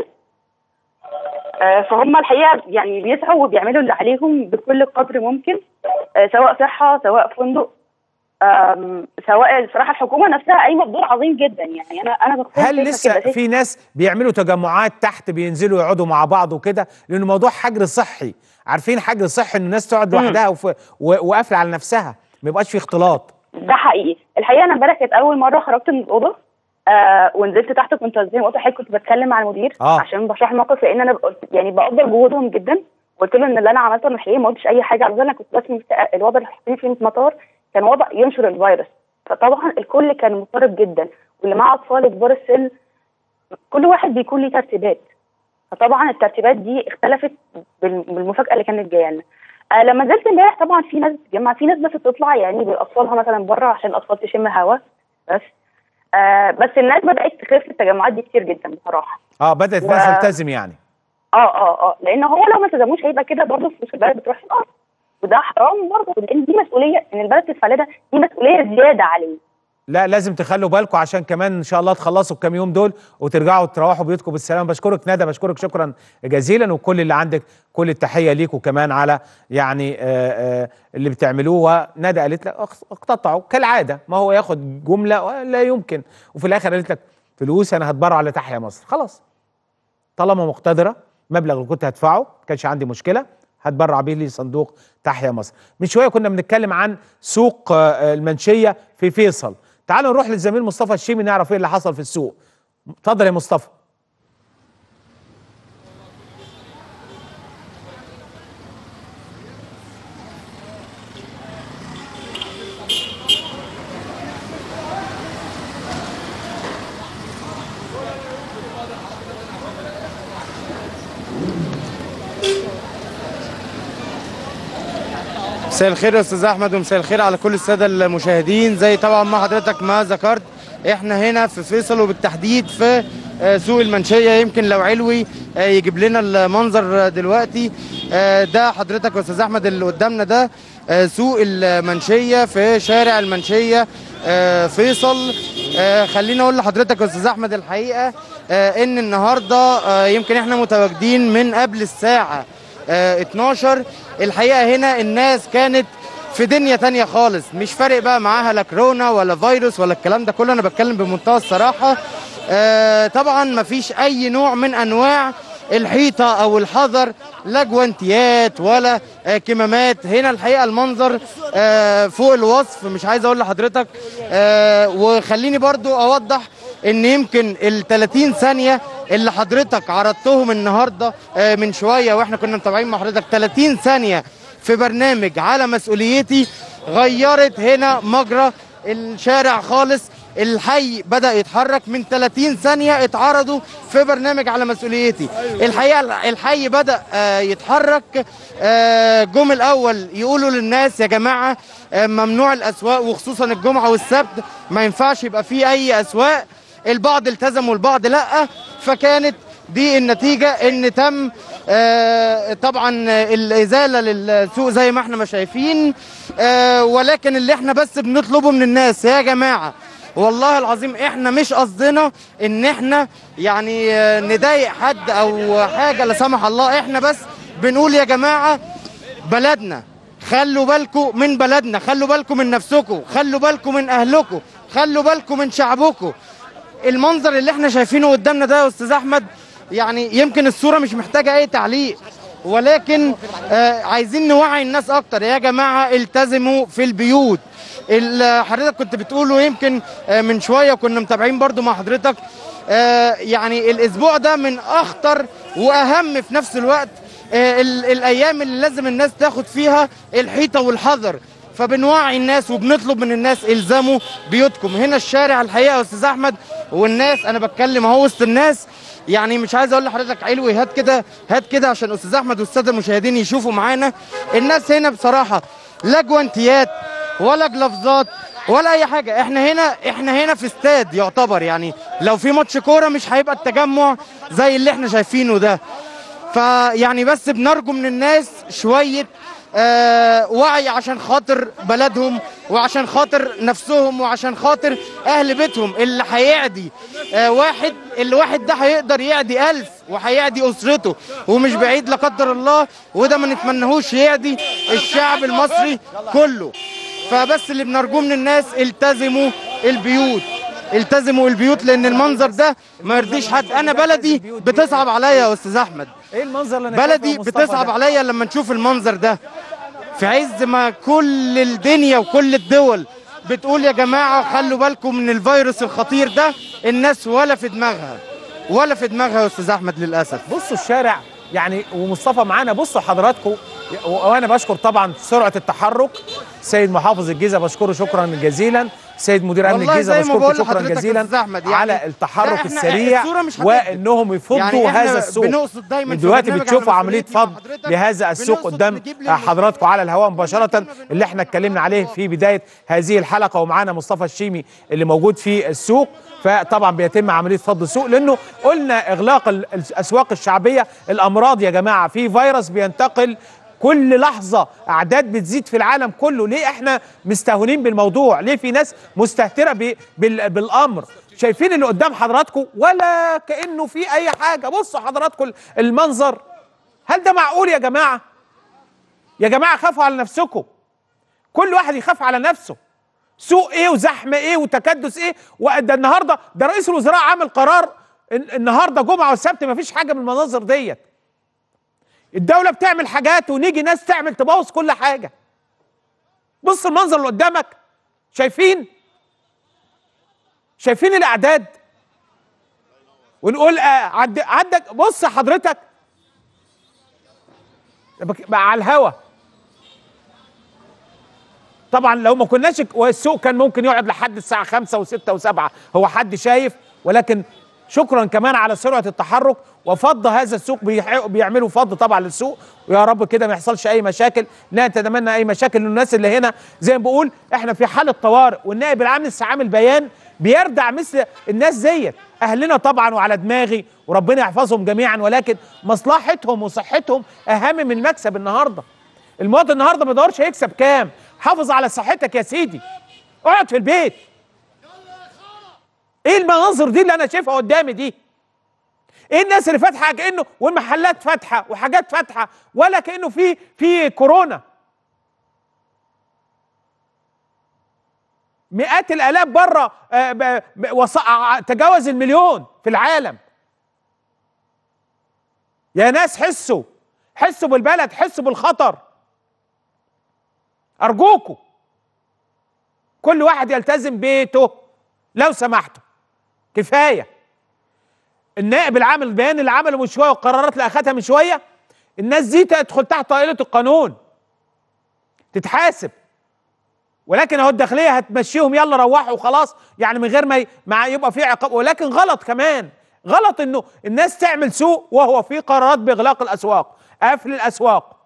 آه فهم الحقيقه يعني بيسعوا وبيعملوا اللي عليهم بكل قدر ممكن آه سواء صحه سواء فندق آم، سواء الصراحه الحكومه نفسها قايمه بدور عظيم جدا يعني انا انا شخصياً هل شايفة لسه كده. شايفة- في ناس بيعملوا تجمعات تحت بينزلوا يقعدوا مع بعض وكده لانه موضوع حجر صحي عارفين حجر صحي ان الناس تقعد مم. لوحدها وف- و- وقافله على نفسها ما يبقاش في اختلاط ده حقيقي الحقيقه انا امبارح كانت اول مره خرجت من الاوضه آه ونزلت تحت كنت زي ما قلت لحضرتك كنت بتكلم مع المدير آه. عشان بشرح الموقف لان انا قلت يعني بقدر جهودهم جدا قلت له ان اللي انا عملته انا الحقيقه ما قلتش اي حاجه على انا كنت بس مست- الوضع اللي حاطين فيه في المطار كان وضع ينشر الفيروس فطبعا الكل كان مضطرب جدا واللي معاه اطفال كبار السن كل واحد بيكون ليه ترتيبات فطبعا الترتيبات دي اختلفت بال- بالمفاجاه اللي كانت جايه لنا آه لما نزلت امبارح طبعا في ناس بتتجمع في ناس بس بتطلع يعني باطفالها مثلا بره عشان الاطفال تشم هوا بس آه بس الناس بدات تخف التجمعات دي كتير جدا بصراحه اه بدات و- الناس تلتزم يعني اه اه اه لان هو لو ما التزموش هيبقى كده برضه فلوس البلد بتروح الارض وده حرام برضه لان دي مسؤوليه ان البلد تدفع لنا دي مسؤوليه زياده عليه لا لازم تخلوا بالكم عشان كمان ان شاء الله تخلصوا الكام يوم دول وترجعوا تروحوا بيوتكم بالسلامه بشكرك ندى بشكرك شكرا جزيلا وكل اللي عندك كل التحيه ليكم كمان على يعني آه آه اللي بتعملوه ندى قالت لك اخ- اقتطعوا كالعاده ما هو ياخد جمله لا يمكن وفي الاخر قالت لك فلوس انا هتبرع على تحيا مصر خلاص طالما مقتدره مبلغ اللي كنت هدفعه ما كانش عندي مشكله هتبرع بيه لصندوق تحيا مصر من شويه كنا بنتكلم عن سوق آه، المنشيه في فيصل تعالوا نروح للزميل مصطفى الشيمي نعرف ايه اللي حصل في السوق اتفضل يا مصطفى مساء الخير يا استاذ احمد ومساء الخير على كل الساده المشاهدين زي طبعا ما حضرتك ما ذكرت احنا هنا في فيصل وبالتحديد في آه، سوق المنشيه يمكن لو علوي آه، يجيب لنا المنظر آه، دلوقتي آه، ده حضرتك يا استاذ احمد اللي قدامنا ده آه، سوق المنشيه في شارع المنشيه آه، فيصل آه، خليني اقول لحضرتك يا استاذ احمد الحقيقه آه، ان النهارده آه، يمكن احنا متواجدين من قبل الساعه آه، 12 الحقيقه هنا الناس كانت في دنيا تانية خالص مش فارق بقى معاها لا كورونا ولا فيروس ولا الكلام ده كله انا بتكلم بمنتهى الصراحه آه طبعا مفيش اي نوع من انواع الحيطه او الحذر لا جوانتيات ولا آه كمامات هنا الحقيقه المنظر آه فوق الوصف مش عايز اقول لحضرتك آه وخليني برضو اوضح ان يمكن ال 30 ثانيه اللي حضرتك عرضتهم النهارده آه من شويه واحنا كنا متابعين مع حضرتك 30 ثانيه في برنامج على مسؤوليتي غيرت هنا مجرى الشارع خالص الحي بدأ يتحرك من 30 ثانية اتعرضوا في برنامج على مسؤوليتي الحقيقة الحي بدأ آه، يتحرك آه، جم الأول يقولوا للناس يا جماعة آه، ممنوع الأسواق وخصوصا الجمعة والسبت ما ينفعش يبقى فيه أي أسواق البعض التزم والبعض لا فكانت دي النتيجة ان تم آه، طبعا الازالة للسوق زي ما احنا ما شايفين آه، ولكن اللي احنا بس بنطلبه من الناس يا جماعة والله العظيم احنا مش قصدنا ان احنا يعني آه، نضايق حد او حاجة لا سمح الله احنا بس بنقول يا جماعة بلدنا خلوا بالكم من بلدنا خلوا بالكم من نفسكم خلوا بالكم من اهلكم خلوا بالكم من شعبكم المنظر اللي احنا شايفينه قدامنا ده يا استاذ احمد يعني يمكن الصوره مش محتاجه اي تعليق ولكن آه عايزين نوعي الناس اكتر يا جماعه التزموا في البيوت ال- حضرتك كنت بتقوله يمكن آه من شويه كنا متابعين برضو مع حضرتك آه يعني الاسبوع ده من اخطر واهم في نفس الوقت آه ال- الايام اللي لازم الناس تاخد فيها الحيطه والحذر فبنوعي الناس وبنطلب من الناس الزموا بيوتكم هنا الشارع الحقيقه يا استاذ احمد والناس انا بتكلم اهو وسط الناس يعني مش عايز اقول لحضرتك علوي هات كده هات كده عشان استاذ احمد والساده المشاهدين يشوفوا معانا الناس هنا بصراحه لا جوانتيات ولا جلافزات ولا اي حاجه احنا هنا احنا هنا في استاد يعتبر يعني لو في ماتش كوره مش هيبقى التجمع زي اللي احنا شايفينه ده فيعني بس بنرجو من الناس شويه آه وعي عشان خاطر بلدهم وعشان خاطر نفسهم وعشان خاطر اهل بيتهم اللي هيعدي آه واحد الواحد ده هيقدر يعدي ألف وهيعدي اسرته ومش بعيد لا قدر الله وده ما نتمنهوش يعدي الشعب المصري كله فبس اللي بنرجوه من الناس التزموا البيوت التزموا البيوت لان المنظر ده ما يرضيش حد انا بلدي بتصعب عليا يا استاذ احمد ايه المنظر اللي انا بلدي شايفه يا مصطفى بتصعب ده؟ عليا لما نشوف المنظر ده في عز ما كل الدنيا وكل الدول بتقول يا جماعة خلوا بالكم من الفيروس الخطير ده الناس ولا في دماغها ولا في دماغها يا استاذ احمد للاسف بصوا الشارع يعني ومصطفى معانا بصوا حضراتكم و- وانا بشكر طبعا سرعه التحرك سيد محافظ الجيزه بشكره شكرا جزيلا سيد مدير امن والله الجيزه زي ما بشكره بقول شكرا لحضرتك يا جزيلا أستاذ أحمد، يعني على لا، التحرك إحنا السريع الصورة مش هتكذب. وانهم يفضوا يعني إحنا هذا السوق بنقصد دايماً من في دلوقتي برنامج بتشوفوا على عمليه مسؤوليتي مع فض حضرتك، لهذا السوق بنقصد قدام نجيب للمشاهدين حضراتكم على الهواء مباشره اللي احنا اتكلمنا عليه في بدايه هذه الحلقه ومعانا مصطفى الشيمي اللي موجود في السوق فطبعا بيتم عمليه فض السوق لانه قلنا اغلاق ال- الاسواق الشعبيه الامراض يا جماعه في فيروس بينتقل كل لحظة أعداد بتزيد في العالم كله ليه إحنا مستهونين بالموضوع ليه في ناس مستهترة ب- بال- بالأمر شايفين اللي قدام حضراتكم ولا كأنه في أي حاجة بصوا حضراتكم المنظر هل ده معقول يا جماعة يا جماعة خافوا على نفسكم كل واحد يخاف على نفسه سوق ايه وزحمه ايه وتكدس ايه وده النهارده ده رئيس الوزراء عامل قرار ال- النهارده جمعه والسبت ما فيش حاجه من المناظر ديت الدوله بتعمل حاجات ونيجي ناس تعمل تبوظ كل حاجه بص المنظر اللي قدامك شايفين شايفين الاعداد ونقول آه عد عدك بص حضرتك بك- بقى على الهوا طبعا لو ما كناش والسوق كان ممكن يقعد لحد الساعه 5 و6 و7 هو حد شايف ولكن شكرا كمان على سرعه التحرك وفض هذا السوق بيح- بيعملوا فض طبعا للسوق ويا رب كده ما يحصلش اي مشاكل لا نتمنى اي مشاكل للناس اللي هنا زي ما بقول احنا في حاله طوارئ والنائب العام لسه عامل بيان بيردع مثل الناس زيت اهلنا طبعا وعلى دماغي وربنا يحفظهم جميعا ولكن مصلحتهم وصحتهم اهم من المكسب النهارده المواطن النهارده ما يدورش هيكسب كام حافظ على صحتك يا سيدي اقعد في البيت ايه المناظر دي اللي انا شايفها قدامي دي ايه الناس اللي فاتحه كانه والمحلات فاتحه وحاجات فاتحه ولا كانه في في كورونا مئات الالاف بره آه، ب- ب- وص- ع- تجاوز المليون في العالم يا ناس حسوا حسوا بالبلد حسوا بالخطر ارجوكوا كل واحد يلتزم بيته لو سمحتوا كفايه النائب العام البيان اللي عمله من شويه والقرارات اللي اخذها من شويه الناس دي تدخل تحت طائله القانون تتحاسب ولكن اهو الداخليه هتمشيهم يلا روحوا وخلاص يعني من غير ما ي- ما يبقى في عقاب ولكن غلط كمان غلط انه الناس تعمل سوء وهو في قرارات باغلاق الاسواق قفل الاسواق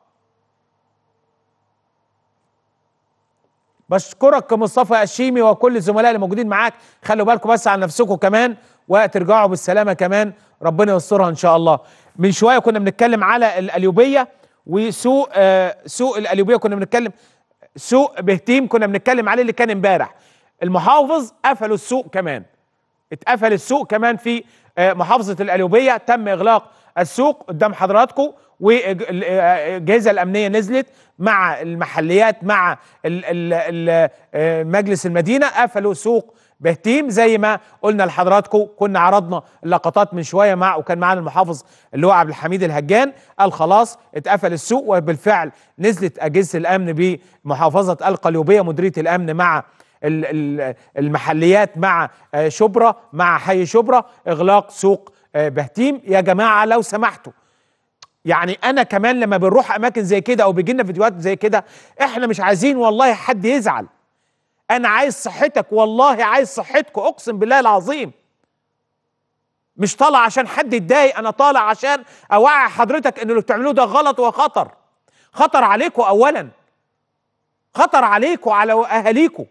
بشكرك مصطفى الشيمي وكل الزملاء اللي موجودين معاك خلوا بالكم بس على نفسكم كمان وترجعوا بالسلامه كمان ربنا يسترها ان شاء الله من شويه كنا بنتكلم على القليوبيه وسوق آه سوق القليوبيه كنا بنتكلم سوق بهتيم كنا بنتكلم عليه اللي كان امبارح المحافظ قفلوا السوق كمان اتقفل السوق كمان في آه، محافظه القليوبيه تم اغلاق السوق قدام حضراتكم والجهازه الامنيه نزلت مع المحليات مع ال- ال- ال- آه، مجلس المدينه قفلوا سوق بهتيم زي ما قلنا لحضراتكم كنا عرضنا اللقطات من شويه مع وكان معانا المحافظ اللي هو عبد الحميد الهجان قال خلاص اتقفل السوق وبالفعل نزلت اجهزه الامن بمحافظه القليوبيه مديريه الامن مع ال- ال- المحليات مع آه، شبرا مع حي شبرا اغلاق سوق آه، بهتيم يا جماعه لو سمحتوا يعني انا كمان لما بنروح اماكن زي كده او بيجي لنا فيديوهات زي كده احنا مش عايزين والله حد يزعل انا عايز صحتك والله عايز صحتكم اقسم بالله العظيم مش طالع عشان حد يتضايق انا طالع عشان اوعي حضرتك ان اللي بتعملوه ده غلط وخطر خطر عليكم اولا خطر عليكم وعلى اهاليكم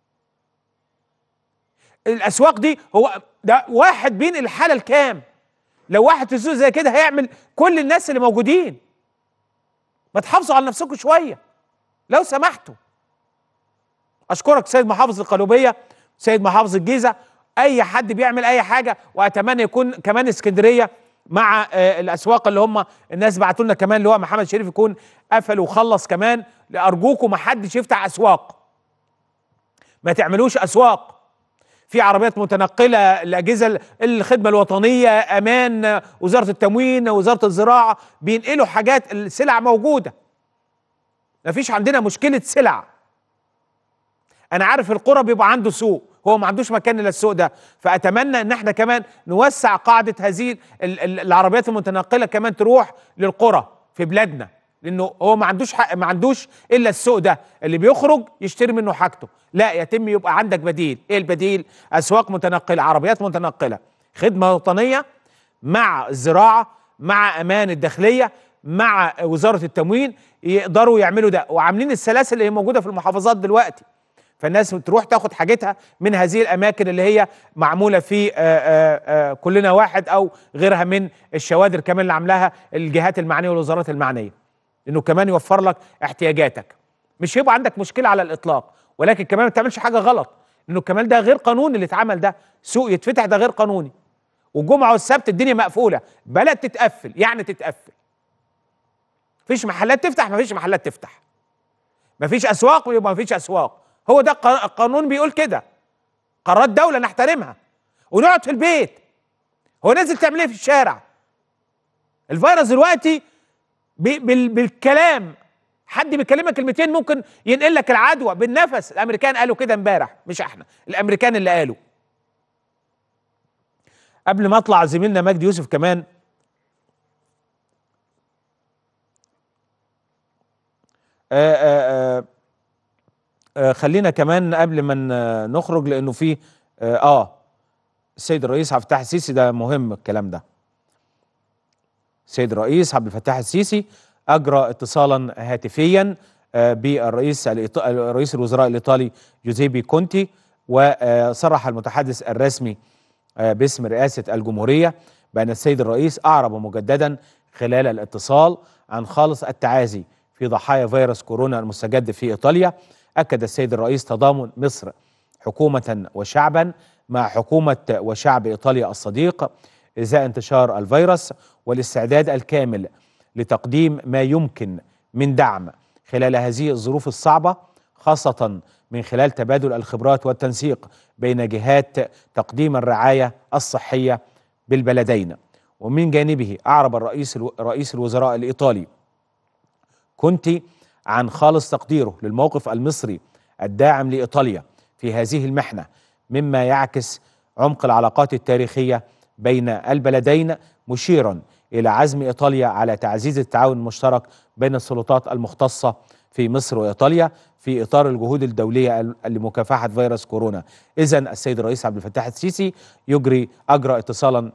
الاسواق دي هو ده واحد بين الحاله الكام لو واحد في سوق زي كده هيعمل كل الناس اللي موجودين ما تحافظوا على نفسكم شويه لو سمحتوا اشكرك سيد محافظ القلوبيه سيد محافظ الجيزه اي حد بيعمل اي حاجه واتمنى يكون كمان اسكندريه مع آه، الاسواق اللي هم الناس بعتوا لنا كمان اللي هو محمد شريف يكون قفل وخلص كمان ارجوكم ما حدش يفتح اسواق ما تعملوش اسواق في عربيات متنقله الاجهزه الخدمه الوطنيه امان وزاره التموين وزاره الزراعه بينقلوا حاجات السلع موجوده ما فيش عندنا مشكله سلع انا عارف القرى بيبقى عنده سوق هو ما عندوش مكان الا السوق ده فاتمنى ان احنا كمان نوسع قاعده هذه ال- ال- العربيات المتنقله كمان تروح للقرى في بلادنا لانه هو ما عندوش حق ما عندوش الا السوق ده اللي بيخرج يشتري منه حاجته لا يتم يبقى عندك بديل ايه البديل اسواق متنقله عربيات متنقله خدمه وطنيه مع الزراعه مع امان الداخليه مع وزاره التموين يقدروا يعملوا ده وعاملين السلاسل اللي هي موجوده في المحافظات دلوقتي فالناس تروح تاخد حاجتها من هذه الاماكن اللي هي معموله في آه، آه، آه، كلنا واحد او غيرها من الشوادر كمان اللي عاملاها الجهات المعنيه والوزارات المعنيه انه كمان يوفر لك احتياجاتك مش هيبقى عندك مشكله على الاطلاق ولكن كمان ما تعملش حاجه غلط لانه كمان ده غير قانوني اللي اتعمل ده سوق يتفتح ده غير قانوني والجمعه والسبت الدنيا مقفوله بلد تتقفل يعني تتقفل مفيش محلات تفتح مفيش محلات تفتح مفيش اسواق يبقى مفيش اسواق هو ده الق- القانون بيقول كده قرارات دوله نحترمها ونقعد في البيت هو نازل تعمل ايه في الشارع الفيروس دلوقتي بي- بال- بالكلام حد بيكلمك كلمتين ممكن ينقل لك العدوى بالنفس الامريكان قالوا كده امبارح مش احنا الامريكان اللي قالوا قبل ما اطلع زميلنا مجدي يوسف كمان آآ آآ آآ خلينا كمان قبل ما ن- نخرج لانه في اه, آه السيد الرئيس عبد الفتاح السيسي ده مهم الكلام ده السيد الرئيس عبد الفتاح السيسي اجرى اتصالا هاتفيا آه، بالرئيس الإيط- رئيس الوزراء الايطالي جوزيبي كونتي وصرح المتحدث الرسمي آه، باسم رئاسه الجمهوريه بان السيد الرئيس اعرب مجددا خلال الاتصال عن خالص التعازي في ضحايا فيروس كورونا المستجد في ايطاليا اكد السيد الرئيس تضامن مصر حكومه وشعبا مع حكومه وشعب ايطاليا الصديق ازاء انتشار الفيروس والاستعداد الكامل لتقديم ما يمكن من دعم خلال هذه الظروف الصعبه خاصه من خلال تبادل الخبرات والتنسيق بين جهات تقديم الرعايه الصحيه بالبلدين ومن جانبه اعرب الرئيس الو... رئيس الوزراء الايطالي كونتي عن خالص تقديره للموقف المصري الداعم لايطاليا في هذه المحنه مما يعكس عمق العلاقات التاريخيه بين البلدين مشيرا الى عزم ايطاليا على تعزيز التعاون المشترك بين السلطات المختصه في مصر وايطاليا في اطار الجهود الدوليه لمكافحه فيروس كورونا. اذا السيد الرئيس عبد الفتاح السيسي يجري اجرى اتصالا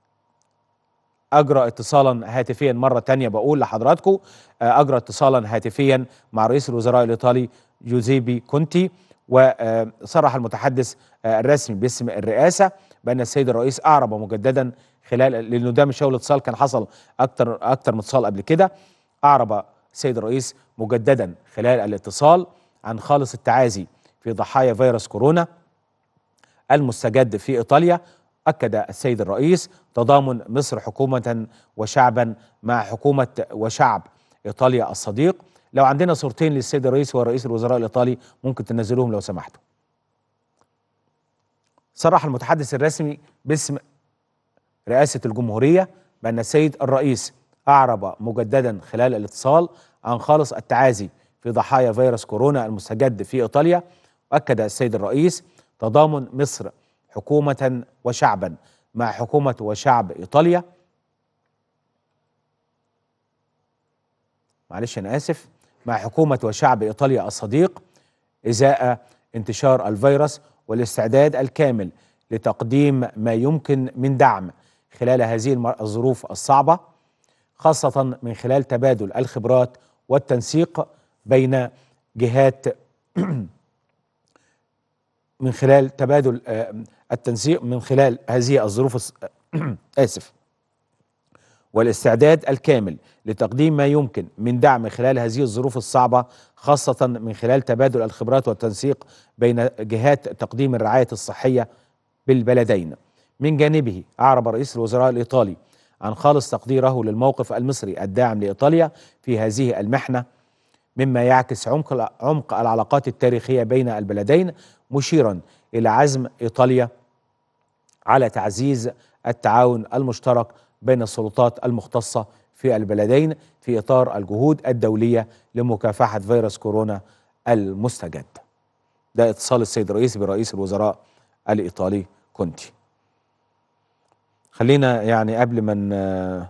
اجرى اتصالا هاتفيا مره تانية بقول لحضراتكم آه، اجرى اتصالا هاتفيا مع رئيس الوزراء الايطالي جوزيبي كونتي وصرح المتحدث آه، الرسمي باسم الرئاسه بان السيد الرئيس اعرب مجددا خلال لانه ده مش اول اتصال كان حصل اكتر اكتر من اتصال قبل كده اعرب السيد الرئيس مجددا خلال الاتصال عن خالص التعازي في ضحايا فيروس كورونا المستجد في ايطاليا اكد السيد الرئيس تضامن مصر حكومه وشعبا مع حكومه وشعب ايطاليا الصديق لو عندنا صورتين للسيد الرئيس ورئيس الوزراء الايطالي ممكن تنزلوهم لو سمحتوا صرح المتحدث الرسمي باسم رئاسه الجمهوريه بان السيد الرئيس اعرب مجددا خلال الاتصال عن خالص التعازي في ضحايا فيروس كورونا المستجد في ايطاليا واكد السيد الرئيس تضامن مصر حكومه وشعبا مع حكومه وشعب ايطاليا معلش انا اسف مع حكومه وشعب ايطاليا الصديق ازاء انتشار الفيروس والاستعداد الكامل لتقديم ما يمكن من دعم خلال هذه الم- الظروف الصعبه خاصه من خلال تبادل الخبرات والتنسيق بين جهات من خلال تبادل آه، التنسيق من خلال هذه الظروف الص- اسف والاستعداد الكامل لتقديم ما يمكن من دعم خلال هذه الظروف الصعبه خاصه من خلال تبادل الخبرات والتنسيق بين جهات تقديم الرعايه الصحيه بالبلدين. من جانبه اعرب رئيس الوزراء الايطالي عن خالص تقديره للموقف المصري الداعم لايطاليا في هذه المحنه مما يعكس عمق عمق العلاقات التاريخيه بين البلدين مشيرا الى عزم ايطاليا على تعزيز التعاون المشترك بين السلطات المختصه في البلدين في اطار الجهود الدوليه لمكافحه فيروس كورونا المستجد. ده اتصال السيد الرئيس برئيس الوزراء الايطالي كونتي. خلينا يعني قبل ما ن-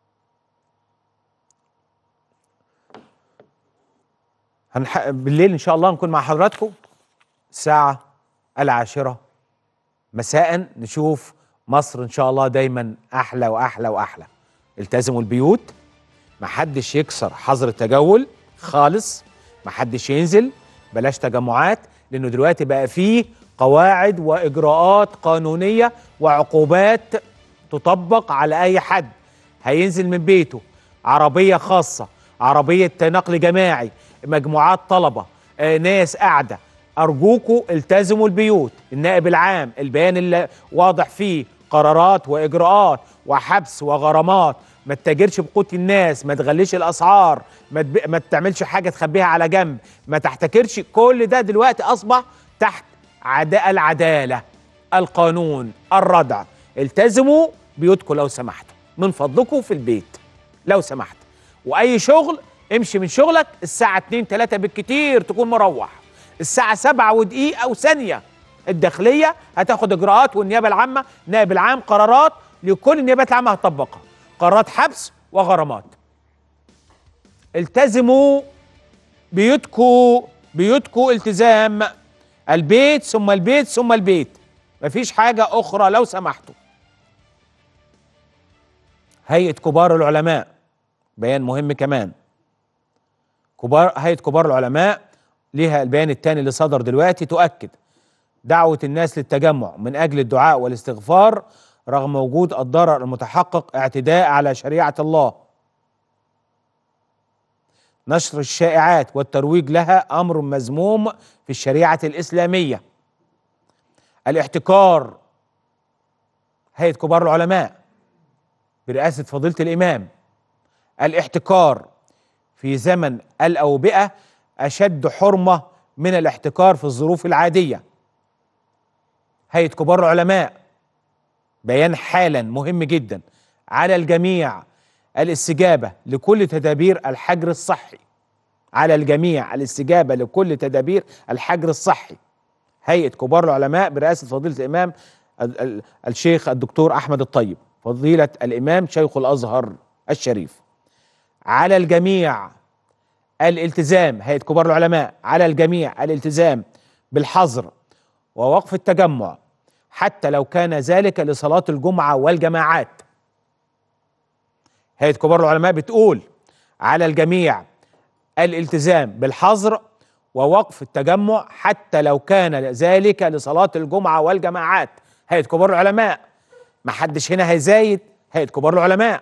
هنح... بالليل ان شاء الله نكون مع حضراتكم الساعه العاشره مساء نشوف مصر ان شاء الله دايما احلى واحلى واحلى التزموا البيوت محدش يكسر حظر التجول خالص محدش ينزل بلاش تجمعات لانه دلوقتي بقى فيه قواعد واجراءات قانونيه وعقوبات تطبق على اي حد هينزل من بيته عربيه خاصه عربيه نقل جماعي مجموعات طلبه آه، ناس قاعده ارجوكوا التزموا البيوت النائب العام البيان اللي واضح فيه قرارات واجراءات وحبس وغرامات ما تتاجرش بقوت الناس ما تغليش الاسعار ما, تب... ما تعملش حاجه تخبيها على جنب ما تحتكرش كل ده دلوقتي اصبح تحت عداء العداله القانون الردع التزموا بيوتكم لو سمحتوا من فضلكم في البيت لو سمحت واي شغل امشي من شغلك الساعه 2 3 بالكتير تكون مروح الساعه 7 ودقيقه او ثانيه الداخليه هتاخد اجراءات والنيابه العامه نائب العام قرارات لكل النيابات العامه هتطبقها قرارات حبس وغرامات التزموا بيوتكو بيوتكو التزام البيت ثم البيت ثم البيت مفيش حاجة أخرى لو سمحتوا هيئة كبار العلماء بيان مهم كمان كبار هيئة كبار العلماء ليها البيان الثاني اللي صدر دلوقتي تؤكد دعوة الناس للتجمع من أجل الدعاء والاستغفار رغم وجود الضرر المتحقق اعتداء على شريعة الله نشر الشائعات والترويج لها أمر مذموم في الشريعة الإسلامية الاحتكار هيئة كبار العلماء برئاسة فضيلة الإمام الاحتكار في زمن الأوبئة أشد حرمة من الاحتكار في الظروف العادية هيئة كبار العلماء بيان حالا مهم جدا على الجميع الاستجابة لكل تدابير الحجر الصحي على الجميع الاستجابة لكل تدابير الحجر الصحي هيئة كبار العلماء برئاسة فضيلة الإمام ال- ال- الشيخ الدكتور أحمد الطيب فضيلة الإمام شيخ الأزهر الشريف على الجميع الالتزام هيئة كبار العلماء على الجميع الالتزام بالحظر ووقف التجمع حتى لو كان ذلك لصلاة الجمعة والجماعات هيئة كبار العلماء بتقول على الجميع الالتزام بالحظر ووقف التجمع حتى لو كان ذلك لصلاة الجمعة والجماعات هيئة كبار العلماء ما حدش هنا هيزايد هيئة كبار العلماء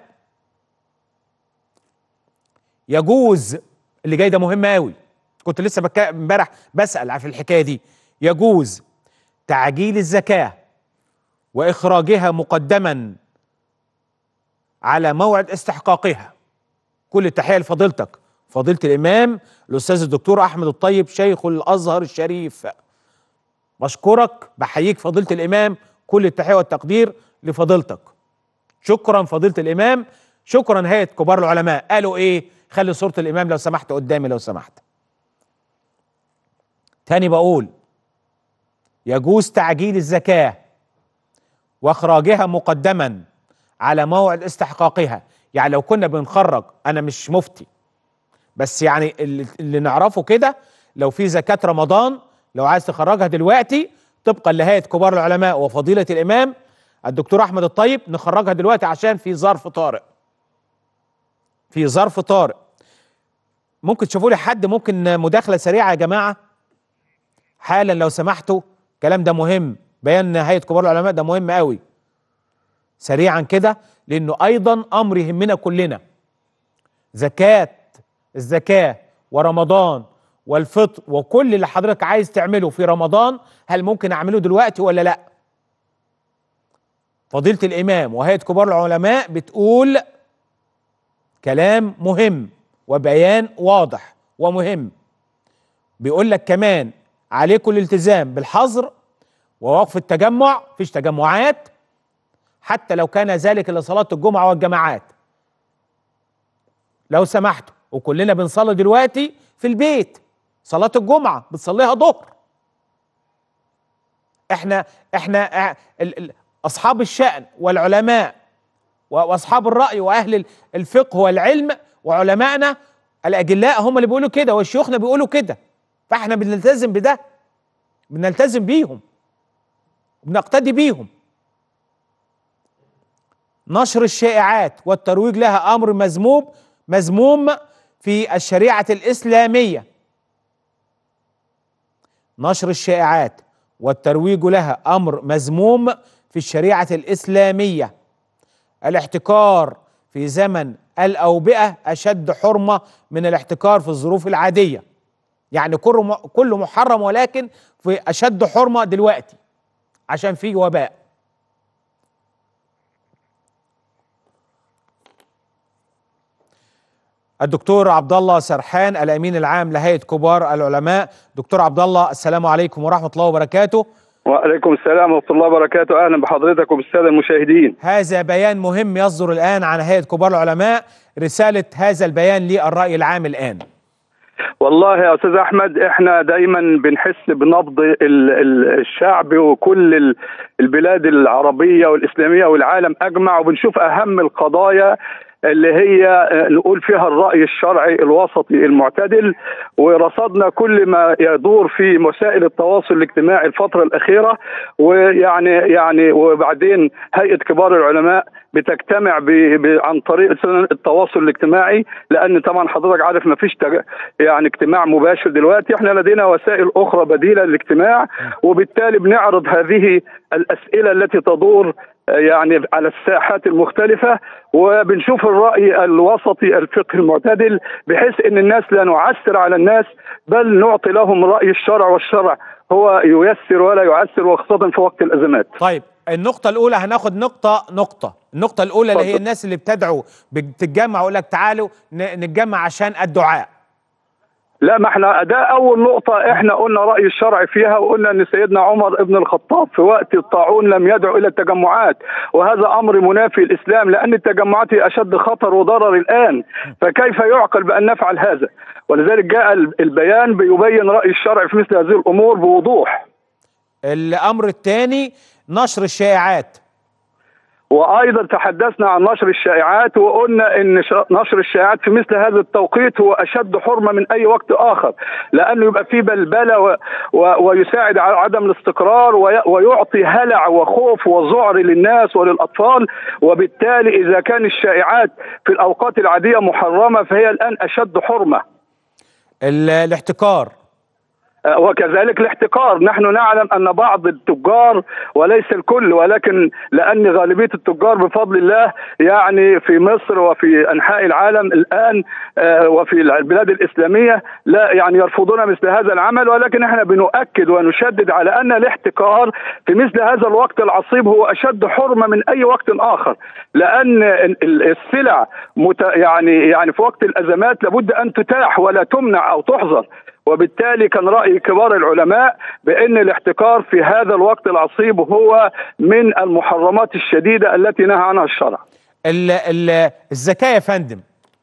يجوز اللي جاي ده مهم قوي كنت لسه بك- امبارح بسأل في الحكاية دي يجوز تعجيل الزكاة وإخراجها مقدما على موعد استحقاقها كل التحية لفضيلتك فضيلة الإمام الأستاذ الدكتور أحمد الطيب شيخ الأزهر الشريف بشكرك بحييك فضيلة الإمام كل التحية والتقدير لفضيلتك شكرا فضيلة الإمام شكرا هيئة كبار العلماء قالوا إيه خلي صورة الإمام لو سمحت قدامي لو سمحت تاني بقول يجوز تعجيل الزكاة واخراجها مقدما على موعد استحقاقها يعني لو كنا بنخرج انا مش مفتي بس يعني اللي, اللي نعرفه كده لو في زكاة رمضان لو عايز تخرجها دلوقتي طبقا لهيئة كبار العلماء وفضيلة الامام الدكتور احمد الطيب نخرجها دلوقتي عشان في ظرف طارئ في ظرف طارئ ممكن تشوفوا لي حد ممكن مداخلة سريعة يا جماعة حالا لو سمحتوا الكلام ده مهم بيان هيئة كبار العلماء ده مهم قوي سريعا كده لانه ايضا امر يهمنا كلنا زكاة الزكاة ورمضان والفطر وكل اللي حضرتك عايز تعمله في رمضان هل ممكن اعمله دلوقتي ولا لا فضيلة الامام وهيئة كبار العلماء بتقول كلام مهم وبيان واضح ومهم بيقول لك كمان عليكم الالتزام بالحظر ووقف التجمع فيش تجمعات حتى لو كان ذلك لصلاة الجمعة والجماعات لو سمحتوا وكلنا بنصلي دلوقتي في البيت صلاة الجمعة بتصليها ظهر احنا احنا اه ال ال اصحاب الشأن والعلماء و- واصحاب الرأي واهل ال- الفقه والعلم وعلمائنا الاجلاء هم اللي بيقولوا كده والشيوخنا بيقولوا كده فاحنا بنلتزم بده بنلتزم بيهم بنقتدي بيهم نشر الشائعات والترويج لها امر مذموم مذموم في الشريعه الاسلاميه نشر الشائعات والترويج لها امر مذموم في الشريعه الاسلاميه الاحتكار في زمن الاوبئه اشد حرمه من الاحتكار في الظروف العاديه يعني كله م- كله محرم ولكن في اشد حرمه دلوقتي عشان في وباء الدكتور عبد الله سرحان الامين العام لهيئه كبار العلماء دكتور عبد الله السلام عليكم ورحمه الله وبركاته وعليكم السلام ورحمة الله وبركاته أهلا بحضرتك وبالسادة المشاهدين هذا بيان مهم يصدر الان عن هيئه كبار العلماء رساله هذا البيان للراي العام الان والله يا أستاذ أحمد إحنا دايما بنحس بنبض ال- ال- الشعب وكل ال- البلاد العربية والإسلامية والعالم أجمع وبنشوف أهم القضايا اللي هي آه، نقول فيها الرأي الشرعي الوسطي المعتدل ورصدنا كل ما يدور في وسائل التواصل الاجتماعي الفترة الأخيرة ويعني يعني وبعدين هيئة كبار العلماء بتجتمع ب... ب... عن طريق سنن التواصل الاجتماعي لان طبعا حضرتك عارف ما فيش تج... يعني اجتماع مباشر دلوقتي احنا لدينا وسائل اخرى بديله للاجتماع وبالتالي بنعرض هذه الاسئله التي تدور آه، يعني على الساحات المختلفة وبنشوف الرأي الوسطي الفقهي المعتدل بحيث أن الناس لا نعسر على الناس بل نعطي لهم رأي الشرع والشرع هو ييسر ولا يعسر وخاصة في وقت الأزمات طيب النقطة الأولى هناخد نقطة نقطة النقطة الأولى اللي هي اتفضل. الناس اللي بتدعو بتتجمع ويقول لك تعالوا ن- نتجمع عشان الدعاء لا ما احنا ده اول نقطة احنا قلنا رأي الشرع فيها وقلنا ان سيدنا عمر ابن الخطاب في وقت الطاعون لم يدعو الى التجمعات وهذا امر منافي الاسلام لان التجمعات هي اشد خطر وضرر الان فكيف يعقل بان نفعل هذا ولذلك جاء البيان بيبين رأي الشرع في مثل هذه الامور بوضوح الأمر الثاني نشر الشائعات وايضا تحدثنا عن نشر الشائعات وقلنا ان ش- نشر الشائعات في مثل هذا التوقيت هو اشد حرمه من اي وقت اخر لانه يبقى فيه بلبله و و ويساعد على عدم الاستقرار وي ويعطي هلع وخوف وذعر للناس وللاطفال وبالتالي اذا كان الشائعات في الاوقات العاديه محرمه فهي الان اشد حرمه ال- الاحتكار آه، وكذلك الاحتكار نحن نعلم أن بعض التجار وليس الكل ولكن لأن غالبية التجار بفضل الله يعني في مصر وفي أنحاء العالم الآن آه، وفي البلاد الإسلامية لا يعني يرفضون مثل هذا العمل ولكن احنا بنؤكد ونشدد على أن الاحتكار في مثل هذا الوقت العصيب هو أشد حرمة من أي وقت آخر لأن ال- ال- السلع مت يعني يعني في وقت الأزمات لابد أن تتاح ولا تمنع أو تحظر وبالتالي كان رأي كبار العلماء بأن الاحتكار في هذا الوقت العصيب هو من المحرمات الشديدة التي نهى عنها الشرع ال ال الزكاة يا فندم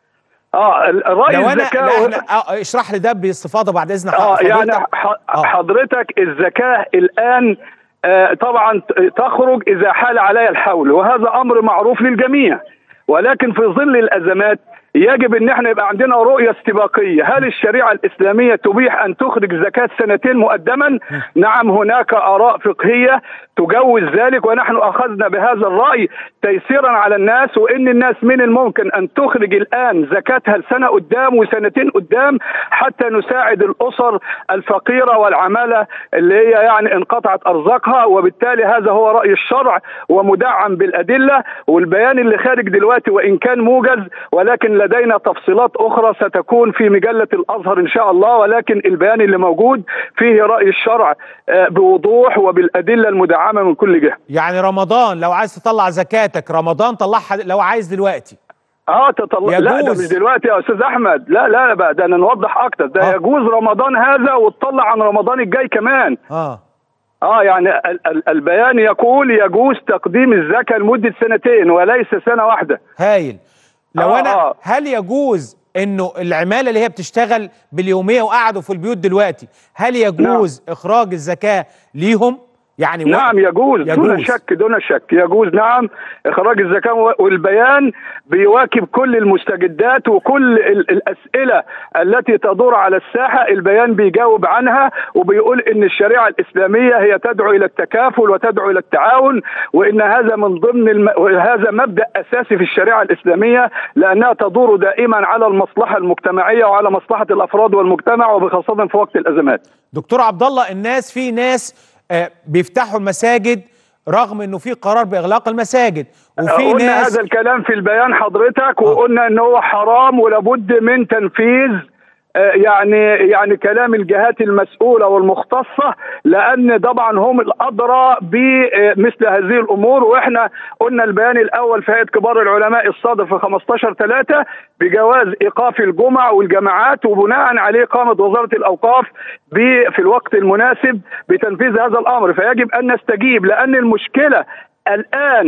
اه ال- الرأي لو أنا الزكاة لا احنا آه اشرح لي ده باستفاضة بعد إذن اه حضرتك. يعني ح- حضرتك الزكاة الآن آه طبعا ت- تخرج إذا حال عليها الحول وهذا أمر معروف للجميع ولكن في ظل الأزمات يجب ان احنا يبقى عندنا رؤيه استباقيه، هل الشريعه الاسلاميه تبيح ان تخرج زكاه سنتين مقدما؟ نعم هناك اراء فقهيه تجوز ذلك ونحن اخذنا بهذا الراي تيسيرا على الناس وان الناس من الممكن ان تخرج الان زكاتها لسنه قدام وسنتين قدام حتى نساعد الاسر الفقيره والعماله اللي هي يعني انقطعت ارزاقها وبالتالي هذا هو راي الشرع ومدعم بالادله والبيان اللي خارج دلوقتي وان كان موجز ولكن لدينا تفصيلات اخرى ستكون في مجله الازهر ان شاء الله ولكن البيان اللي موجود فيه راي الشرع آه، بوضوح وبالادله المدعمه من كل جهه. يعني رمضان لو عايز تطلع زكاتك رمضان طلعها لو عايز دلوقتي اه تطلع لا ده يجوز. مش دلوقتي يا استاذ احمد لا لا لا بقى ده أنا نوضح اكتر ده آه. يجوز رمضان هذا وتطلع عن رمضان الجاي كمان اه اه يعني ال- ال- البيان يقول يجوز تقديم الزكاه لمده سنتين وليس سنه واحده هايل لو آه، انا آه. هل يجوز انه العماله اللي هي بتشتغل باليوميه وقعدوا في البيوت دلوقتي هل يجوز اخراج الزكاه ليهم يعني نعم يجوز, يجوز. دون شك دون شك يجوز نعم اخراج الزكاه و- والبيان بيواكب كل المستجدات وكل ال- الاسئله التي تدور على الساحه البيان بيجاوب عنها وبيقول ان الشريعه الاسلاميه هي تدعو الى التكافل وتدعو الى التعاون وان هذا من ضمن الم... وهذا مبدا اساسي في الشريعه الاسلاميه لانها تدور دائما على المصلحه المجتمعيه وعلى مصلحه الافراد والمجتمع وبخاصه في وقت الازمات دكتور عبد الله الناس في ناس آه بيفتحوا المساجد رغم انه في قرار باغلاق المساجد وفي قلنا ناس هذا الكلام في البيان حضرتك وقلنا ان هو حرام ولابد من تنفيذ آه، يعني يعني كلام الجهات المسؤوله والمختصه لان طبعا هم الادرى بمثل هذه الامور واحنا قلنا البيان الاول في هيئه كبار العلماء الصادر في 15 3 بجواز ايقاف الجمع والجماعات وبناء عليه قامت وزاره الاوقاف ب- في الوقت المناسب بتنفيذ هذا الامر فيجب ان نستجيب لان المشكله الان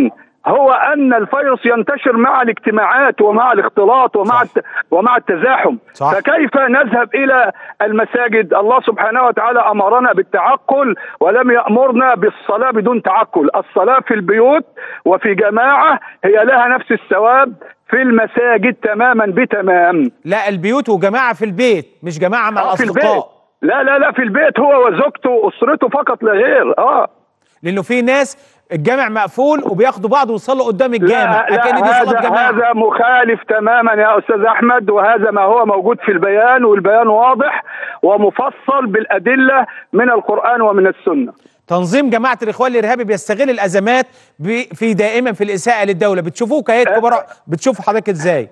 هو ان الفيروس ينتشر مع الاجتماعات ومع الاختلاط ومع الت... ومع التزاحم صح. فكيف نذهب الى المساجد الله سبحانه وتعالى امرنا بالتعقل ولم يامرنا بالصلاه بدون تعقل الصلاه في البيوت وفي جماعه هي لها نفس الثواب في المساجد تماما بتمام لا البيوت وجماعه في البيت مش جماعه مع آه، في البيت الاصدقاء لا لا لا في البيت هو وزوجته واسرته فقط لا غير اه لانه في ناس الجامع مقفول وبياخدوا بعض ويصلوا قدام الجامع لا, اكن لا دي صلاه هذا, جماعه هذا مخالف تماما يا استاذ احمد وهذا ما هو موجود في البيان والبيان واضح ومفصل بالادله من القران ومن السنه تنظيم جماعه الاخوان الارهابي بيستغل الازمات ب- في دائما في الاساءه للدوله بتشوفوه كهيئه كبار بتشوفوا حضرتك ازاي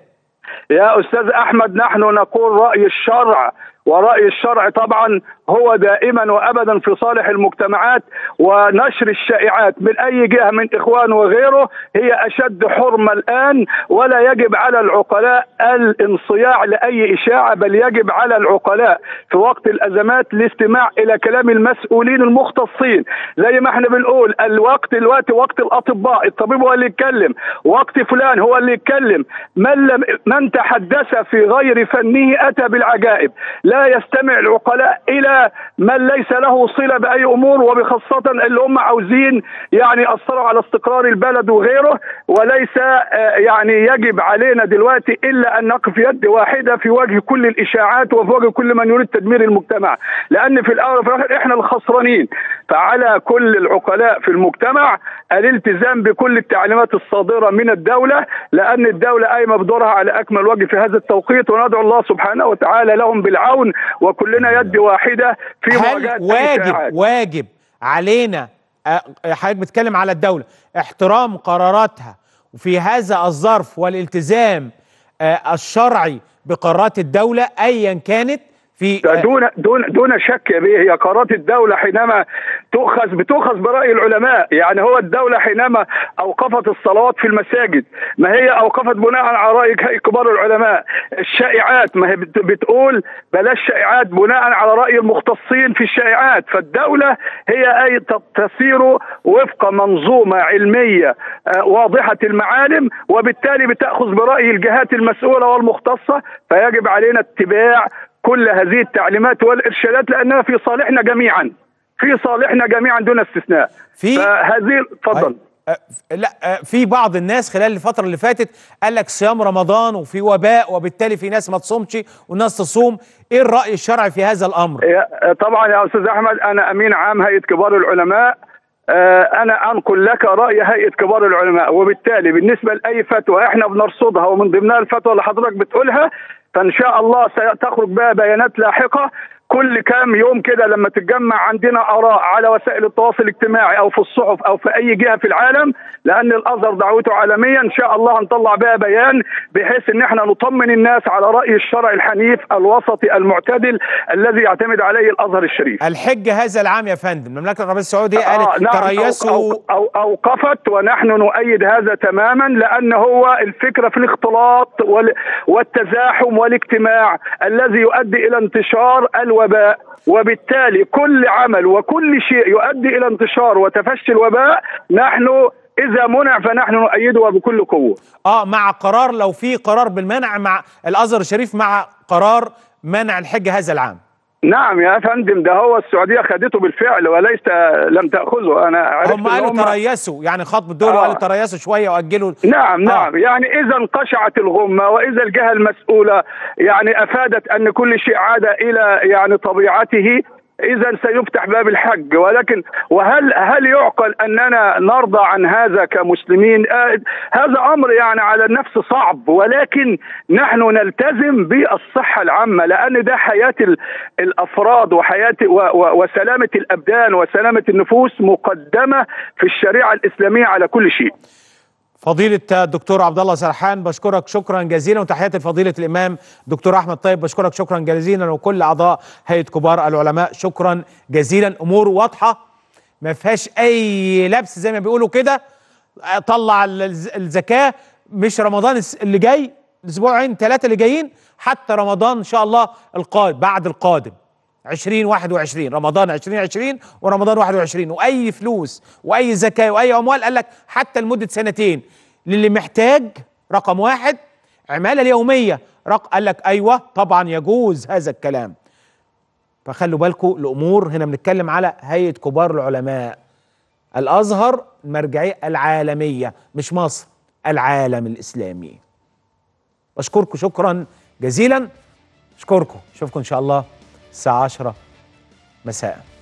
يا استاذ احمد نحن نقول راي الشرع ورأي الشرع طبعا هو دائما وابدا في صالح المجتمعات ونشر الشائعات من اي جهه من اخوان وغيره هي اشد حرمه الان ولا يجب على العقلاء الانصياع لاي اشاعه بل يجب على العقلاء في وقت الازمات الاستماع الى كلام المسؤولين المختصين زي ما احنا بنقول الوقت الوقت وقت الاطباء الطبيب هو اللي يتكلم وقت فلان هو اللي يتكلم من لم من تحدث في غير فنه اتى بالعجائب لا يستمع العقلاء الى من ليس له صله باي امور وبخاصه اللي هم عاوزين يعني ياثروا على استقرار البلد وغيره وليس آه، يعني يجب علينا دلوقتي الا ان نقف يد واحده في وجه كل الاشاعات وفي وجه كل من يريد تدمير المجتمع لان في الاول وفي الاخر احنا الخسرانين فعلى كل العقلاء في المجتمع الالتزام بكل التعليمات الصادره من الدوله لان الدوله قايمه بدورها على اكمل وجه في هذا التوقيت وندعو الله سبحانه وتعالى لهم بالعون وكلنا يد واحده في مواجهه هل أي واجب شائعات. واجب علينا آه، حضرتك بتتكلم على الدولة احترام قراراتها وفي هذا الظرف والالتزام آه، الشرعي بقرارات الدولة أيا كانت في ده دون دون دون شك يا بيه هي قرارات الدولة حينما تؤخذ بتؤخذ برأي العلماء يعني هو الدولة حينما أوقفت الصلوات في المساجد ما هي أوقفت بناء على رأي كبار العلماء الشائعات ما هي بت- بتقول بلاش شائعات بناء على رأي المختصين في الشائعات فالدولة هي أي ت- تسير وفق منظومة علمية آه، واضحة المعالم وبالتالي بتأخذ برأي الجهات المسؤولة والمختصة فيجب علينا اتباع كل هذه التعليمات والارشادات لانها في صالحنا جميعا في صالحنا جميعا دون استثناء في فهذه اتفضل آه، لا آه، في بعض الناس خلال الفترة اللي فاتت قال لك صيام رمضان وفي وباء وبالتالي في ناس ما تصومش وناس تصوم ايه الرأي الشرعي في هذا الأمر يا- طبعا يا استاذ احمد انا امين عام هيئه كبار العلماء آه، انا انقل لك راي هيئه كبار العلماء وبالتالي بالنسبه لاي فتوى احنا بنرصدها ومن ضمنها الفتوى اللي حضرتك بتقولها فان شاء الله ستخرج بها بيانات لاحقه كل كام يوم كده لما تتجمع عندنا اراء على وسائل التواصل الاجتماعي او في الصحف او في اي جهه في العالم لان الازهر دعوته عالميه ان شاء الله هنطلع بها بيان بحيث ان احنا نطمن الناس على راي الشرع الحنيف الوسطي المعتدل الذي يعتمد عليه الازهر الشريف الحج هذا العام يا فندم المملكة العربية السعودية آه قالت نعم تريثوا أو أو أو أوقفت ونحن نؤيد هذا تماما لأن هو الفكرة في الاختلاط وال والتزاحم والاجتماع الذي يؤدي إلى انتشار الوباء وبالتالي كل عمل وكل شيء يؤدي إلى انتشار وتفشي الوباء نحن إذا منع فنحن نؤيده بكل قوة اه مع قرار لو في قرار بالمنع مع الازهر الشريف مع قرار منع الحج هذا العام نعم يا فندم ده هو السعودية خدته بالفعل وليس لم تأخذه أنا عرفت هم إن قالوا هم- تريثوا يعني خطب الدول آه. وقالوا تريثوا شويه واجلوا نعم آه. نعم يعني اذا انقشعت الغمه واذا الجهه المسؤوله يعني افادت ان كل شيء عاد الى يعني طبيعته اذا سيفتح باب الحج ولكن وهل هل يعقل اننا نرضى عن هذا كمسلمين آه هذا امر يعني على النفس صعب ولكن نحن نلتزم بالصحه العامه لان ده حياه ال- الافراد وحياه و و وسلامه الابدان وسلامه النفوس مقدمه في الشريعه الاسلاميه على كل شيء فضيلة الدكتور عبد الله سرحان بشكرك شكرا جزيلا وتحياتي لفضيلة الإمام دكتور أحمد طيب بشكرك شكرا جزيلا وكل أعضاء هيئة كبار العلماء شكرا جزيلا أمور واضحة ما فيهاش أي لبس زي ما بيقولوا كده طلع الز- الزكاة مش رمضان الس- اللي جاي الأسبوعين ثلاثة اللي جايين حتى رمضان إن شاء الله القادم بعد القادم 2021 رمضان 2020 ورمضان 21 واي فلوس واي زكاه واي اموال قال لك حتى لمده سنتين للي محتاج رقم واحد عماله اليوميه رق قال لك ايوه طبعا يجوز هذا الكلام فخلوا بالكم الامور هنا بنتكلم على هيئه كبار العلماء الازهر المرجعيه العالميه مش مصر العالم الاسلامي بشكركم شكرا جزيلا اشكركم اشوفكم ان شاء الله الساعه 10 مساء